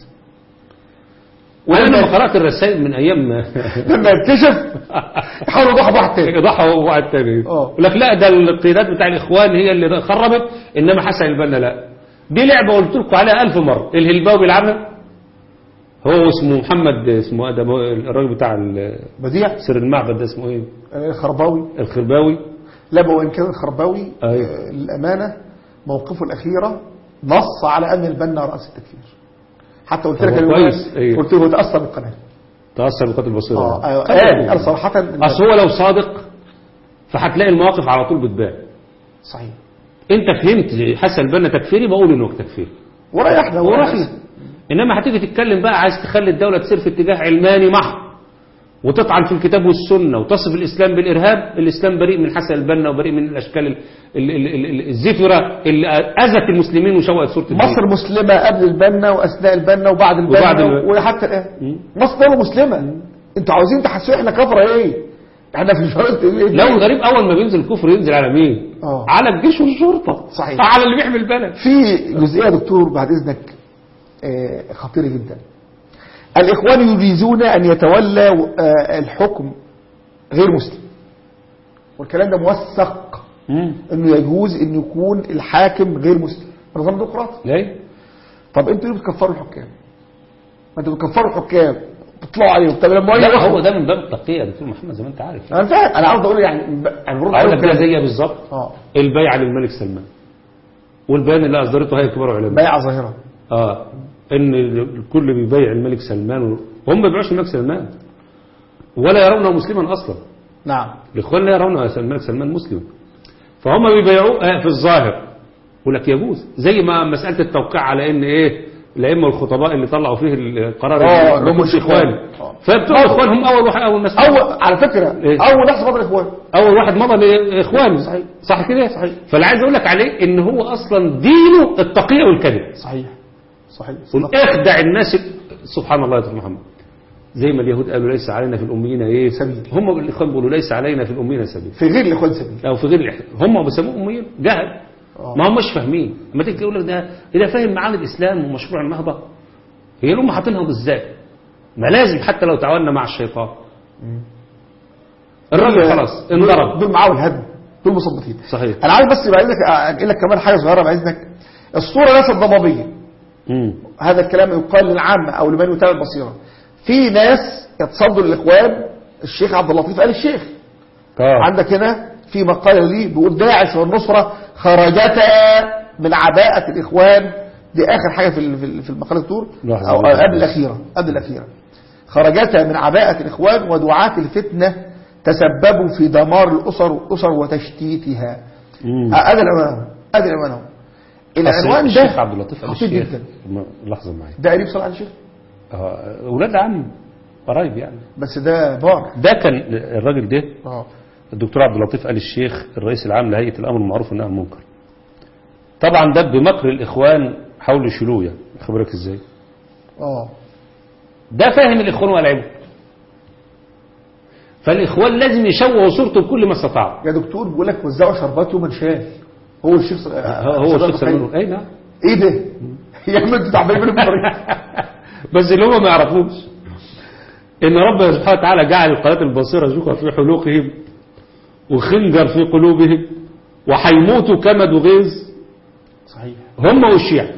Speaker 2: وانا
Speaker 1: ولما-
Speaker 2: لما قرات الرسائل من ايام
Speaker 1: لما يكتشف يحاولوا يضحوا بواحد تاني
Speaker 2: ضحى واحد تاني
Speaker 1: اه.
Speaker 2: يقول لك لا ده القيادات بتاع الاخوان هي اللي خربت انما حسن البنا لا دي لعبه قلت لكم عليها ألف مره الهلباوي بيلعبها هو اسمه محمد اسمه ادم الراجل بتاع ال-
Speaker 1: بديع
Speaker 2: سر المعبد ده اسمه ايه
Speaker 1: الخرباوي
Speaker 2: الخرباوي
Speaker 1: لا بقى وان كان الخرباوي
Speaker 2: أيوة.
Speaker 1: آه، للامانه موقفه الاخيره نص على ان البنا راس التكفير حتى قلت
Speaker 2: هو
Speaker 1: لك العنوان،
Speaker 2: كويس، أيوة.
Speaker 1: قلت له تاثر بالقناه
Speaker 2: تاثر بقاتل البصيره
Speaker 1: اه ايوه
Speaker 2: طبعاً.
Speaker 1: قال قال صراحه إن-
Speaker 2: اصل هو لو صادق فهتلاقي المواقف على طول بتبان
Speaker 1: صحيح
Speaker 2: انت فهمت حسن البنا تكفيري بقول انه تكفيري
Speaker 1: وريحنا
Speaker 2: ورحنا انما هتيجي تتكلم بقى عايز تخلي الدولة تسير في اتجاه علماني محض وتطعن في الكتاب والسنة وتصف الإسلام بالإرهاب الإسلام بريء من حسن البنا وبريء من الأشكال ال- ال- ال- ال- الزفرة اللي أذت المسلمين وشوهت صورة الدين
Speaker 1: مصر مسلمة قبل البنا وأثناء البنا وبعد البنا
Speaker 2: وبعد البنا.
Speaker 1: وحتى الآن مصر دولة مسلمة انتوا عاوزين تحسوا احنا كفرة ايه احنا في شرط ايه
Speaker 2: لو الغريب أول ما بينزل الكفر ينزل على مين
Speaker 1: آه.
Speaker 2: على الجيش والشرطة
Speaker 1: صحيح.
Speaker 2: على اللي بيحمي البلد
Speaker 1: في جزئية يا دكتور بعد إذنك آه، خطيرة جدا الإخوان يريدون أن يتولى آه، الحكم غير مسلم والكلام ده موثق
Speaker 2: مم.
Speaker 1: أنه يجوز أن يكون الحاكم غير مسلم نظام ديمقراطي
Speaker 2: ليه
Speaker 1: طب أنتوا ليه بتكفروا الحكام؟ ما أنتوا بتكفروا الحكام بتطلعوا عليهم طب لما يجي
Speaker 2: لا هو
Speaker 1: واحد-
Speaker 2: ده من باب التقية يا دكتور محمد زي ما انت عارف
Speaker 1: أنا فاهم أنا عاوز أقول يعني يعني برد
Speaker 2: اقول
Speaker 1: عليهم
Speaker 2: لك ده
Speaker 1: كده.
Speaker 2: زي بالظبط
Speaker 1: اه
Speaker 2: البيعة للملك سلمان والبيان اللي اصدرته هيئة كبار العلماء
Speaker 1: بيعة ظاهرة
Speaker 2: اه ان الكل بيبيع الملك سلمان و- هم ما بيبيعوش الملك سلمان ولا يرونه مسلما اصلا
Speaker 1: نعم
Speaker 2: الاخوان لا يرون الملك سلمان مسلما فهم بيبيعوه آه، في الظاهر يقول لك يجوز زي ما مساله التوقيع على ان ايه الائمه والخطباء اللي طلعوا فيه القرار
Speaker 1: آه،
Speaker 2: اللي
Speaker 1: اللي هم
Speaker 2: هم اخوان
Speaker 1: آه.
Speaker 2: فبتوع الاخوان هم اول واحد اول ناس
Speaker 1: اول على فكره
Speaker 2: إيه؟
Speaker 1: اول ناس فضل الاخوان
Speaker 2: اول واحد مضى لاخوان
Speaker 1: صحيح.
Speaker 2: صح كده صحيح فاللي عايز اقول لك عليه ان هو اصلا دينه التقيه والكذب
Speaker 1: صحيح صحيح
Speaker 2: قل اخدع الناس سبحان الله يا دكتور محمد زي ما اليهود قالوا ليس علينا في الاميين ايه
Speaker 1: سبيل.
Speaker 2: هم الاخوان بيقولوا ليس علينا في الاميين سبيل
Speaker 1: في غير الاخوان سبيل
Speaker 2: او في غير الإحسان هم بيسموهم اميين جهل
Speaker 1: آه.
Speaker 2: ما هماش فاهمين لما تيجي تقول لك ده اذا فاهم معاني الاسلام ومشروع النهضه هي الامه حاطينها ازاي ما لازم حتى لو تعاوننا مع الشيطان الراجل خلاص انضرب
Speaker 1: دول معاهم الهدم دول مثبطين
Speaker 2: صحيح
Speaker 1: انا عايز بس يبقى عايزك انقل لك كمان حاجه صغيره باذنك الصوره ليست ضبابيه
Speaker 2: مم.
Speaker 1: هذا الكلام يقال للعامه او لمن يتابع البصيره في ناس يتصدوا للاخوان الشيخ عبد اللطيف قال الشيخ
Speaker 2: آه.
Speaker 1: عندك هنا في مقال لي بيقول داعش والنصرة خرجتا من عباءة الإخوان دي آخر حاجة في ال- في ال- في المقالة الدور
Speaker 2: لحظة.
Speaker 1: أو قبل الأخيرة قبل الأخيرة خرجتا من عباءة الإخوان ودعاة الفتنة تسببوا في دمار الأسر الأسر وتشتيتها
Speaker 2: مم.
Speaker 1: أدي العنوان أدي العنوان أهو. العنوان
Speaker 2: أصل
Speaker 1: ده
Speaker 2: الشيخ عبد اللطيف قال
Speaker 1: خطير
Speaker 2: الشيخ
Speaker 1: جدا
Speaker 2: ما- لحظه معايا
Speaker 1: ده قريب صلاح الشيخ
Speaker 2: آه، اولاد عم قرايب يعني
Speaker 1: بس ده بار
Speaker 2: ده كان الراجل ده
Speaker 1: اه
Speaker 2: الدكتور عبد اللطيف آل الشيخ الرئيس العام لهيئة الأمر بالمعروف والنهي عن المنكر طبعا ده بمكر الإخوان حاولوا يشيلوه يعني خبرك إزاي
Speaker 1: اه
Speaker 2: ده فاهم الإخوان والعبد فالإخوان لازم يشوهوا صورته بكل ما استطاعوا
Speaker 1: يا دكتور بيقول لك وزعوا شربات يوم شاف هو الشيخ
Speaker 2: هو الشيخ سلمان أي نعم
Speaker 1: ايه ده يا عم انتوا تعبانين من الطريق
Speaker 2: بس اللي هم ما يعرفوش ان ربنا سبحانه وتعالى جعل القناة البصيرة شوكا في حلوقهم وخنجر في قلوبهم وهيموتوا كمد وغيظ
Speaker 1: صحيح
Speaker 2: هم والشيعة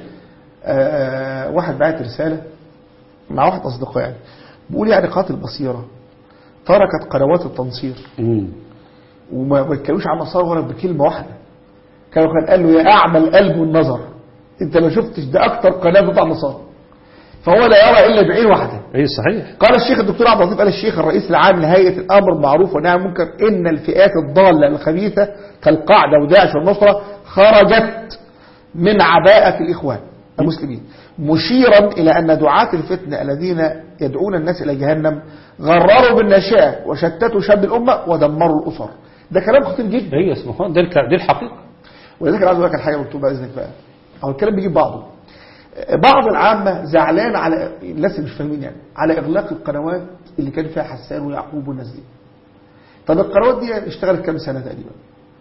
Speaker 1: آه واحد بعت رسالة مع واحد أصدقائي يعني بيقول يعني قاتل بصيرة تركت قنوات التنصير
Speaker 2: مم.
Speaker 1: وما بيتكلموش عن مسار ولا بكلمة واحدة كانوا كان قال له يا أعمى القلب والنظر أنت ما شفتش ده أكتر قناة بتاع مسار فهو لا يرى إلا بعين واحدة
Speaker 2: اي صحيح
Speaker 1: قال الشيخ الدكتور عبد اللطيف قال الشيخ الرئيس العام لهيئة الأمر بالمعروف والنهي عن المنكر إن الفئات الضالة الخبيثة كالقاعدة وداعش والنصرة خرجت من عباءة الإخوان المسلمين مشيرا إلى أن دعاة الفتنة الذين يدعون الناس إلى جهنم غرروا بالنشاء وشتتوا شاب الأمة ودمروا الأسر ده كلام خطير جدا
Speaker 2: هي اسمه ده الك- دي الحقيقة
Speaker 1: ولذلك أنا عايز أقول لك الحاجة مكتوبة بإذنك بقى أو الكلام بيجيب بعضه بعض العامة زعلان على الناس اللي مش فاهمين يعني على إغلاق القنوات اللي كان فيها حسان ويعقوب والناس دي طب القنوات دي اشتغلت كام سنة تقريبا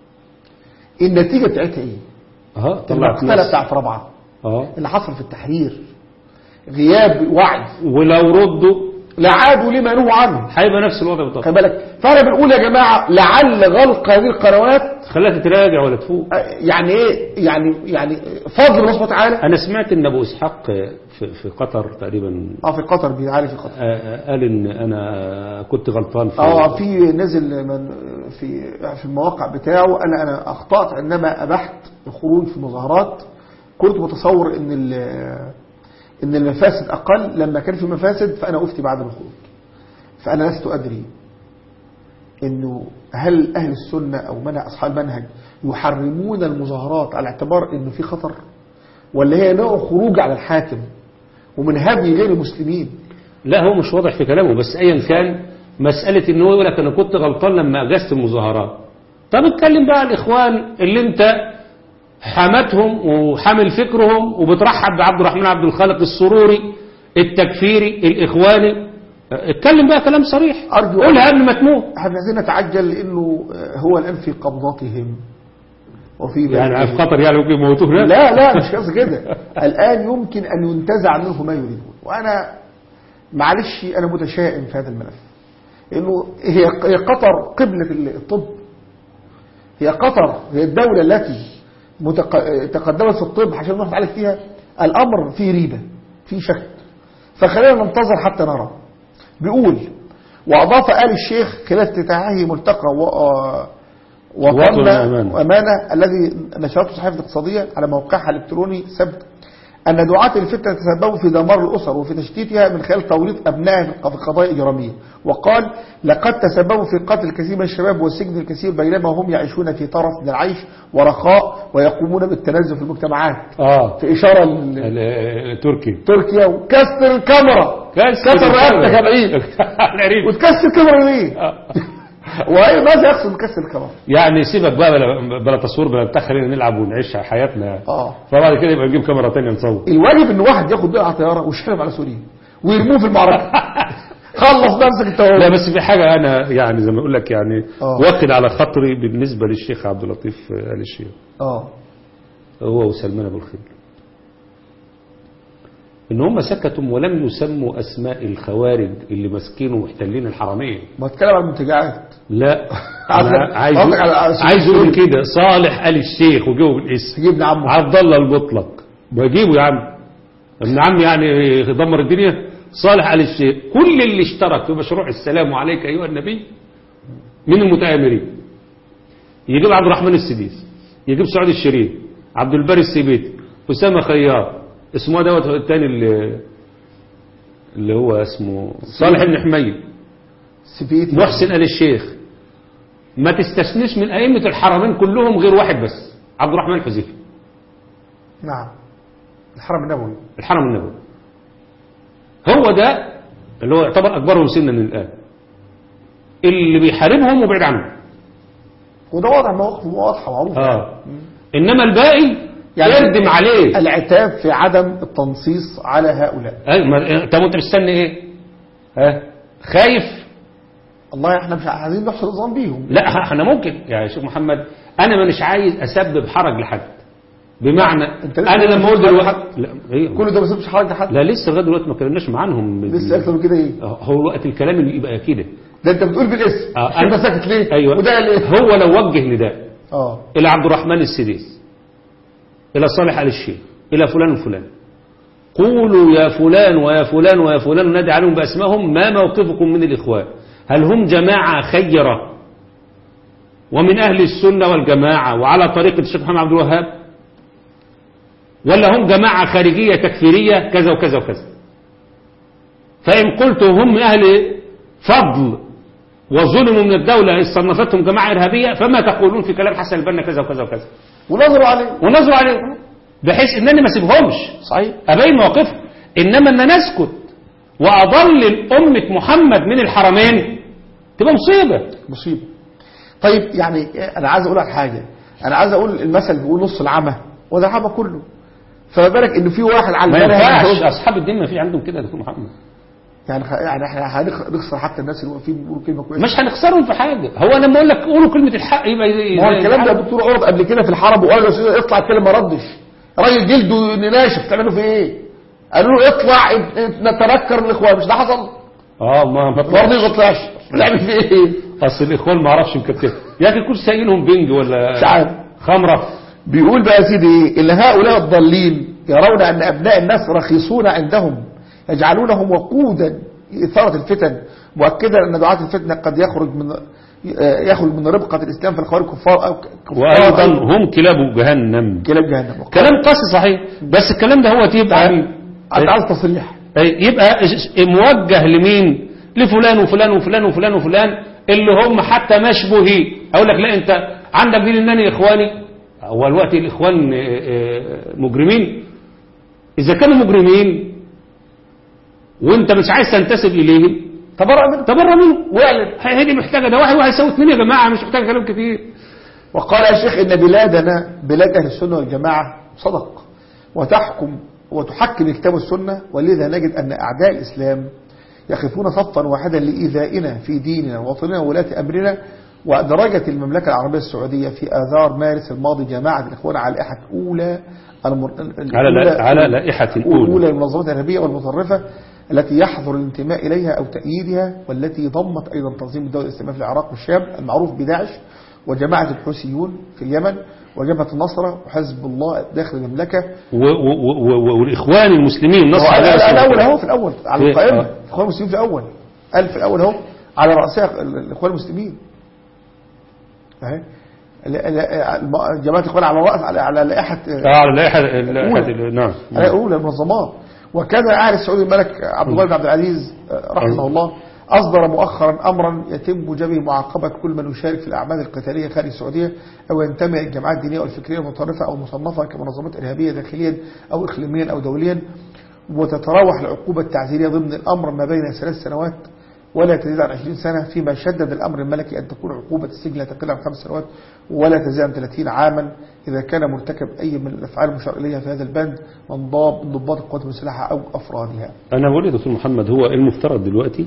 Speaker 1: النتيجة بتاعتها ايه
Speaker 2: اه طلعت
Speaker 1: المقتلة
Speaker 2: ناس
Speaker 1: بتاعت رابعة
Speaker 2: اه
Speaker 1: اللي حصل في التحرير غياب وعي
Speaker 2: ولو ردوا
Speaker 1: لا عادوا لما نهوا عنه
Speaker 2: هيبقى نفس الوضع بالضبط
Speaker 1: خلي بالك فاحنا بنقول يا جماعة لعل غلق هذه القنوات
Speaker 2: خلاها تتراجع ولا تفوق
Speaker 1: آه، يعني ايه يعني يعني فضل الله سبحانه وتعالى
Speaker 2: انا سمعت ان ابو اسحاق في, في قطر تقريبا
Speaker 1: اه في قطر بيعالي في قطر
Speaker 2: آه، آه، قال ان انا كنت غلطان في
Speaker 1: اه في نزل من في في المواقع بتاعه انا انا اخطات عندما ابحت الخروج في مظاهرات كنت متصور ان ال- ان المفاسد اقل لما كان في مفاسد فانا افتي بعد الخروج فانا لست ادري انه هل اهل السنه او منع اصحاب المنهج يحرمون المظاهرات على اعتبار انه في خطر ولا هي نوع خروج على الحاكم ومن هدي غير المسلمين
Speaker 2: لا هو مش واضح في كلامه بس ايا كان مسألة ان هو يقول لك انا كنت غلطان لما اجازت المظاهرات طب اتكلم بقى على الاخوان اللي انت حمتهم وحامل فكرهم وبترحب بعبد الرحمن عبد الخالق السروري التكفيري الاخواني اتكلم بقى كلام صريح
Speaker 1: أرجو
Speaker 2: قولها قبل ما تموت
Speaker 1: احنا عايزين نتعجل لانه هو الان في قبضتهم وفي
Speaker 2: يعني في قطر يعني ممكن يموتوه هناك؟
Speaker 1: لا لا مش قصدي كده الان يمكن ان ينتزع منه ما يريدون وانا معلش انا متشائم في هذا الملف انه هي هي قطر قبلة الطب هي قطر هي الدولة التي متق- تقدمت في الطب عشان نروح نتعالج فيها الامر فيه ريبة فيه شك فخلينا ننتظر حتى نرى بيقول واضاف آل الشيخ خلال افتتاحه ملتقى و...
Speaker 2: وطن
Speaker 1: وطن
Speaker 2: وأمانة.
Speaker 1: وأمانة الذي نشرته صحيفة الاقتصادية على موقعها الإلكتروني سبت أن دعاة الفتنة تسببوا في دمار الأسر وفي تشتيتها من خلال توريط أبنائها في قضايا إجرامية وقال لقد تسببوا في قتل الكثير من الشباب والسجن الكثير بينما هم يعيشون في طرف من العيش ورخاء ويقومون بالتنزل في المجتمعات
Speaker 2: اه
Speaker 1: في إشارة ل-
Speaker 2: ال- التركي
Speaker 1: تركيا وكسر الكاميرا كسر رقبتك يا بعيد
Speaker 2: العريف
Speaker 1: وتكسر الكاميرا ليه؟
Speaker 2: آه.
Speaker 1: وأي ماذا يقصد بكسر الكاميرا؟
Speaker 2: يعني سيبك بقى بلا, بلا تصوير بلا بتاع خلينا نلعب ونعيش حياتنا
Speaker 1: اه
Speaker 2: فبعد كده يبقى نجيب كاميرا تانية نصور
Speaker 1: الواجب ان واحد ياخد بقى طياره ويشحنهم على سوريا ويرموه في المعركه خلص نفسك انت
Speaker 2: لا
Speaker 1: وهو.
Speaker 2: بس في حاجة أنا يعني زي ما أقول لك يعني
Speaker 1: آه.
Speaker 2: واخد على خاطري بالنسبة للشيخ عبد اللطيف آل الشيخ
Speaker 1: اه
Speaker 2: هو وسلمان أبو الخير إن هم سكتوا ولم يسموا أسماء الخوارج اللي ماسكين ومحتلين الحرمين
Speaker 1: ما اتكلم عن المنتجعات
Speaker 2: لا
Speaker 1: عايز-
Speaker 2: أنا عايز
Speaker 1: قصدك على- على-
Speaker 2: عايز يقول كده صالح آل الشيخ وجيبه بالاسم
Speaker 1: تجيب ابن عمه
Speaker 2: عبد الله المطلق بجيبه يا عم ابن عمي يعني يدمر الدنيا صالح آل الشيخ كل اللي اشترك في مشروع السلام عليك أيها النبي من المتآمرين يجيب عبد الرحمن السديس يجيب سعود الشريف عبد الباري السيبيتي أسامة خيار اسمه دوت الثاني اللي اللي هو اسمه صالح بن حميد
Speaker 1: سبيت
Speaker 2: محسن آل الشيخ ما تستثنيش من أئمة الحرمين كلهم غير واحد بس عبد الرحمن الحذيفي
Speaker 1: نعم الحرم النبوي
Speaker 2: الحرم النبوي هو ده اللي هو يعتبر أكبرهم سنا الآن اللي بيحاربهم وبعيد عنهم
Speaker 1: وده واضح مواقفه واضحه معروفه
Speaker 2: آه. إنما الباقي
Speaker 1: يعني
Speaker 2: يردم عليه
Speaker 1: العتاب في عدم التنصيص على هؤلاء
Speaker 2: أي ما- طب وانت مستني ايه ها خايف
Speaker 1: الله احنا مش عايزين نحصل نظام بيهم
Speaker 2: لا احنا ممكن يا شيخ محمد انا مش عايز اسبب حرج لحد بمعنى
Speaker 1: أنت لسه
Speaker 2: انا
Speaker 1: ما
Speaker 2: لما اقول
Speaker 1: سبتش
Speaker 2: دلوقتي
Speaker 1: حد؟
Speaker 2: لا إيه؟
Speaker 1: كل ده ما سيبش حاجه لحد
Speaker 2: لا لسه لغايه دلوقتي ما اتكلمناش معاهم
Speaker 1: لسه اكتر من كده ايه
Speaker 2: هو وقت الكلام اللي يبقى كده
Speaker 1: ده انت بتقول بالاسم
Speaker 2: آه،
Speaker 1: انت
Speaker 2: أنا-
Speaker 1: ساكت ليه
Speaker 2: ايوه
Speaker 1: وده ليه
Speaker 2: هو لو وجه نداء
Speaker 1: اه
Speaker 2: الى عبد الرحمن السديس الى صالح ال الشيخ الى فلان وفلان قولوا يا فلان ويا فلان ويا فلان نادي عليهم باسمائهم ما موقفكم من الاخوان هل هم جماعه خيره ومن اهل السنه والجماعه وعلى طريقه الشيخ محمد عبد الوهاب ولا هم جماعه خارجيه تكفيريه كذا وكذا وكذا فان قلت هم اهل فضل وظلموا من الدولة إذ صنفتهم جماعة إرهابية فما تقولون في كلام حسن البنا كذا وكذا وكذا
Speaker 1: ونظروا عليه
Speaker 2: ونظروا عليه بحيث إنني ما سيبهمش
Speaker 1: صحيح
Speaker 2: أبين مواقفهم إنما أن نسكت وأضلل أمة محمد من الحرمين تبقى مصيبة
Speaker 1: مصيبه طيب يعني انا عايز اقول لك حاجه انا عايز اقول المثل بيقول نص العمى وده عمى كله فما بالك ان في واحد على
Speaker 2: ما
Speaker 1: المنهج
Speaker 2: ينفعش
Speaker 1: يقول-
Speaker 2: أصحاب الدين ما في عندهم كده يا دكتور محمد
Speaker 1: يعني خ- يعني احنا هنخ- نخسر حتى الناس اللي واقفين بيقولوا كلمه كويسه
Speaker 2: مش هنخسرهم في حاجة هو أنا لما أقول لك قولوا كلمة الحق يبقى زي
Speaker 1: ما هو
Speaker 2: زي-
Speaker 1: الكلام ده الدكتور عرض قبل كده في الحرب وقال له يا أستاذ اطلع اتكلم ما ردش راجل جلده ناشف تعملوا فيه ايه؟ قالوا له اطلع ات- ات- نتنكر الاخوان مش ده حصل؟
Speaker 2: اه ما ما
Speaker 1: برضه ما طلعش نعمل فيه ايه؟
Speaker 2: اصل الاخوان ما اعرفش مكتفه يا اخي كل سايقينهم بنج ولا
Speaker 1: مش عارف.
Speaker 2: خمره
Speaker 1: بيقول بقى يا سيدي ايه؟ ان هؤلاء الضالين يرون ان ابناء الناس رخيصون عندهم يجعلونهم وقودا لإثارة الفتن مؤكدا ان دعاة الفتنة قد يخرج من يخرج من ربقة الاسلام في الخوارج كفار او كفار
Speaker 2: وايضا
Speaker 1: أو
Speaker 2: هم كلاب جهنم
Speaker 1: كلاب جهنم
Speaker 2: كلام قاسي صحيح بس الكلام ده هو يبقى
Speaker 1: انت عايز تصريح
Speaker 2: يبقى موجه لمين لفلان وفلان وفلان وفلان وفلان اللي هم حتى مشبوهين اقول لك لا انت عندك دين انني اخواني هو الوقت الاخوان آه، آه، مجرمين اذا كانوا مجرمين وانت مش عايز تنتسب اليهم
Speaker 1: تبرأ منه
Speaker 2: تبرى منه واعلن هي دي محتاجه ده واحد واحد يساوي اثنين يا جماعه مش محتاجه كلام كتير
Speaker 1: وقال يا شيخ إن بلادنا بلاد أهل السنة والجماعة صدق وتحكم وتحكم الكتاب والسنة ولذا نجد أن أعداء الإسلام يقفون صفا واحدا لإيذائنا في ديننا ووطننا وولاة أمرنا ودرجة المملكة العربية السعودية في آذار مارس الماضي جماعة الإخوان على لائحة أولى المر...
Speaker 2: على لا- على لائحة أولى.
Speaker 1: أولى المنظمات الإرهابية والمتطرفة التي يحظر الانتماء إليها أو تأييدها والتي ضمت أيضا تنظيم الدولة الإسلامية في العراق والشام المعروف بداعش وجماعة الحوثيون في اليمن وجبهة النصرة وحزب الله داخل المملكة
Speaker 2: و- و- و- و- والاخوان المسلمين نصر
Speaker 1: هو
Speaker 2: على
Speaker 1: قال- قال
Speaker 2: رسول
Speaker 1: الأول
Speaker 2: الله.
Speaker 1: أهو في الأول على
Speaker 2: إيه؟
Speaker 1: القائمة
Speaker 2: آه.
Speaker 1: الإخوان المسلمين في الأول قال في الأول أهو على رأسها ال- الإخوان المسلمين أهي ال- ال- جماعه الاخوان على راس على على لائحه
Speaker 2: اه على اللائحة اللائحة
Speaker 1: أولى.
Speaker 2: نعم
Speaker 1: على اولى المنظمات وكان الاعلى السعودي الملك عبد الله بن عبد العزيز آه، رحمه الله اصدر مؤخرا امرا يتم به معاقبه كل من يشارك في الاعمال القتاليه خارج السعوديه او ينتمي للجماعات الدينيه والفكريه المتطرفه او مصنفه كمنظمات ارهابيه داخليا او اقليميا او دوليا وتتراوح العقوبه التعزيريه ضمن الامر ما بين ثلاث سنوات ولا تزيد عن 20 سنة فيما شدد الأمر الملكي أن تكون عقوبة السجن لا تقل عن خمس سنوات ولا تزيد عن 30 عاما إذا كان مرتكب أي من الأفعال المشار إليها في هذا البند من ضاب من ضباط القوات المسلحة أو أفرادها
Speaker 2: أنا بقول يا دكتور محمد هو المفترض دلوقتي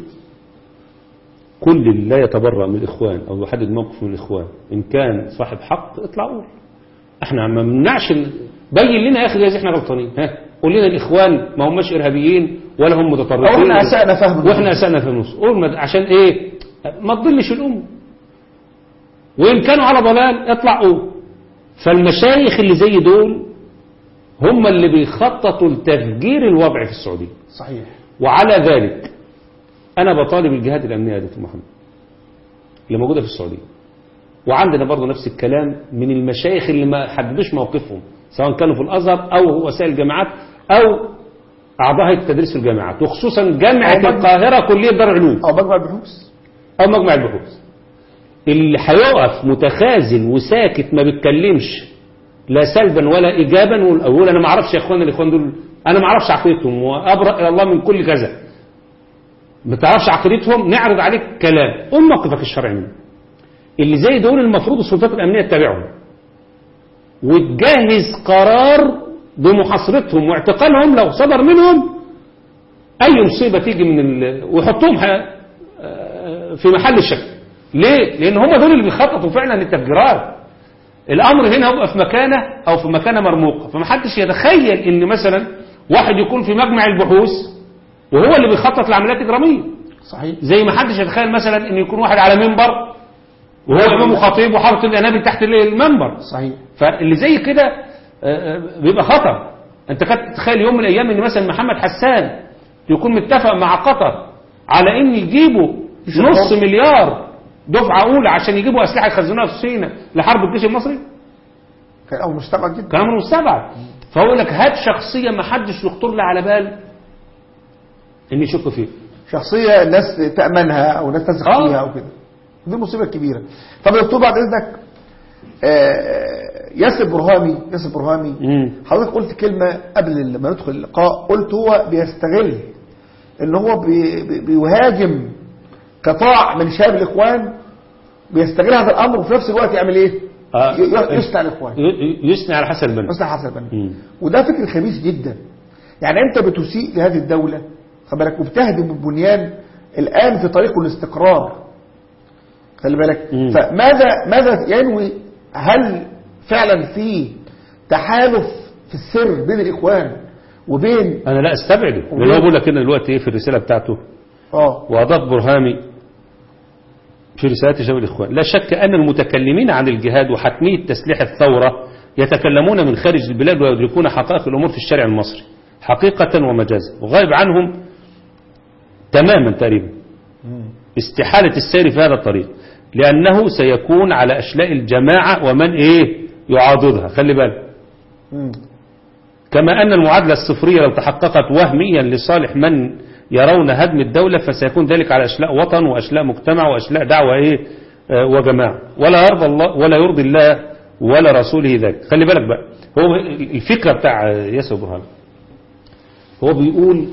Speaker 2: كل اللي لا يتبرأ من الإخوان أو يحدد موقف من الإخوان إن كان صاحب حق اطلع قول احنا ما منعش ال- بين لنا يا أخي جايز احنا غلطانين ها قول لنا الإخوان ما هماش إرهابيين ولا هم متطرفين
Speaker 1: أو احنا أسأنا فهم النصوص.
Speaker 2: واحنا أسأنا في النص قول ما- عشان إيه ما تضلش الأمة وإن كانوا على ضلال اطلع قول فالمشايخ اللي زي دول هم اللي بيخططوا لتفجير الوضع في السعودية
Speaker 1: صحيح
Speaker 2: وعلى ذلك أنا بطالب الجهات الأمنية يا دكتور محمد اللي موجودة في السعودية وعندنا برضه نفس الكلام من المشايخ اللي ما حددوش موقفهم سواء كانوا في الأزهر أو وسائل الجامعات أو أعضاء هيئة التدريس في الجامعات وخصوصا جامعة
Speaker 1: أو مجمع-
Speaker 2: القاهرة كلية دار العلوم
Speaker 1: أو مجمع البحوث
Speaker 2: أو مجمع البحوث اللي هيقف متخاذل وساكت ما بيتكلمش لا سلبا ولا ايجابا ويقول انا ما اعرفش يا اخوان الاخوان دول انا ما اعرفش عقيدتهم وابرأ الى الله من كل كذا ما تعرفش عقيدتهم نعرض عليك كلام قول موقفك الشرعي منه اللي زي دول المفروض السلطات الامنيه تتابعهم وتجهز قرار بمحاصرتهم واعتقالهم لو صدر منهم اي مصيبه تيجي من ال... ويحطوهم ح- في محل الشك ليه لان هم دول اللي بيخططوا فعلا للتفجيرات الامر هنا هو في مكانه او في مكانه مرموقه فمحدش يتخيل ان مثلا واحد يكون في مجمع البحوث وهو اللي بيخطط لعمليات اجراميه
Speaker 1: صحيح
Speaker 2: زي ما حدش يتخيل مثلا ان يكون واحد على منبر وهو امام خطيب وحاطط الانابل تحت المنبر
Speaker 1: صحيح
Speaker 2: فاللي زي كده آه، آه، بيبقى خطر انت كنت تتخيل يوم من الايام ان مثلا محمد حسان يكون متفق مع قطر على ان يجيبوا نص مليار دفعه اولى عشان يجيبوا اسلحه يخزنوها في سيناء لحرب الجيش المصري
Speaker 1: كان أمر مستبعد جدا
Speaker 2: كلام مستبعد فهو لك هات شخصيه ما حدش يخطر له على بال ان يشك فيه
Speaker 1: شخصية الناس تأمنها أو الناس تثق
Speaker 2: آه.
Speaker 1: فيها أو كده دي المصيبة الكبيرة طب يا دكتور بعد إذنك آه، ياسر برهامي ياسر برهامي
Speaker 2: مم.
Speaker 1: حضرتك قلت كلمة قبل ما ندخل اللقاء قلت هو بيستغل ان هو بي بي- بيهاجم قطاع من شباب الاخوان بيستغل هذا الامر وفي نفس الوقت يعمل ايه؟
Speaker 2: آه.
Speaker 1: ي- ي- يصنع الاخوان
Speaker 2: ي- ي- يثني على حسن البنا
Speaker 1: يصنع حسن البنا
Speaker 2: مم.
Speaker 1: وده فكر خبيث جدا يعني انت بتسيء لهذه الدولة خلي بالك وبتهدم البنيان الان في طريقه الاستقرار خلي بالك
Speaker 2: مم.
Speaker 1: فماذا ماذا ينوي هل فعلا في تحالف في السر بين الاخوان وبين
Speaker 2: انا لا استبعده لان هو بيقول لك هنا دلوقتي ايه في الرساله بتاعته
Speaker 1: اه
Speaker 2: وأضاف برهامي في رسالة شباب الإخوان لا شك أن المتكلمين عن الجهاد وحتمية تسليح الثورة يتكلمون من خارج البلاد ويدركون حقائق الأمور في الشارع المصري حقيقة ومجازا وغايب عنهم تماما تقريبا استحالة السير في هذا الطريق لأنه سيكون على أشلاء الجماعة ومن إيه يعاضدها خلي بالك
Speaker 1: مم.
Speaker 2: كما أن المعادلة الصفرية لو تحققت وهميا لصالح من يرون هدم الدولة فسيكون ذلك على أشلاء وطن وأشلاء مجتمع وأشلاء دعوة إيه آه، وجماعة ولا يرضى الله ولا يرضي الله ولا رسوله ذلك خلي بالك بقى هو الفكرة بتاع ياسر برهان هو بيقول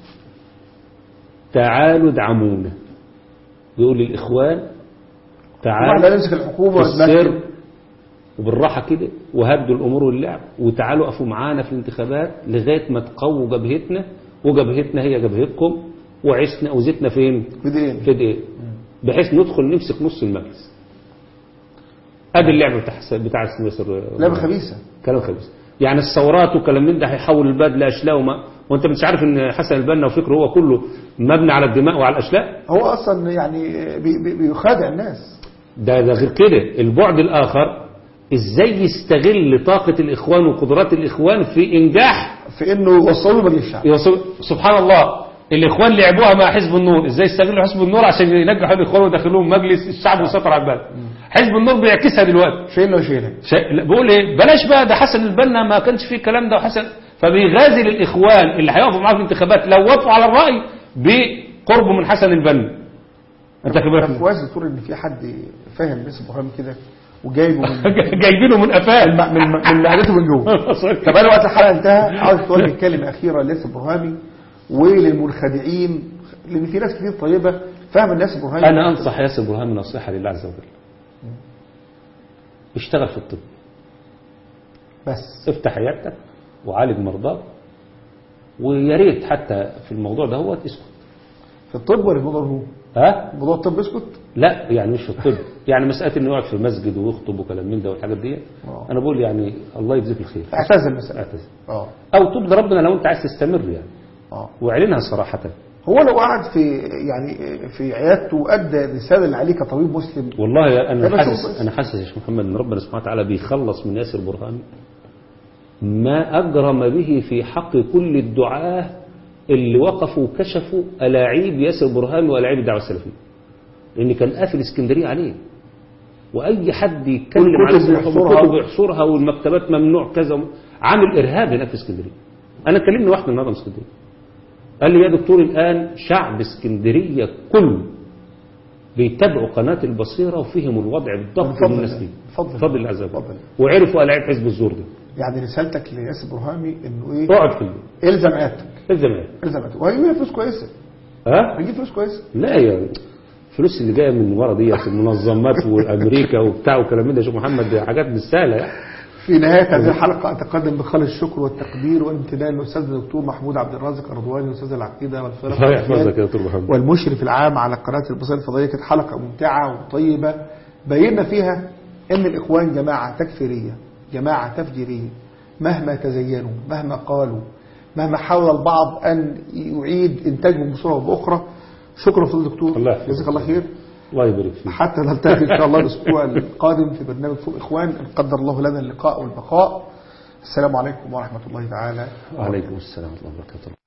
Speaker 2: تعالوا ادعمونا بيقول للإخوان
Speaker 1: احنا
Speaker 2: تعالوا
Speaker 1: نمسك الحكومة
Speaker 2: في السر
Speaker 1: ونتمكن
Speaker 2: وبالراحة كده وهدوا الأمور واللعب وتعالوا قفوا معانا في الانتخابات لغاية ما تقووا جبهتنا وجبهتنا هي جبهتكم وعشنا وزيتنا فين؟
Speaker 1: بدين
Speaker 2: في دقيقة بحيث ندخل نمسك نص المجلس ادي اللعبة بتاع بتاع ياسر
Speaker 1: لعبة خبيثة
Speaker 2: كلام خبيث يعني الثورات وكلام من ده هيحول البلد لاشلاء وما وانت مش عارف ان حسن البنا وفكره هو كله مبني على الدماء وعلى الاشلاء
Speaker 1: هو اصلا يعني بي- بي- بيخادع الناس
Speaker 2: ده ده غير كده البعد الآخر ازاي يستغل طاقة الإخوان وقدرات الإخوان في إنجاح
Speaker 1: في انه يوصلوا لمجلس الشعب
Speaker 2: يوصل سبحان الله الاخوان لعبوها مع حزب النور ازاي يستغلوا حزب النور عشان ينجحوا الاخوان ويدخلوهم مجلس الشعب ويسيطر على البلد حزب النور بيعكسها دلوقتي
Speaker 1: شيلنا وشيلها
Speaker 2: شيء لا، بقول ايه بلاش بقى ده حسن البنا ما كانش فيه الكلام ده وحسن فبيغازل الاخوان اللي هيقفوا معاه في الانتخابات لو وافقوا على الراي بقربه من حسن البنا انت
Speaker 1: طب
Speaker 2: كبير
Speaker 1: كويس يا دكتور ان في حد فاهم اسم ابراهيم كده وجايبه من
Speaker 2: جايبينه من قفاه
Speaker 1: من من من معدته من جوه طب انا وقت الحلقه انتهى عاوز تقول لي كلمه اخيره لياسر برهامي وللمنخدعين لان في ناس كتير طيبه فاهم الناس برهامي
Speaker 2: انا انصح ياسر برهان نصيحه لله عز وجل اشتغل في الطب
Speaker 1: بس
Speaker 2: افتح عيادتك وعالج مرضاك ويا ريت حتى في الموضوع ده هو اسكت
Speaker 1: في الطب ولا في موضوع هو
Speaker 2: ها
Speaker 1: موضوع الطب اسكت
Speaker 2: لا يعني مش في الطب يعني مسألة انه يقعد في مسجد ويخطب وكلام من ده والحاجات دي
Speaker 1: آه.
Speaker 2: انا بقول يعني الله يجزيك الخير
Speaker 1: اعتزل مثلا
Speaker 2: اعتذر
Speaker 1: اه
Speaker 2: او تبدي ربنا لو انت عايز تستمر يعني
Speaker 1: اه
Speaker 2: واعلنها صراحة
Speaker 1: هو لو قعد في يعني في عيادته وادى الرساله اللي عليه كطبيب مسلم
Speaker 2: والله يا انا
Speaker 1: طب
Speaker 2: حاسس
Speaker 1: شوف بس.
Speaker 2: انا حاسس يا شيخ محمد ان ربنا سبحانه وتعالى بيخلص من ياسر برهان ما اجرم به في حق كل الدعاه اللي وقفوا وكشفوا الاعيب ياسر برهان والاعيب الدعوه السلفيه لان كان قافل اسكندريه عليه واي حد يتكلم
Speaker 1: والكتب
Speaker 2: على ياسر برهان
Speaker 1: يحصرها.
Speaker 2: والكتب يحصرها والمكتبات ممنوع كذا عامل ارهاب هناك في اسكندريه انا كلمني واحد النهارده من اسكندريه قال لي يا دكتور الان شعب اسكندريه كله بيتابعوا قناه البصيره وفهموا الوضع بالضبط
Speaker 1: بفضل
Speaker 2: من الناس
Speaker 1: الله.
Speaker 2: دي
Speaker 1: بفضل
Speaker 2: بفضل
Speaker 1: الله.
Speaker 2: الله عز وجل
Speaker 1: بفضل الله.
Speaker 2: وعرفوا الاعيب حزب الزور ده
Speaker 1: يعني رسالتك لياسر برهامي انه ايه
Speaker 2: اقعد في البيت
Speaker 1: الزم عيادتك
Speaker 2: الزمان
Speaker 1: الزم عيادتك وهيجيب فلوس كويسه
Speaker 2: ها
Speaker 1: هيجيب فلوس كويسه
Speaker 2: لا يا الفلوس اللي جايه من ورا ديت المنظمات وامريكا وبتاع وكلام من ده يا شيخ محمد دي حاجات مش سهله يعني
Speaker 1: في نهاية هذه الحلقة أتقدم بخالص الشكر والتقدير والامتنان للأستاذ الدكتور محمود عبد الرازق الرضواني أستاذ العقيدة والفرق
Speaker 2: الله يحفظك يا دكتور محمد
Speaker 1: والمشرف العام على قناة البصير الفضائية كانت حلقة ممتعة وطيبة بينا فيها أن الإخوان جماعة تكفيرية جماعة تفجيرية مهما تزينوا مهما قالوا مهما حاول البعض أن يعيد إنتاجهم بصورة أو بأخرى شكرا فضل الدكتور
Speaker 2: الله يحفظك.
Speaker 1: جزاك الله خير
Speaker 2: الله يبارك فيك
Speaker 1: حتى نلتقي إن شاء الله الأسبوع القادم في برنامج فوق إخوان إن قدر الله لنا اللقاء والبقاء السلام عليكم ورحمة الله تعالى
Speaker 2: وعليكم السلام ورحمه الله وبركاته